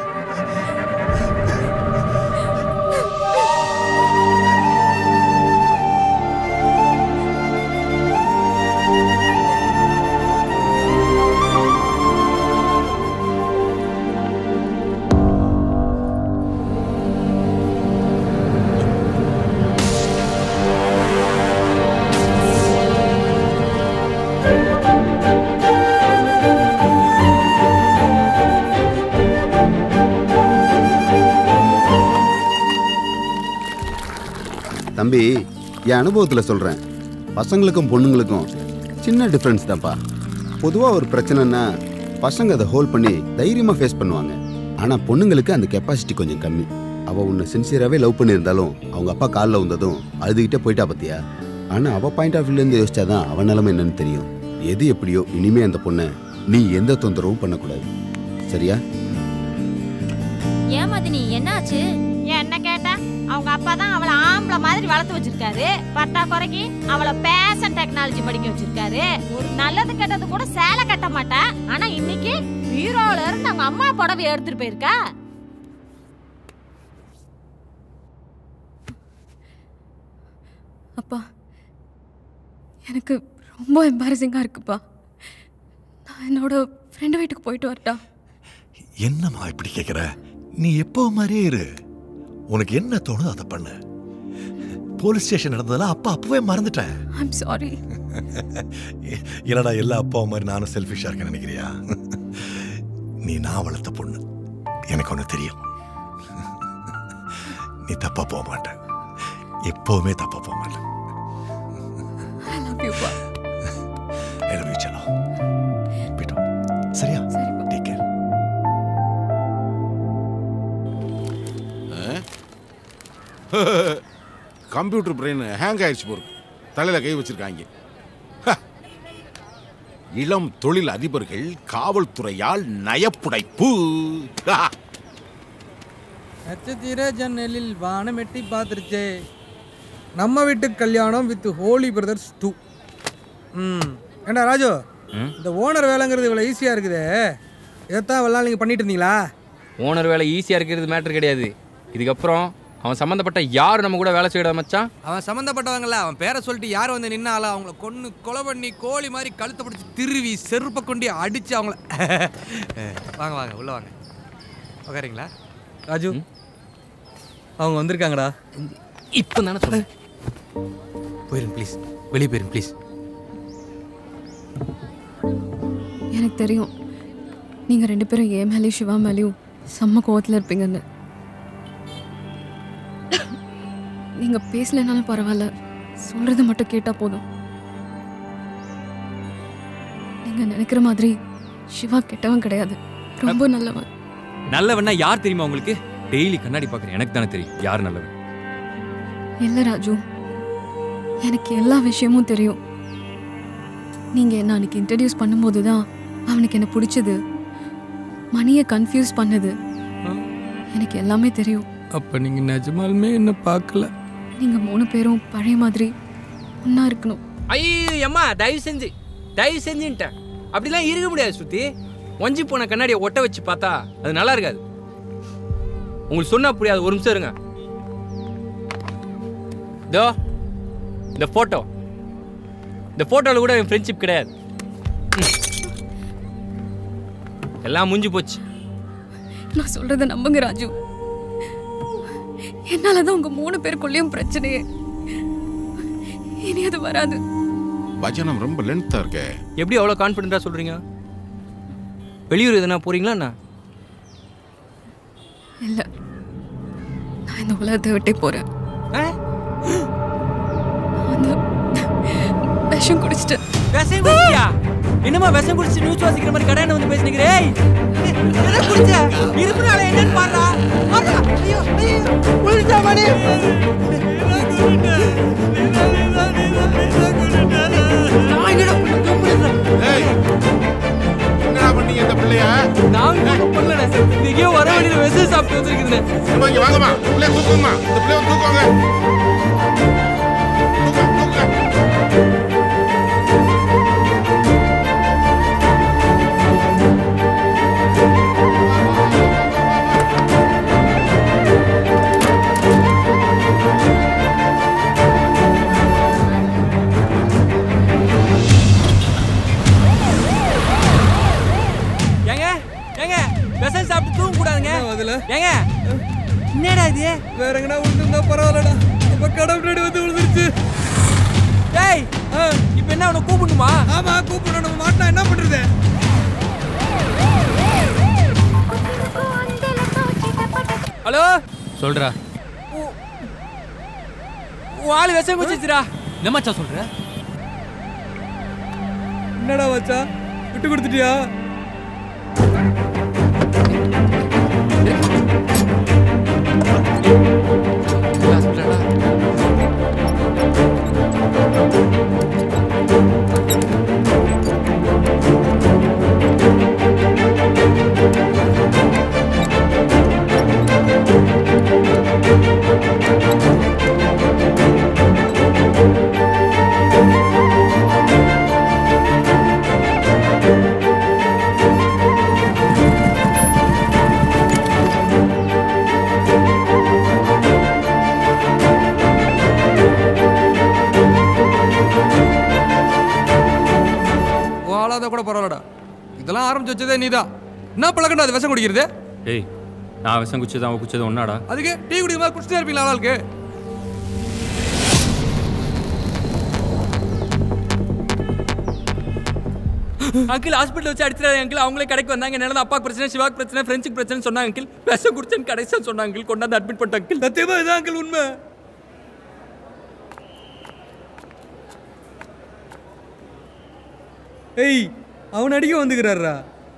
தம்பி என் அனுபவத்தில் சொல்கிறேன் பசங்களுக்கும் பொண்ணுங்களுக்கும் சின்ன டிஃப்ரென்ஸ் தான்ப்பா பொதுவாக ஒரு பிரச்சனைன்னா பசங்க அதை ஹோல்ட் பண்ணி தைரியமாக ஃபேஸ் பண்ணுவாங்க ஆனால் பொண்ணுங்களுக்கு அந்த கெப்பாசிட்டி கொஞ்சம் கம்மி அவள் உன்னை சின்சியராகவே லவ் பண்ணியிருந்தாலும் அவங்க அப்பா காலில் வந்ததும் அழுதுகிட்டே போயிட்டா பார்த்தியா ஆனால் அவள் பாயிண்ட் ஆஃப் வியூலேருந்து யோசிச்சாதான் அவன் நிலைமை என்னன்னு தெரியும் எது எப்படியோ இனிமே அந்த பொண்ணை நீ எந்த தொந்தரவும் பண்ணக்கூடாது சரியா ஏமாதினி என்னாச்சு என்ன கேட்டா அவங்க அப்பா தான் அவளை ஆம்பளை மாதிரி வளர்த்து வச்சிருக்காரு பட்டா குறைக்கு அவளை பேஷன் டெக்னாலஜி படிக்க வச்சிருக்காரு ஒரு நல்லது கெட்டது கூட சேலை கட்ட மாட்டா ஆனா இன்னைக்கு பீரோல இருந்து அவங்க அம்மா புடவை எடுத்துட்டு போயிருக்கா அப்பா எனக்கு ரொம்ப எம்பாரசிங்காக இருக்குப்பா நான் என்னோட ஃப்ரெண்டு வீட்டுக்கு போயிட்டு வரட்டா என்னம்மா இப்படி கேட்குற நீ எப்போ மாதிரியே இரு உனக்கு என்ன தோணுதோ அதை பண்ணு போலீஸ் ஸ்டேஷன் நடந்ததெல்லாம் அப்பா அப்பவே மறந்துட்டேன் ஐம் சாரி இல்லடா எல்லா அப்பாவும் மாதிரி நானும் செல்ஃபிஷாக இருக்கேன்னு நினைக்கிறியா நீ நான் வளர்த்த பொண்ணு எனக்கு ஒன்று தெரியும் நீ தப்பா போக மாட்ட எப்பவுமே தப்பா போக மாட்ட ஐ லவ் யூ பா ஐ லவ் யூ செல்லம் போயிட்டோம் சரியா take care computer brain hang ஆயிடுச்சு போரு தலையில் கை வச்சிருக்காங்க ஹ. இளம் தொழில் அதிபர்கள் காவல்துறையால் நயப்புடைப்பு ஹா. நட்சத்திர ஜன்னலில் வானம் எட்டி பார்த்துருச்சே நம்ம வீட்டு கல்யாணம் வித் ஹோலி பிரதர்ஸ் டூ ம் ஏண்டா ராஜு இந்த ஓனர் வேலைங்கிறது இவ்வளோ ஈஸியாக இருக்குதே இதைத்தான் வெள்ளாம் நீங்கள் பண்ணிட்டு இருந்தீங்களா ஓனர் வேலை ஈஸியாக இருக்கிறது மேட்ரு கிடையாது இதுக்கப்புறம் அவன் சம்மந்தப்பட்ட யார் நம்ம கூட வேலை செய்யடா மச்சான் அவன் சம்மந்தப்பட்டவங்கள அவன் பேரை சொல்லிட்டு யார் வந்து நின்னாலும் அவங்கள கொன்று கொலை பண்ணி கோழி மாதிரி கழுத்தை பிடிச்சி திருவி செருப்பை கொண்டு அடித்து அவங்கள வாங்க வாங்க உள்ளே வாங்க உக்காரிங்களா ராஜு அவங்க வந்திருக்காங்கடா இப்போ தானே சொன்னேன் போயிருங்க ப்ளீஸ் வெளியே போயிருங்க ப்ளீஸ் எனக்கு தெரியும் நீங்கள் ரெண்டு பேரும் ஏன் மேலேயும் சிவா மேலேயும் செம்ம கோவத்தில் இருப்பீங்கன்னு நீங்கள் பேசலைனாலும் பரவாயில்ல சொல்கிறத மட்டும் கேட்டால் போதும் நீங்கள் நினைக்கிற மாதிரி சிவா கெட்டவன் கிடையாது ரொம்ப நல்லவன் நல்லவன்னா யார் தெரியுமா உங்களுக்கு டெய்லி கண்ணாடி பார்க்குறேன் எனக்கு தானே தெரியும் யார் நல்லவன் இல்லை ராஜு எனக்கு எல்லா விஷயமும் தெரியும் நீங்கள் என்ன அன்னைக்கு இன்ட்ரடியூஸ் பண்ணும்போது தான் அவனுக்கு என்ன பிடிச்சது மணியை கன்ஃபியூஸ் பண்ணது எனக்கு எல்லாமே தெரியும் அப்போ நீங்கள் நிஜமாலுமே என்ன பார்க்கல நீங்கள் மூணு பேரும் பழைய மாதிரி ஒன்றா இருக்கணும் ஐயோ அம்மா தயவு செஞ்சு தயவு செஞ்சுன்ட்டேன் அப்படிலாம் இருக்க முடியாது சுத்தி ஒஞ்சி போன கண்ணாடியை ஒட்ட வச்சு பார்த்தா அது நல்லா இருக்காது உங்களுக்கு சொன்னா புரியாது ஒரு நிமிஷம் இருங்க இதோ இந்த போட்டோ இந்த போட்டோவில் கூட என் ஃப்ரெண்ட்ஷிப் கிடையாது ம். எல்லாம் முடிஞ்சு போச்சு நான் சொல்கிறத நம்புங்க ராஜு என்னால தான் உங்கள் மூணு பேருக்குள்ளேயும் பிரச்சனையே இனி அது வராது வச்சனம் ரொம்ப லென்த்தா இருக்கே எப்படி அவ்வளோ கான்ஃபிடென்ட்டாக சொல்கிறீங்க வெளியூர் எதுனா போகிறீங்களா என்ன இல்லை நான் இந்த உலகத்தை விட்டே போகிறேன் விஷம் குடிச்சிட்டேன் விஷம் குடிச்சியா என்னமா விஷம் குடிச்சு நியூஸ் வாசிக்கிற மாதிரி கடையான வந்து பேசுனீங்க ஏய் என்ன குடிச்ச இருப்புனால என்னன்னு பாருடா பாருடா ஐயோ ஐயோ குடிச்சா மணி ஏய் என்னடா பண்ணீங்க இந்த பிள்ளைய நான் பண்ணல இன்னைக்கே வர வழியில விஷம் சாப்பிட்டு சாப்பிட்டு வந்துருக்குதுண்ணே ஏம்மா, இங்க வாங்கம்மா பிள்ளைய தூக்குங்கம்மா இந்த பிள்ளைய தூக்குவாங்க ஏங்க ஏங்க விஷம் சாப்பிட்டு தூங்க கூடாதுங்க அதுல ஏங்க என்னடா இது வேற எங்கடா விழுந்திருந்தா பரவாயில்லடா அப்ப கடவுள் முன்னாடி வந்து விழுந்துருச்சு டேய் இப்போ என்ன உன்னை கூப்பிடணுமா ஆமா கூப்பிடணும் நம்ம மாட்டினா என்ன பண்றது ஹலோ சொல்றா உன் ஆளு விஷம் குச்சிச்சுடா என்ன மச்சான் சொல்ற என்னடா வச்சா விட்டு கொடுத்துட்டியா வாழாத கூட பரவாயில்லடா இதெல்லாம் ஆரம்பிச்சு வச்சதே நீதான் என்ன பழக்கண்டா அது விஷம் குடிக்கிறது ஏய் நான் விஷம் குச்சது அவன் குச்சது ஒன்னாடா அதுக்கு டீ குடிக்கும் போது குடிச்சிட்டே இருப்பீங்களா ஆளுக்கு அங்கிள் ஹாஸ்பிட்டல் வச்சு அடிச்சிடாரு அங்கிள் அவங்களே கடைக்கு வந்தாங்க என்னால அப்பாக்கு பிரச்சனை சிவாக்கு பிரச்சனை ஃப்ரெண்ட்ஸுக்கு பிரச்சனை சொன்னாங்க அங்கிள் விஷம் குடிச்சேன்னு கடைசியாக சொன்னாங்க அங்கிள் கொண்டாந்து அட்மிட் பண்ணிட்டாங்க அங்கிள் சத்தியமா இதான் அங்கிள் உண்மை ஏய் அவன் அடிக்க வந்துக்கிறாரா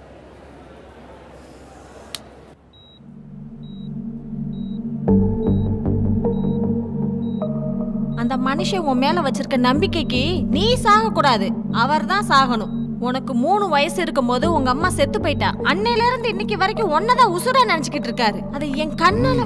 அந்த மனுஷன் உன் மேல வச்சிருக்க நம்பிக்கைக்கு நீ சாக கூடாது அவர் தான் சாகணும் உனக்கு மூணு வயசு இருக்கும் போது உங்க அம்மா செத்து போயிட்டா அன்னையில இருந்து இன்னைக்கு வரைக்கும் ஒன்னதான் உசுரா நினைச்சுக்கிட்டு இருக்காரு அது என் கண்ணால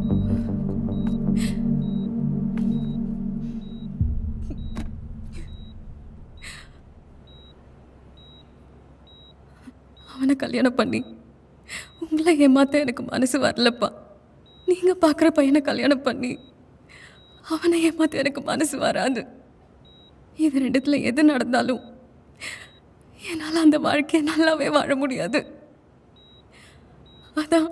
அவனை கல்யாணம் பண்ணி உங்களை ஏமாத்த எனக்கு மனசு வரலப்பா நீங்க பார்க்குற பையனை கல்யாணம் பண்ணி அவனை ஏமாத்த எனக்கு மனசு வராது இது ரெண்டுத்துல எது நடந்தாலும் என்னால் அந்த வாழ்க்கையை நல்லாவே வாழ முடியாது அதான்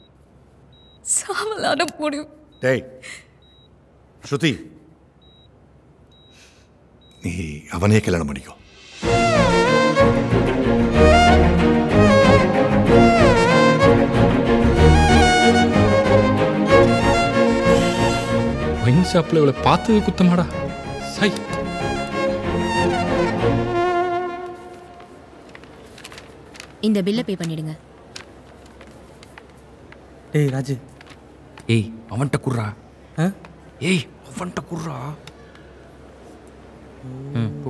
சாவலான முடிவு டேய் ஸ்ருதி நீ அவனையே கல்யாணம் பண்ணிக்கோ ஒயின் ஷாப்பில் இவளை பார்த்தது குத்தமாடா சை இந்த பில்லை பே பண்ணிடுங்க ஏய் ராஜு ஏய் அவன்கிட்ட குர்றா ஏய் அவன்கிட்ட குர்றா ம் போ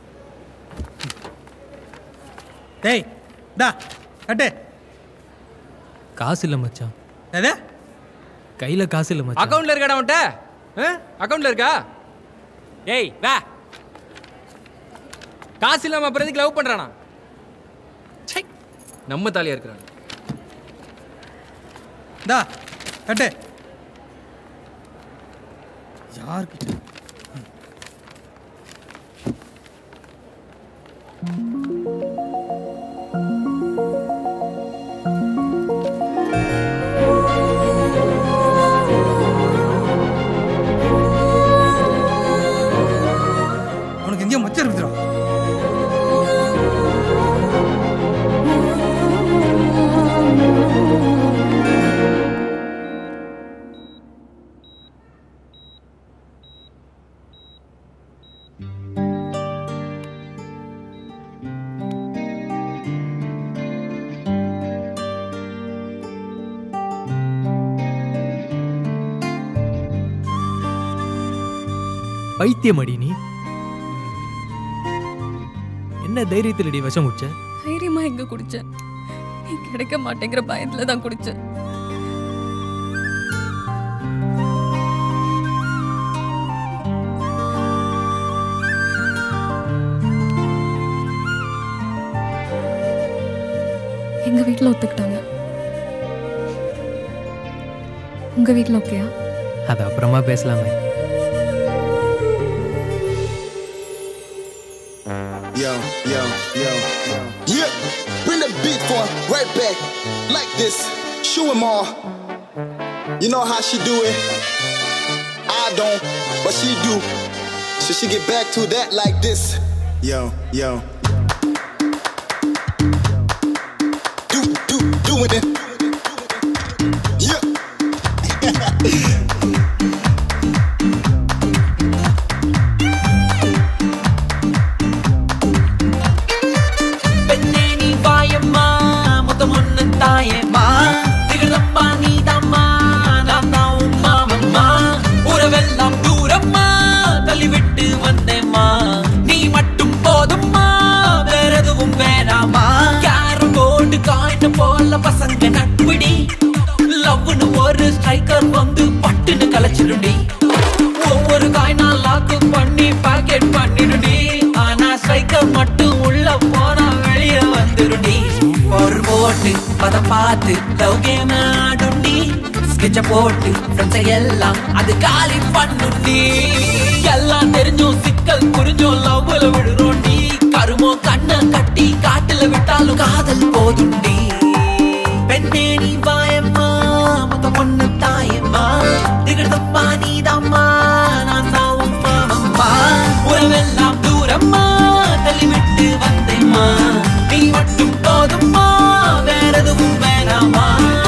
டேய் டா கட்டு காசு இல்லை மச்சான் எது கையில காசு இல்லை மச்சான் அக்கவுண்ட்ல இருக்காடா அவன்கிட்ட அக்கவுண்ட்ல இருக்கா ஏய் வா காசு இல்லாம அப்புறம் எதுக்கு லவ் பண்றானா ச்சை நம்ம தாலியா இருக்கிறான் டா கட்டு யாருக்கு அவனுக்கு எங்கேயோ மச்சம் இருக்குதுடா பைத்தியமடி நீ என்ன தைரியத்திலடி விஷம் குடிச்ச தைரியமா எங்க குடிச்சேன் நீ கிடைக்க மாட்டேங்கிற பயத்துல தான் குடிச்சேன் வீட்டில் ஒத்துக்கிட்டாங்க உங்க வீட்டில் ஓகேயா அது அப்புறமா பேசலாமே Yo, yo, yo, yo. Yeah, bring the beat for right back. Like this. Show 'em all. You know how she do it. I don't, but she do. So she get back to that like this. Yo, yo. Do, do, doing it. Yeah. பெண்ணே நீ வாயம்மா மொத்தம் ஒண்ணு தாயம்மா திகழம்மா நீதம்மா நான் தான் உன் மாமம்மா உறவெல்லாம் தூரம்மா தள்ளிவிட்டு வந்தேம்மா நீ மட்டும் போதும்மா வேற எதுவும் வேணாமா கேரம் போர்டு காயின் போல பசங்க நட்புடி லவ்னு ஒரு ஸ்ட்ரைக்கர் வந்து பட்டுன்னு கலைச்சிடுடி ஒவ்வொரு காயினா லாக்கு பண்ணி பாக்கெட் பண்ணிடுடி ஆனா ஸ்ட்ரைக்கர் மட்டும் உள்ள போனா வெளியே வந்துடுடி ஒரு போட்டு பதம் பார்த்து லவ் கேம் ஆடுண்டி ஸ்கெட்ச போட்டு ஃப்ரெண்ட்ஸை எல்லாம் அது காலி பண்ணுண்டி எல்லாம் தெரிஞ்சும் சிக்கல் புரிஞ்சும் லவ்ல விடுறோண்டி கருமோ கண்ணை கட்டி காட்டுல விட்டாலும் காதல் போதுண்டி பெண்ணே நீ வாயம்மா மொத்த பொண்ணு தாயம்மா திகழ்தப்பா நீதாம்மா நான் தான் உன் மாமம்மா உறவெல்லாம் தூரம்மா தள்ளி விட்டு வந்தேம்மா நீ மட்டும் போதும்மா வேற எதுவும் வேணாமா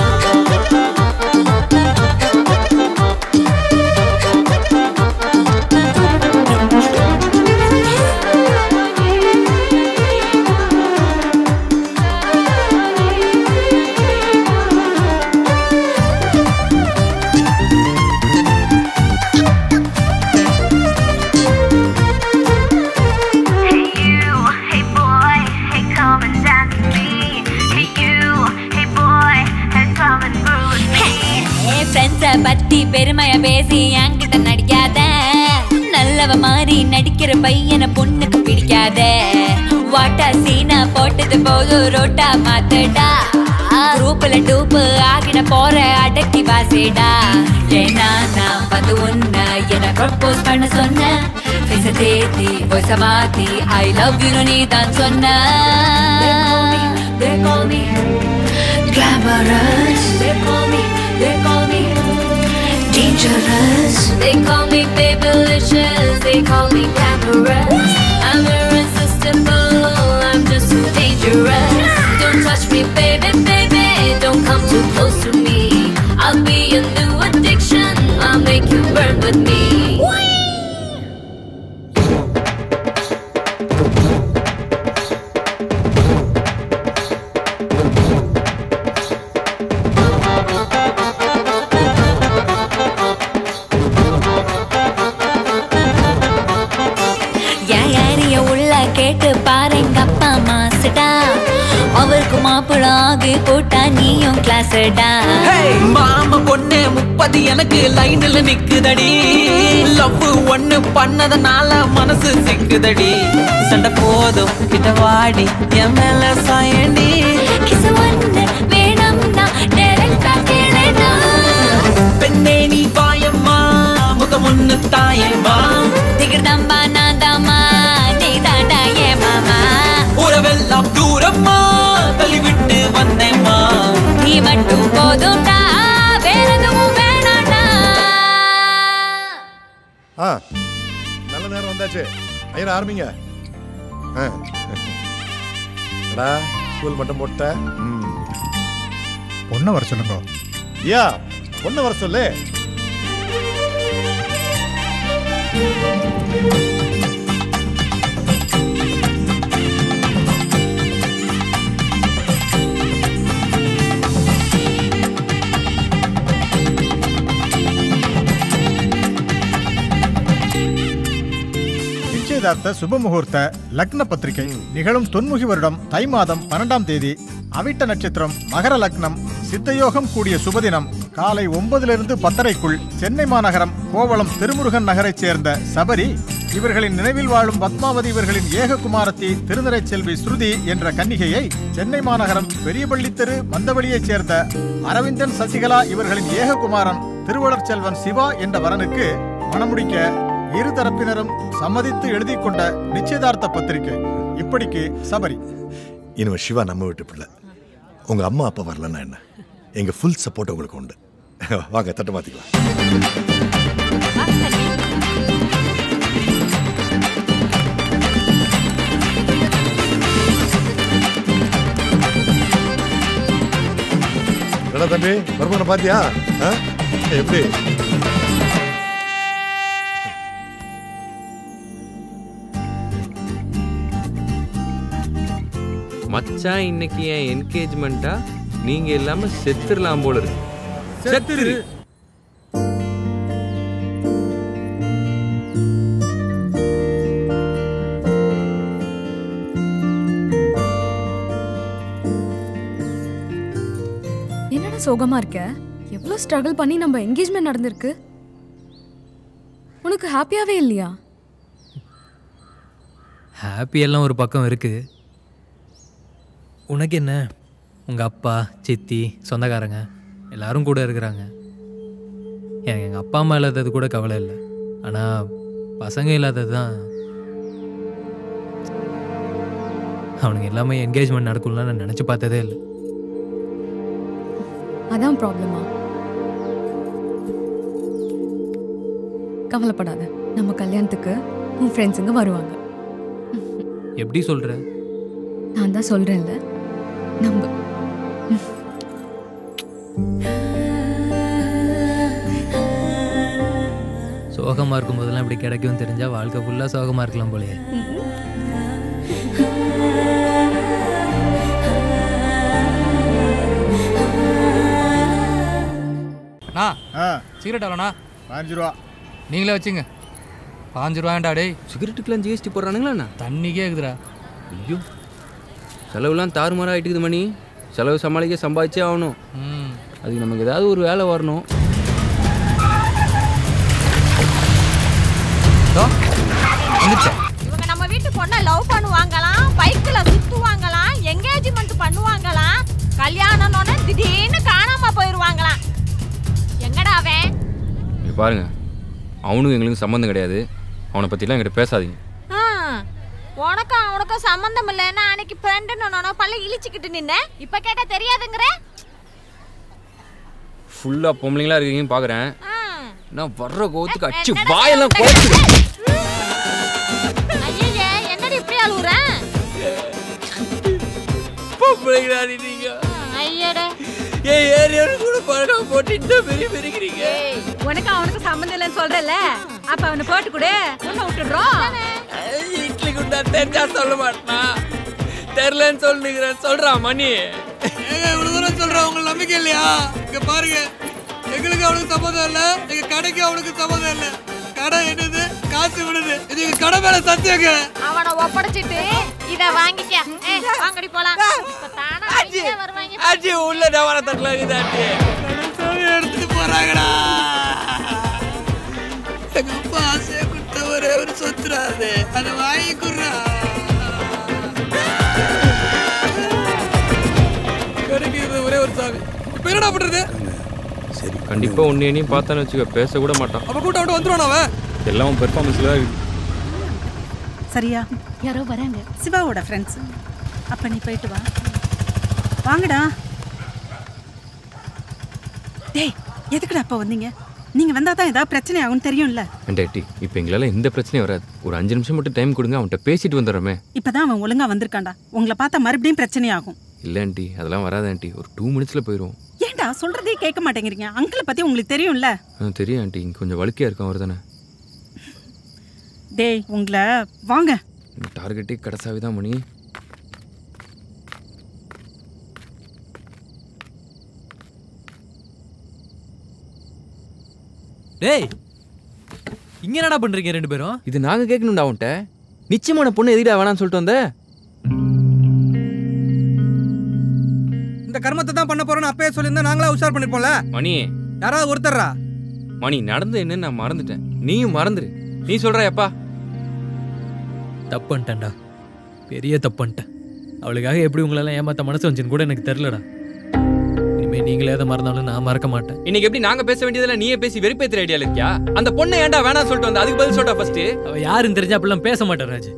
ஃப்ரெண்ட்ஸ பத்தி பெருமைய பேசி என்கிட்ட நடிக்காத நல்லவ மாதிரி நடிக்கிற பையனை பொண்ணுக்கு பிடிக்காத வாட்டா சீனா போட்டது போதும் ரோட்டா மாத்துடா குரூப்ல டூப்பு ஆகிட போற அடக்கி வாசிடா ஏன்னா நான் வந்து உன்னை என ப்ரப்போஸ் பண்ண சொன்ன பேச தேத்தி voice-அ மாத்தி ஐ லவ் யூ நீ தான் சொன்ன They call me glamorous They call me, they call me dangerous They call me babylicious They call me glamorous I'm irresistible I'm just so dangerous Don't touch me baby, baby Don't come too close to me I'll be your new addiction I'll make you burn with me என் ஏரிய உள்ள கேட்டு பாரு எங்க அப்பா மாசுடா அவருக்கு மாப்பிள ஆகி போட்டா நீயும் கிளாஸ்டா மாம பொண்ணு முப்பது எனக்கு லைன்ல நிக்குதடி லவ் ஒண்ணு பண்ணதுனால மனசு சிக்குதடி சண்டை போதும் கிட்ட வாடி என் மேல சாயண்டி கிசு ஒண்ணு வேணும்னா டைரக்டா கேளுடா பெண்ணே நீ வாயம்மா முகம் ஒண்ணு தாயம்மா திகிர்தம்பா நான்தாம்மா நீ தாண்டா ஏ மாமா உறவெல்லாம் தூரம்மா தள்ளி விட்டு வந்தேம்மா நீ மட்டும் போதும்டா வேற எதுவும் வேணாம்டா ஆ நல்ல நேரம் வந்தாச்சு ஐயர் ஆரம்பிங்க ஆ. அடா ஸ்கூல் மட்டும் போட்ட ம் பொண்ணை வர சொல்லுங்க யா பொண்ணு வர சொல்லு நிச்சயதார்த்த சுப முகூர்த்த லக்ன பத்திரிகை நிகழும் தொன்முகி வருடம் தை மாதம் பன்னெண்டாம் தேதி அவிட்ட நட்சத்திரம் மகர லக்னம் சித்தயோகம் கூடிய சுபதினம் காலை ஒன்பதிலிருந்து பத்தரைக்குள் சென்னை மாநகரம் கோவளம் திருமுருகன் நகரைச் சேர்ந்த சபரி இவர்களின் நினைவில் வாழும் பத்மாவதி இவர்களின் ஏக குமாரத்தி திருநிறை செல்வி ஸ்ருதி என்ற கன்னிகையை சென்னை மாநகரம் பெரியபள்ளி தெரு மந்தவெளியைச் சேர்ந்த அரவிந்தன் சசிகலா இவர்களின் ஏக குமாரன் திருவளர் செல்வன் சிவா என்ற வரனுக்கு மணமுடிக்க இரு தரப்பினரும் சம்மதித்து எழுதி கொண்ட நிச்சயதார்த்த பத்திரிகை இப்படிக்கு சபரி இனிமே சிவா நம்ம வீட்டு பிள்ளை உங்க அம்மா அப்பா வரலன்னா என்ன எங்க ஃபுல் சப்போர்ட் உங்களுக்கு உண்டு வாங்க தட்டு மாத்திக்கலாம் என்ன தம்பி மருமகனை பாத்தியா ஆ? எப்படி மச்சான் இன்னைக்கு என் என்கேஜ்மெண்ட்டா நீங்க இல்லாம செத்துடலாம் போல இருக்கு செத்துரு என்னடா சோகமா இருக்க எவ்வளோ ஸ்ட்ரகிள் பண்ணி நம்ம என்கேஜ்மெண்ட் நடந்திருக்கு உனக்கு ஹாப்பியாவே இல்லையா ஹாப்பி எல்லாம் ஒரு பக்கம் இருக்குது உனக்கு என்ன உங்கள் அப்பா சித்தி சொந்தக்காரங்க எல்லாரும் கூட இருக்கிறாங்க எனக்கு எங்கள் அப்பா அம்மா இல்லாதது கூட கவலை இல்லை ஆனால் பசங்க இல்லாதது தான் அவனுங்க எல்லாமே என்கேஜ்மெண்ட் நடக்கும்லாம் நான் நினச்சி பார்த்ததே இல்லை அதான் ப்ராப்ளமா கவலைப்படாத நம்ம கல்யாணத்துக்கு உன் ஃப்ரெண்ட்ஸுங்க வருவாங்க எப்படி சொல்கிற நான் தான் சொல்றேன்ல நம்பு சோகமாக இருக்கும்போதெல்லாம் இப்படி கிடைக்கும் தெரிஞ்சால் வாழ்க்கை ஃபுல்லாக சோகமாக இருக்கலாம் போலயே அண்ணா சிகரெட் எவ்வளோண்ணா பாஞ்சு ரூபா நீங்களே வச்சுங்க பாஞ்சு ரூபாண்டா டேய் சிகரெட்டுக்கெல்லாம் ஜிஎஸ்டி போடுறானுங்களா தண்ணிக்கே இருக்குதுடா ஐயோ செலவுலாம் தாறுமாறாக ஆயிட்டுக்குது மணி செலவு சமாளிக்க சம்பாதிச்சே ஆகணும் ம் அதுக்கு நமக்கு ஏதாவது ஒரு வேலை வரணும் இவங்க நம்ம வீட்டு பொண்ணை லவ் பண்ணுவாங்களாம் பைக்ல சுத்துவாங்களாம் என்கேஜ்மெண்ட் பண்ணுவாங்களாம் கல்யாணம்னு திடீர்னு காணாம போயிருவாங்களாம் எங்கடா அவன் இங்க பாருங்க அவனுக்கும் எங்களுக்கும் சம்மந்தம் கிடையாது அவனை பற்றிலாம் என்கிட்ட பேசாதீங்க ஆ, உனக்கும் அவனுக்கும் சம்மந்தம் இல்லைன்னா அன்னைக்கு ஃப்ரெண்டுன்னு பல்ல இழிச்சுக்கிட்டு நின்ன இப்ப கேட்டா தெரியாதுங்கிற ஃபுல்லாக பொம்பளைங்களா இருக்கீங்கன்னு பார்க்குறேன் நான் வர்ற கோவத்துக்கு அச்சு என்னடா வாயெல்லாம் சொல்ற? குறைச்சிடு ஐயே என்னடி இப்படி அழுகுற பொம்பளைங்களா நீங்க ஐயடே ஏன் ஏரியாவில் கூட பழக்கம் போட்டு இந்த பெரிய பெருகிறீங்க உனக்கு அவனுக்கு சம்மந்தம் இல்லைன்னு சொல்றல அப்ப அவனை போட்டு கொடு உன்னை விட்டுடுறோம் இட்லி குண்டா தெரிஞ்சா சொல்ல மாட்டானா தெரிலன்னு சொல்லுங்கிறேன் சொல்றான் மணி ஏங்க இவ்வளவு தூரம் சொல்றேன் உங்களுக்கு நம்பிக்கை இல்லையா இங்க பாருங்க எங்களுக்கு அவனுக்கு சம்மதம் இல்ல எங்க கடைக்கு அவனுக்கு சம்மதம் இல்ல கடை என்னது காசு விடுது இது எங்க கடை மேல சத்தியங்க அவனை ஒப்படைச்சிட்டு இத வாங்கிக்க ஏய், வாங்கடி போலாம் இப்ப தானா வெளியே வருவாங்க ஆச்சி உள்ள டவர தட்டல இருக்குது ஆச்சி சாமி எடுத்துட்டு போறாங்கடா எங்க அப்பா ஆசையை கொடுத்த ஒரே ஒரு சொத்துறாது அதை வாங்கி குடுறா கிடைக்கிறது ஒரே ஒரு சாமி இப்ப என்னடா பண்றது சரி கண்டிப்பா உன்னை என்னையும் பார்த்தான்னு வச்சுக்க பேச கூட மாட்டான் அப்ப கூட்ட விட்டு வந்துருவான் அவன் எல்லாம் பெர்ஃபார்மன்ஸ்ல தான் இருக்கு சரியா யாரோ வராங்க சிவாவோட ஃப்ரெண்ட்ஸ் அப்ப நீ போயிட்டு வா வாங்கடா டேய் எதுக்குடா அப்ப வந்தீங்க நீங்க வந்தா தான் ஏதாவது பிரச்சனை ஆகும்னு தெரியும்ல ஆண்டி இப்போ எங்களால் எந்த பிரச்சனையும் வராது ஒரு அஞ்சு நிமிஷம் மட்டும் டைம் கொடுங்க அவன்கிட்ட பேசிட்டு வந்துடுறோமே இப்பதான் அவன் ஒழுங்கா வந்திருக்கான்டா உங்களை பார்த்தா மறுபடியும் பிரச்சனை ஆகும் இல்லை ஆண்டி அதெல்லாம் வராது ஆண்டி ஒரு டூ மினிட்ஸில் போயிடுவோம் ஏன்டா சொல்றதே கேட்க மாட்டேங்கிறீங்க அங்கிளை பத்தி உங்களுக்கு தெரியும்ல ஆ தெரியும் ஆண்டி இங்கே கொஞ்சம் வழுக்கையாக இருக்கும் அவர் தானே டேய் உங்களை வாங்க டார்கெட்டே கடைசாவி தான் மணி டேய் இங்க என்னடா பண்றீங்க ரெண்டு பேரும் இது நாங்கள் கேட்கணும்டா அவன்கிட்ட நிச்சயமான பொண்ணு எதிரா வேணாம்னு சொல்லிட்டு வந்த இந்த கர்மத்தை தான் பண்ண போறோம்னு அப்பயே சொல்லியிருந்தா நாங்களா உஷார் பண்ணிருப்போம்ல மணி யாராவது ஒருத்தர்ரா மணி நடந்து என்னன்னு நான் மறந்துட்டேன் நீயும் மறந்துரு நீ சொல்ற எப்பா தப்பு பண்ணிட்டேன்டா பெரிய தப்பு பண்ணிட்டேன் அவளுக்காக எப்படி உங்களெல்லாம் ஏமாத்த மனசு வந்துச்சுன்னு கூட எனக்கு தெரிலடா இனிமே நீங்களே அதை மறந்தாலும் நான் மறக்க மாட்டேன் இன்னைக்கு எப்படி நாங்க பேச வேண்டியதெல்லாம் நீயே பேசி வெறுப்பேத்துற ஐடியால இருக்கியா அந்த பொண்ணை ஏன்டா வேணாம் சொல்லிட்டு வந்த அதுக்கு பதில் சொல்லிட்டா ஃபர்ஸ்ட் அவ யாருன்னு தெரிஞ்சா அப்படிலாம் பேச மாட்டேன் ராஜ்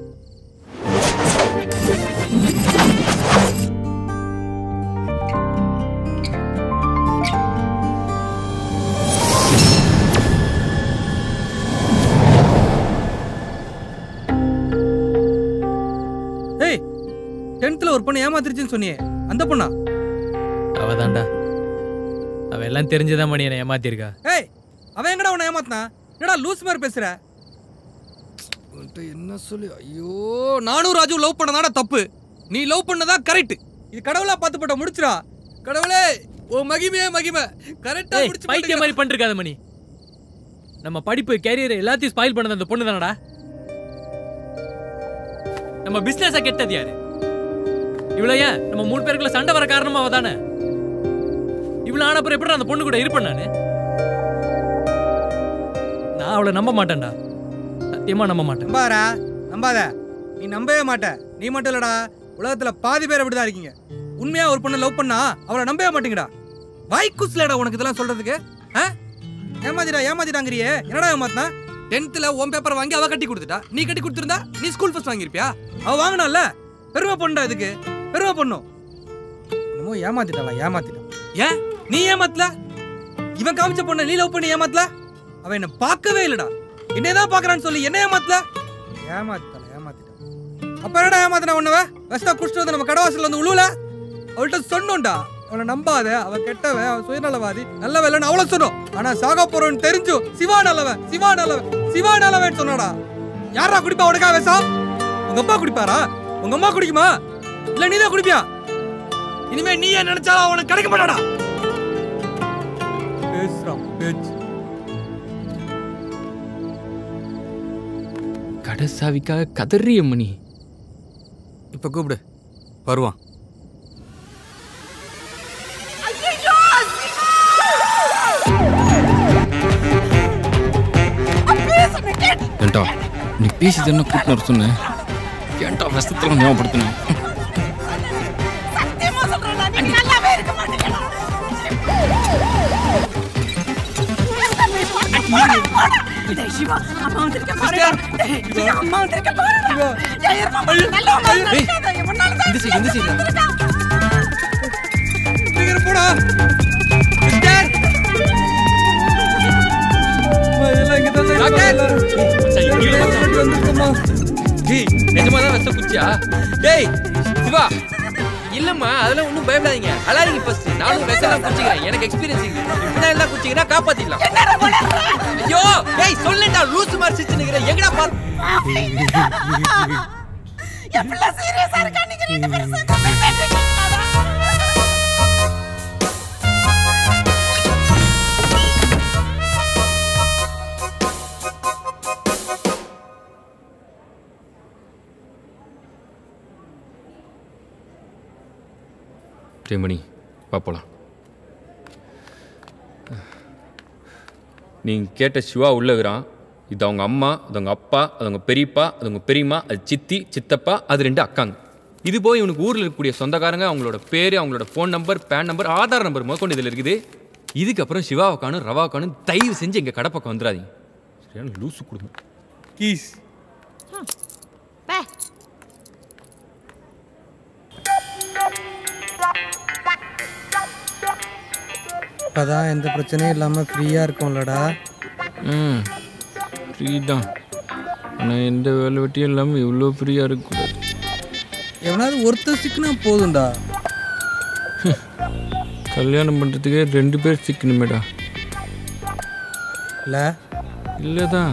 ஏய் டென்த்தில் ஒரு பொண்ணு ஏமாத்திருச்சுன்னு சொன்னியே அந்த பொண்ணா அவதான்டா அவ எல்லாம் தெரிஞ்சுதான் மணி என்னை ஏமாத்திருக்கா ஏய் அவன் எங்கடா உன்னை ஏமாத்தினா என்னடா லூஸ் மாதிரி பேசுற உன்கிட்ட என்ன சொல்லி ஐயோ நானும் ராஜு லவ் பண்ணதாடா தப்பு நீ லவ் பண்ணதா கரெக்ட் இது கடவுளா பார்த்து போட்ட முடிச்சுடா கடவுளே ஓ மகிமையே மகிமை கரெக்டா ஏய், முடிச்சு பைத்தியம் மாதிரி பண்ணிருக்காத மணி நம்ம படிப்பு கேரியர் எல்லாத்தையும் ஸ்பாயில் பண்ணது அந்த பொண்ணு தானடா நம்ம பிசினஸ கெட்டது யாரு இவ்வளவு ஏன் நம்ம மூணு பேருக்குள்ள சண்டை வர காரணமா அவ தானே இவ்வளவு ஆன அப்புறம் எப்படி அந்த பொண்ணு கூட இருப்பேன் நானு நான் அவளை நம்ப மாட்டேன்டா சத்தியமா நம்ப மாட்டேன் நம்பாரா நம்பாத நீ நம்பவே மாட்ட நீ மட்டும் இல்லடா உலகத்துல பாதி பேர் அப்படிதான் இருக்கீங்க உண்மையா ஒரு பொண்ணை லவ் பண்ணா அவளை நம்பவே மாட்டீங்கடா வாய்க்குஸ்லடா உனக்கு இதெல்லாம் சொல்றதுக்கு ஆ? ஏமாத்திடா ஏமாத்திட்டாங்கறியே என்னடா ஏமாத்தினா டென்த்ல உன் பேப்பர் வாங்கி அவ கட்டி கொடுத்துட்டா நீ கட்டி கொடுத்துருந்தா நீ ஸ்கூல் ஃபர்ஸ்ட் வாங்கியிருப்பியா அவ வாங்கினால பெருமை பண்ணுடா இதுக்கு பெருமை பண்ணும் என்னமோ ஏமாத்திட்டாளா ஏமாத்திட்டா ஏன் நீ ஏமாத்தல இவன் காமிச்ச பொண்ணை நீ லவ் பண்ணி ஏமாத்தல அவன் என்ன பார்க்கவே இல்லடா என்னதான் பாக்குறான்னு சொல்லி என்ன ஏமாத்தல ஏமாத்தல ஏமாத்திட்டான் அப்ப என்னடா ஏமாத்தினா உன்னவ வெஸ்டா குடிச்சிட்டு வந்து நம்ம கடவாசல்ல வந்து உழுவல அவள்கிட்ட சொன்னோம்டா அவனை நம்பாத அவ கெட்டவன் அவன் சுயநலவாதி நல்லவன் இல்லைன்னு அவளை சொன்னோம் ஆனா சாக போறவன் தெரிஞ்சும் சிவா நல்லவன் சிவா நல்லவன் சிவா நல்லவன் சொன்னாடா யாரா குடிப்பா உனக்கா வேஷம் உங்க அப்பா குடிப்பாரா உங்க அம்மா குடிக்குமா இல்ல நீதான் குடிப்பியா இனிமே நீ ஏன் நினைச்சாலும் அவனுக்கு கிடைக்க மாட்டாடா பேசுறான் பேச்சு கடைசாவிக்காக கதறிய மணி இப்ப கூப்பிடு வருவான் ஏன்டா நீ பேசி தானே கூட்டினு வர சொன்னேன் ஏன்டா விஷத்துல ஞாபகப்படுத்தினேன் சிவா அம்மா வந்திருக்க பாருடா டேய், சிவா, அம்மா வந்திருக்க பாருடா டேய், இருமா, நல்ல அம்மா வந்திருக்காடா. எவனால தான் இந்த சைடு இந்த சைடு சீக்கிரம் போடா சிஸ்டர் இதெல்லாம் இங்க தான் டேய் நிஜமா தான் விஷம் குச்சியா டேய் சிவா இல்லம்மா அதெல்லாம் ஒன்றும் பயப்படாதீங்க அலாரிங்க ஃபர்ஸ்ட் நானும் விஷம் குச்சிக்கிறேன் எனக்கு எக்ஸ்பீரியன்ஸ் இருக்கு இப்படி எல்லாம் குச்சிங்கன்னா காப்பாத்திடலாம் ஐயோ டேய் சொல்லேன்டா லூஸ் மாதிரி சிச்சு நிக்கிறேன் எங்கடா பாரு எவ்வளவு சீரியஸா இருக்கா நீங்க ரெண்டு பேரும் சேர்ந்து பேசிட்டு இருக்கீங்களா? மணி வா போலாம் நீங்க கேட்ட சிவா உள்ளகிறான் இது அவங்க அம்மா அது அவங்க அப்பா அது அவங்க பெரியப்பா அது அவங்க பெரியம்மா அது சித்தி சித்தப்பா அது ரெண்டு அக்காங்க இது போய் இவனுக்கு ஊரில் இருக்கக்கூடிய சொந்தக்காரங்க அவங்களோட பேர் அவங்களோட phone number PAN number Aadhaar number முதற்கொண்டு இதில் இருக்குது இதுக்கப்புறம் சிவாவை காணும் ரவா காணும் தயவு செஞ்சு எங்கள் கடை பக்கம் வந்துடாதீங்க சரியான லூசு கொடுங்க கீஸ் பே இப்பதான் எந்த பிரச்சனையும் இல்லாம ஃப்ரீயா இருக்கும்லடா ம் ஃப்ரீ தான் ஆனால் எந்த வேலை வெட்டியும் இல்லாமல் இவ்வளோ ஃப்ரீயாக இருக்கக்கூடாது எவனாவது ஒருத்தர் சிக்கினா போதும்டா கல்யாணம் பண்ணுறதுக்கே ரெண்டு பேர் சிக்கணுமேடா இல்ல இல்லை தான்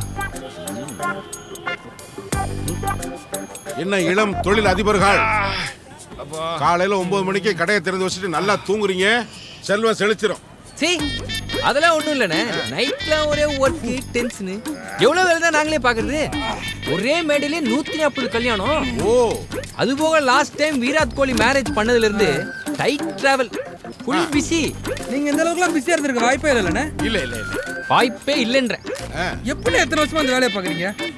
என்ன இளம் தொழில் அதிபர்கள் காலையில ஒன்பது மணிக்கு கடையை திறந்து வச்சுட்டு நல்லா தூங்குறீங்க செல்வம் செழிச்சிரும் சீ அதெல்லாம் ஒன்றும் இல்லைண்ணே நைட்லாம் ஒரே ஒர்க்கு டென்ஷனு எவ்வளோ வேலை தான் நாங்களே பார்க்குறது ஒரே மேடையிலே நூற்றி நாற்பது கல்யாணம் ஓ அது போக last time Virat Kohli marriage பண்ணதுலேருந்து டைட் ட்ராவல் ஃபுல் பிஸி நீங்க இந்த அளவுக்குலாம் பிஸியா இருந்திருக்க வாய்ப்பே இல்லைண்ணே இல்ல இல்ல இல்ல வாய்ப்பே இல்லைன்ற எப்படி எத்தனை வருஷமா அந்த வேலையை பாக்குறீங்க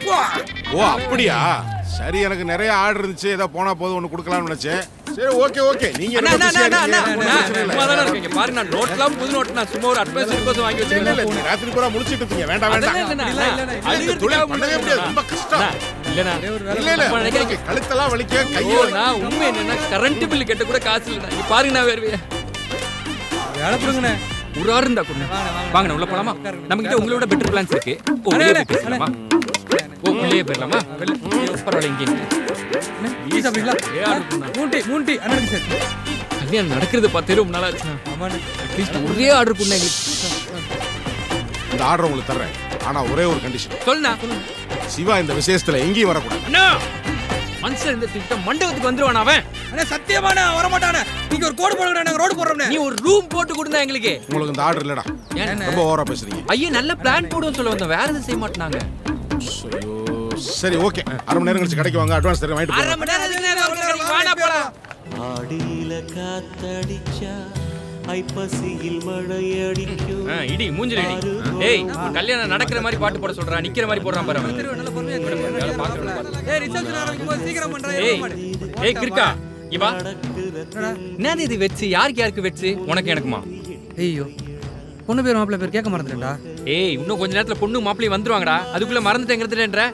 ஓ அப்படியா சரி எனக்கு நிறைய ஆர்டர் இருந்துச்சு ஏதோ போனா போதும் ஒன்று கொடுக்கலாம்னு நினைச்சேன் சரி ஓகே ஓகே நீங்க அண்ணா, ரொம்ப அண்ணா, busy-ஆ அண்ணா, இருக்கீங்க. அண்ணா, ஒண்ணும் பிரச்சனை இல்ல. சும்மா தானே இருக்கீங்க. பாருங்க, நான் நோட்லாம் புது நோட்டு, நான் சும்மா ஒரு advance இதுக்கோசம் வாங்கி இல்ல, இல்ல, வச்சிருக்கேன். நீங்க ராத்திரி பூரா முடிச்சிட்டு இருக்கீங்க வேண்டாம் வேண்டாம் அதெல்லாம் இல்லைண்ணா, இல்ல, இல்ல, அண்ணா, இல்ல, இந்த தொழில் அழுகிறதுக்காக பண்ணவே முடியாது ரொம்ப கஷ்டம் இல்லண்ணா. இல்ல இல்ல அப்ப நினைக்கிறீங்க. உங்களுக்கு கழுத்தெல்லாம் வலிக்க ஐயோ, கையோ நான் உண்மை என்னன்னா, current bill கட்ட கூட காசு இல்லைண்ணா. நீ பாருங்க, நான் வேர்வைய. வேலை கொடுங்கண்ணே ஒரு ஆறு இருந்தா கொடுங்க. வாங்கண்ணா, உள்ள போலாமா? நம்மகிட்ட உங்களை விட better plans இருக்கு. ஓ, அண்ணே, உள்ளே அண்ணே, போய் பேசலாமா? ஓ, உள்ளேயே போயிடலாமா? பரவாயில்ல, இங்கே இருக்கு. டீ சாப்பிடுங்களா ஏ, ஆர்டர் பண்ணா. மூணு டீ மூணு டீ அண்ணனுக்கு சேர்த்து கல்யாணம் நடக்கிறது பார்த்தே ரொம்ப நாள் ஆச்சுண்ணா. Atleast ஒரே ஆர்டர் பண்ண எங்களுக்கு இந்த ஆர்டர் உங்களுக்கு தர்றேன் ஆனா ஒரே ஒரு கண்டிஷன் சொல்லுண்ணா சிவா இந்த விசேஷத்துல எங்கேயும் வரக்கூடாது அண்ணா மனுஷன் இந்த திட்டம் மண்டபத்துக்கு வந்துருவான் அவன் அண்ணே சத்தியமான வர மாட்டானே நீங்க ஒரு கோடு போடுங்க நாங்க ரோடு போடுறோம்னே நீ ஒரு ரூம் போட்டு கொடுந்தா எங்களுக்கு உங்களுக்கு இந்த ஆர்டர் இல்லடா ஏன்? ரொம்ப ஓவரா பேசுறீங்க ஐயா நல்ல பிளான் போடுவோம் சொல்ல வந்தோம் வேற எதுவும் செய்ய மாட்டாங்க ஐயோ சரி ஓகே அரை மணி நேரம் கழிச்சு கடைக்கு வாங்க அட்வான்ஸ் தரேன் வாங்கிட்டு அரை போங்க மணி நேரம் எதுக்கு நேரம்? ஒரு கடைக்கு வாடா போலாம் ஆடியில காத்தடிச்சா ஐப்பசியில் மழை அடிக்கும் ஆ, இடி மூஞ்சில இடி டேய் ஒரு கல்யாணம் நடக்கிற மாதிரி பாட்டு போட சொல்றான் நிக்கிற மாதிரி போடுறான் பாரு அவன். வேலை பார்க்கறவனை பாரு. ஏய் ரிசப்ஷன் ஆரம்பிக்கும் போது சீக்கிரம் பண்றேன் ஏய் ஏய் கிறுக்கா இவா என்னது இது வெச்சு யாருக்கு யாருக்கு வெச்சு உனக்கு எனக்குமா ஐயோ பொண்ணு பேர் மாப்பிள்ளை பேர் கேட்க மறந்துட்டேன்டா ஏய் இன்னும் கொஞ்ச நேரத்துல பொண்ணு மாப்பிள்ளை வந்துருவாங்கடா அதுக்குள்ள மறந்துட்டேங்கிறதுன்ற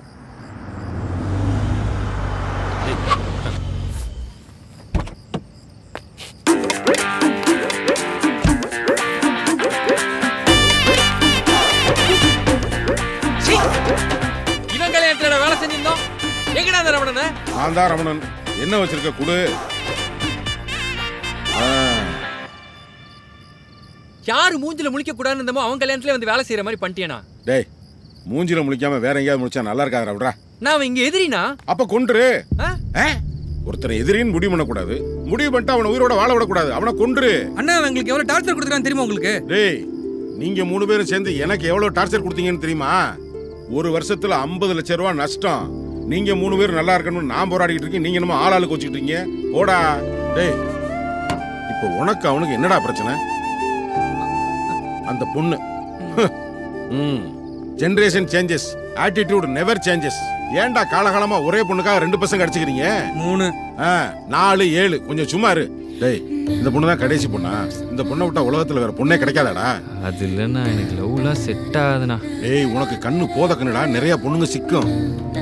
இவன் கல்யாணத்துல வேலை செஞ்சிருந்தோம் எங்கடா அந்த ரமணனை நான் தான் ரமணன் என்ன வச்சிருக்க குடு ஆ, யாரு மூஞ்சில முழிக்க கூடாதுன்னு இருந்தமோ அவன் கல்யாணத்துல வந்து வேலை செய்யற மாதிரி பண்ணிட்டேனா டேய் மூஞ்சில முழிக்காம வேற எங்கேயாவது முடிச்சா நல்லா இருக்காதுடா விட்றா நான் அவன் இங்க எதிரினா அப்ப கொன்று ஆ? ஒருத்தரை எதிரின்னு முடிவு பண்ணக்கூடாது முடிவு பண்ணிட்டு அவனை உயிரோட வாழ விடக்கூடாது அவனை கொன்று அண்ணா அவன் எங்களுக்கு எவ்வளவு டார்ச்சர் கொடுத்துருக்கான்னு தெரியுமா உங்களுக்கு டேய் நீங்க மூணு பேரும் சேர்ந்து எனக்கு எவ்வளவு டார்ச்சர் கொடுத்தீங்கன்னு தெரியுமா ஒரு வருஷத்துல ஐம்பது லட்சம் ரூபாய் நஷ்டம் நீங்க மூணு பேரும் நல்லா இருக்கணும்னு நான் போராடிட்டு இருக்கேன் நீங்க என்னமோ ஆளாளுக்கு வச்சுக்கிட்டு இருக்கீங்க போடா டேய் இப்போ உனக்கு அவனுக்கு என்னடா பிரச்சனை அந்த பொண்ணு ம் generation changes attitude never changes ஏன்டா காலகாலமா ஒரே பொண்ணுக்காக ரெண்டு பசங்க அடிச்சுக்கிறீங்க மூணு ஆ, நாலு ஏழு கொஞ்சம் சும்மா இரு டேய் இந்த பொண்ணு தான் கடைசி பொண்ணா இந்த பொண்ணை விட்டா உலகத்துல வேற பொண்ணே கிடைக்காதாடா அது இல்லைன்னா எனக்கு லவ்லாம் செட் ஆகுதுண்ணா ஏய் உனக்கு கண்ணு போத கண்ணுடா நிறைய பொண்ணுங்க சிக்கும்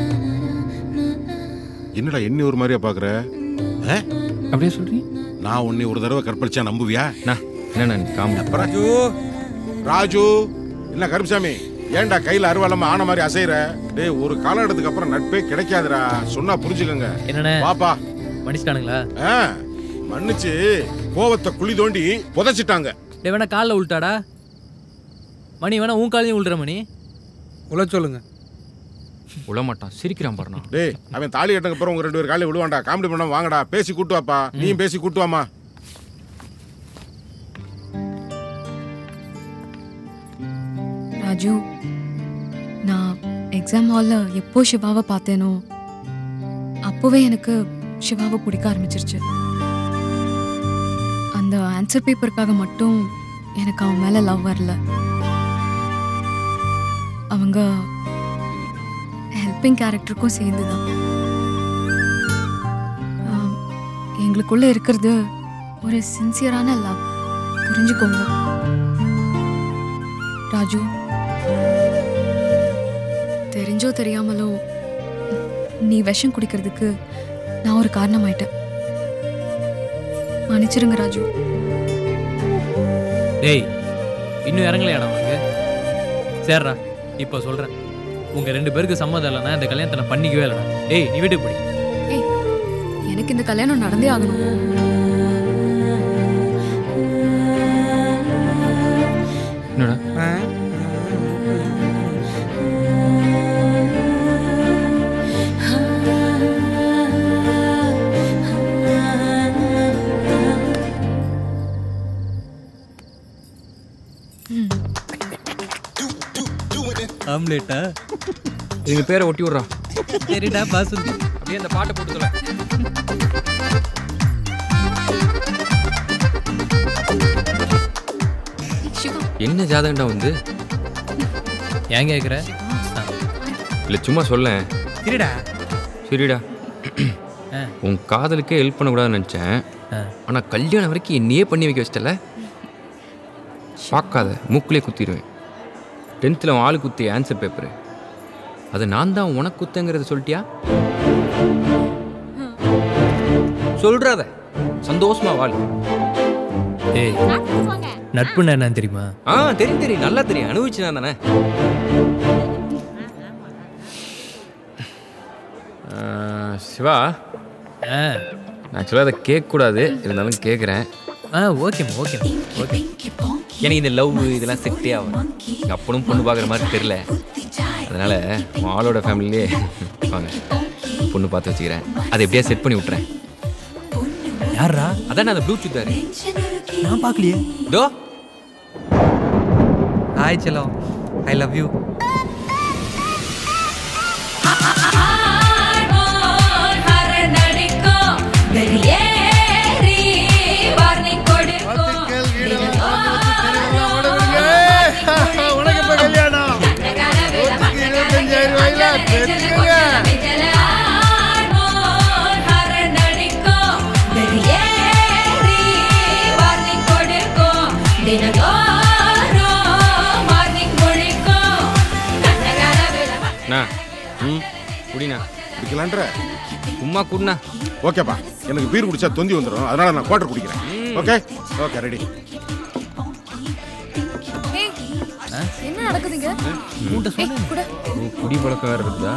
என்னடா என்ன ஒரு மாதிரியா பாக்குற ஆ? அப்படியே சொல்றீங்க நான் உன்னை ஒரு தடவை கற்பழிச்சா நம்புவியா என்னண்ணா நீ காமெடி ராஜு ராஜு என்ன கருப்புசாமி ஏன்டா கையில அருவாளமா ஆன மாதிரி அசைற டேய் ஒரு காலகட்டத்துக்கு அப்புறம் நட்பே கிடைக்காதுடா சொன்னா புரிஞ்சுக்கங்க என்னண்ணே பாப்பா மன்னிச்சிட்டானுங்களா ஆ, மன்னிச்சு கோவத்தை குழி தோண்டி புதைச்சிட்டாங்க டே வேணா காலில் உள்ட்டாடா மணி வேணா உன் காலையும் உள்ற மணி உள்ள சொல்லுங்க உள்ள மாட்டான் சிரிக்கிறான் பாருண்ணா டேய் அவன் தாலி கட்டங்க அப்புறம் உங்க ரெண்டு பேர் காலையில் விடுவான்டா காமெடி பண்ண வாங்கடா பேசி கூட்டு வாப்பா நீயும் பேசி கூட்டு வாமா ராஜு நான் எக்ஸாம் ஹாலில் எப்போ சிவாவை பார்த்தேனோ அப்போவே எனக்கு சிவாவை பிடிக்க ஆரம்பிச்சிருச்சு அந்த ஆன்சர் பேப்பருக்காக மட்டும் எனக்கு அவன் மேலே லவ் வரல அவங்க ஹெல்பிங் கேரக்டருக்கும் சேர்ந்து தான் ஆம், எங்களுக்குள்ள இருக்கிறது ஒரு சின்சியரான லவ் புரிஞ்சுக்கோங்க ராஜு தெரிஞ்சோ தெரியாமலோ நீ விஷம் குடிக்கிறதுக்கு நான் ஒரு காரணமாயிட்டேன் மன்னிச்சிருங்க ராஜு டேய் இன்னும் இறங்கலையாடா உனக்கு சரிடா இப்போ சொல்கிறேன் உங்கள் ரெண்டு பேருக்கு சம்மதம் இல்லைன்னா இந்த கல்யாணத்தை நான் பண்ணிக்கவே இல்லைடா டேய் நீ வீட்டுக்கு போடி ஏய் எனக்கு இந்த கல்யாணம் நடந்தே ஆகணும் என்னடா ஆம்லேட்டா எங்க பேரை ஒட்டி விட்றா சரிடா பாசுந்தி அப்படியே அந்த பாட்டை போட்டு சொல்ல சிவா என்ன ஜாதகம்டா வந்து ஏன் கேட்குற இல்லை சும்மா சொல்லேன் சரிடா சரிடா உன் காதலுக்கே ஹெல்ப் பண்ணக்கூடாதுன்னு நினச்சேன் ஆனால் கல்யாணம் வரைக்கும் என்னையே பண்ணி வைக்க வச்சிட்டல பார்க்காத மூக்குலேயே குத்திடுவேன் டென்த்தில் அவன் ஆளு குத்தி ஆன்சர் பேப்பரு அதை நான் தான் உனக்கு குத்தங்கிறத சொல்லிட்டியா சொல்றாத சந்தோஷமா வாழ் ஏய் நட்புன்னா என்னன்னு தெரியுமா ஆ தெரியும் தெரியும் நல்லா தெரியும் அனுபவிச்சு நான் தானே ஆ, சிவா ஆக்சுவலாக அதை கேட்கக்கூடாது இருந்தாலும் கேட்குறேன் ஆ ஓகேம்மா ஓகேம்மா ஓகே எனக்கு இந்த லவ் இதெல்லாம் செட்டே ஆகும் எங்கள் அப்பனும் பொண்ணு பார்க்குற மாதிரி தெரில அதனால் உன் ஆளோட ஃபேமிலியே வாங்க பொண்ணு பார்த்து வச்சுக்கிறேன் அதை எப்படியா செட் பண்ணி விட்றேன் யாரா அதான் அந்த ப்ளூ சுத்தாரு நான் பார்க்கலையே டோ ஹாய் செல்லம் ஐ லவ் யூ உனக்கு இப்ப கல்யாணம் நூற்றுக்கு இருபத்தஞ்சாயிரம் ரூபாயில தெரிஞ்சுக்கங்க அண்ணா ம் குடிண்ணா குடிக்கலான்ற சும்மா குடிண்ணா ஓகேப்பா எனக்கு பீர் குடிச்சா தொந்தி வந்துடும் அதனால நான் குவார்டர் குடிக்கிறேன் ஓகே ஓகே ரெடி ஏய், என்ன நடக்குதுங்க ஏய், குடு. ஓ, குடி பழக்கம் வேறு இருக்குதா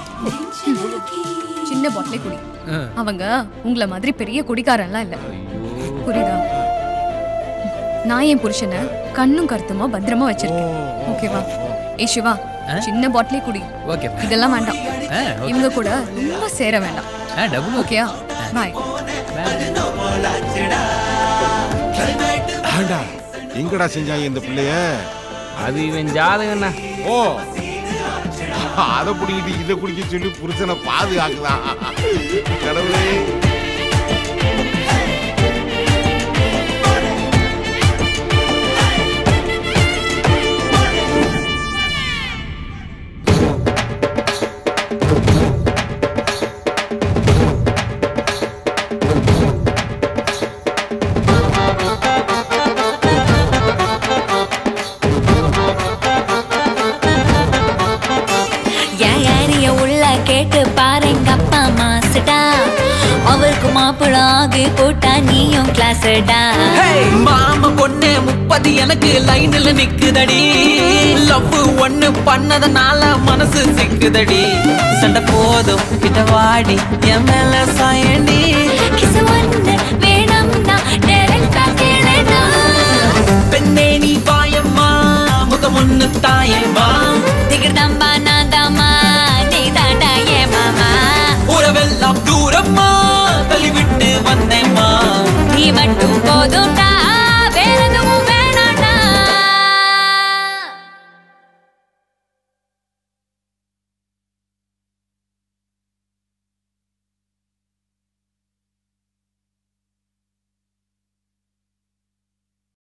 சின்ன பாட்டிலே குடி அவங்க உங்களை மாதிரி பெரிய குடிக்காரன்லாம் இல்ல புரியுதா நான் என் புருஷனை கண்ணும் கருத்துமா பத்திரமா வச்சிருக்கேன் ஓகேவா ஏய் சிவா சின்ன பாட்டிலே குடி ஓகே இதெல்லாம் வேண்டாம் ஆ, okay. இவங்க கூட ரொம்ப சேர வேண்டாம் ஆ டபுள் ஓகேயா பாய் ஆண்டா எங்கடா செஞ்சாங்க இந்த பிள்ளைய அது இவன் ஜாதகண்ணா ஓ அதை பிடிக்கிட்டு இதை குடிக்க சொல்லி புருஷனை பாதுகாக்குதான் கடவுளே என் ஏரிய உள்ள கேட்டு பாரு எங்க அப்பா மாசுடா அவருக்கு மாப்பிள ஆகு போட்டா நீயும் கிளாஸ்டா மாம பொண்ணு முப்பது எனக்கு லைன்ல நிக்குதடி லவ் ஒண்ணு பண்ணதுனால மனசு சிக்குதடி சண்டை போதும் கிட்ட வாடி என் மேல சாயண்டி கிசு ஒண்ணு வேணும்னா டைரக்டா கேளுடா பெண்ணே நீ பாயம்மா முகம் ஒண்ணு தாயம்மா திகிர்தம்பா நாதாமா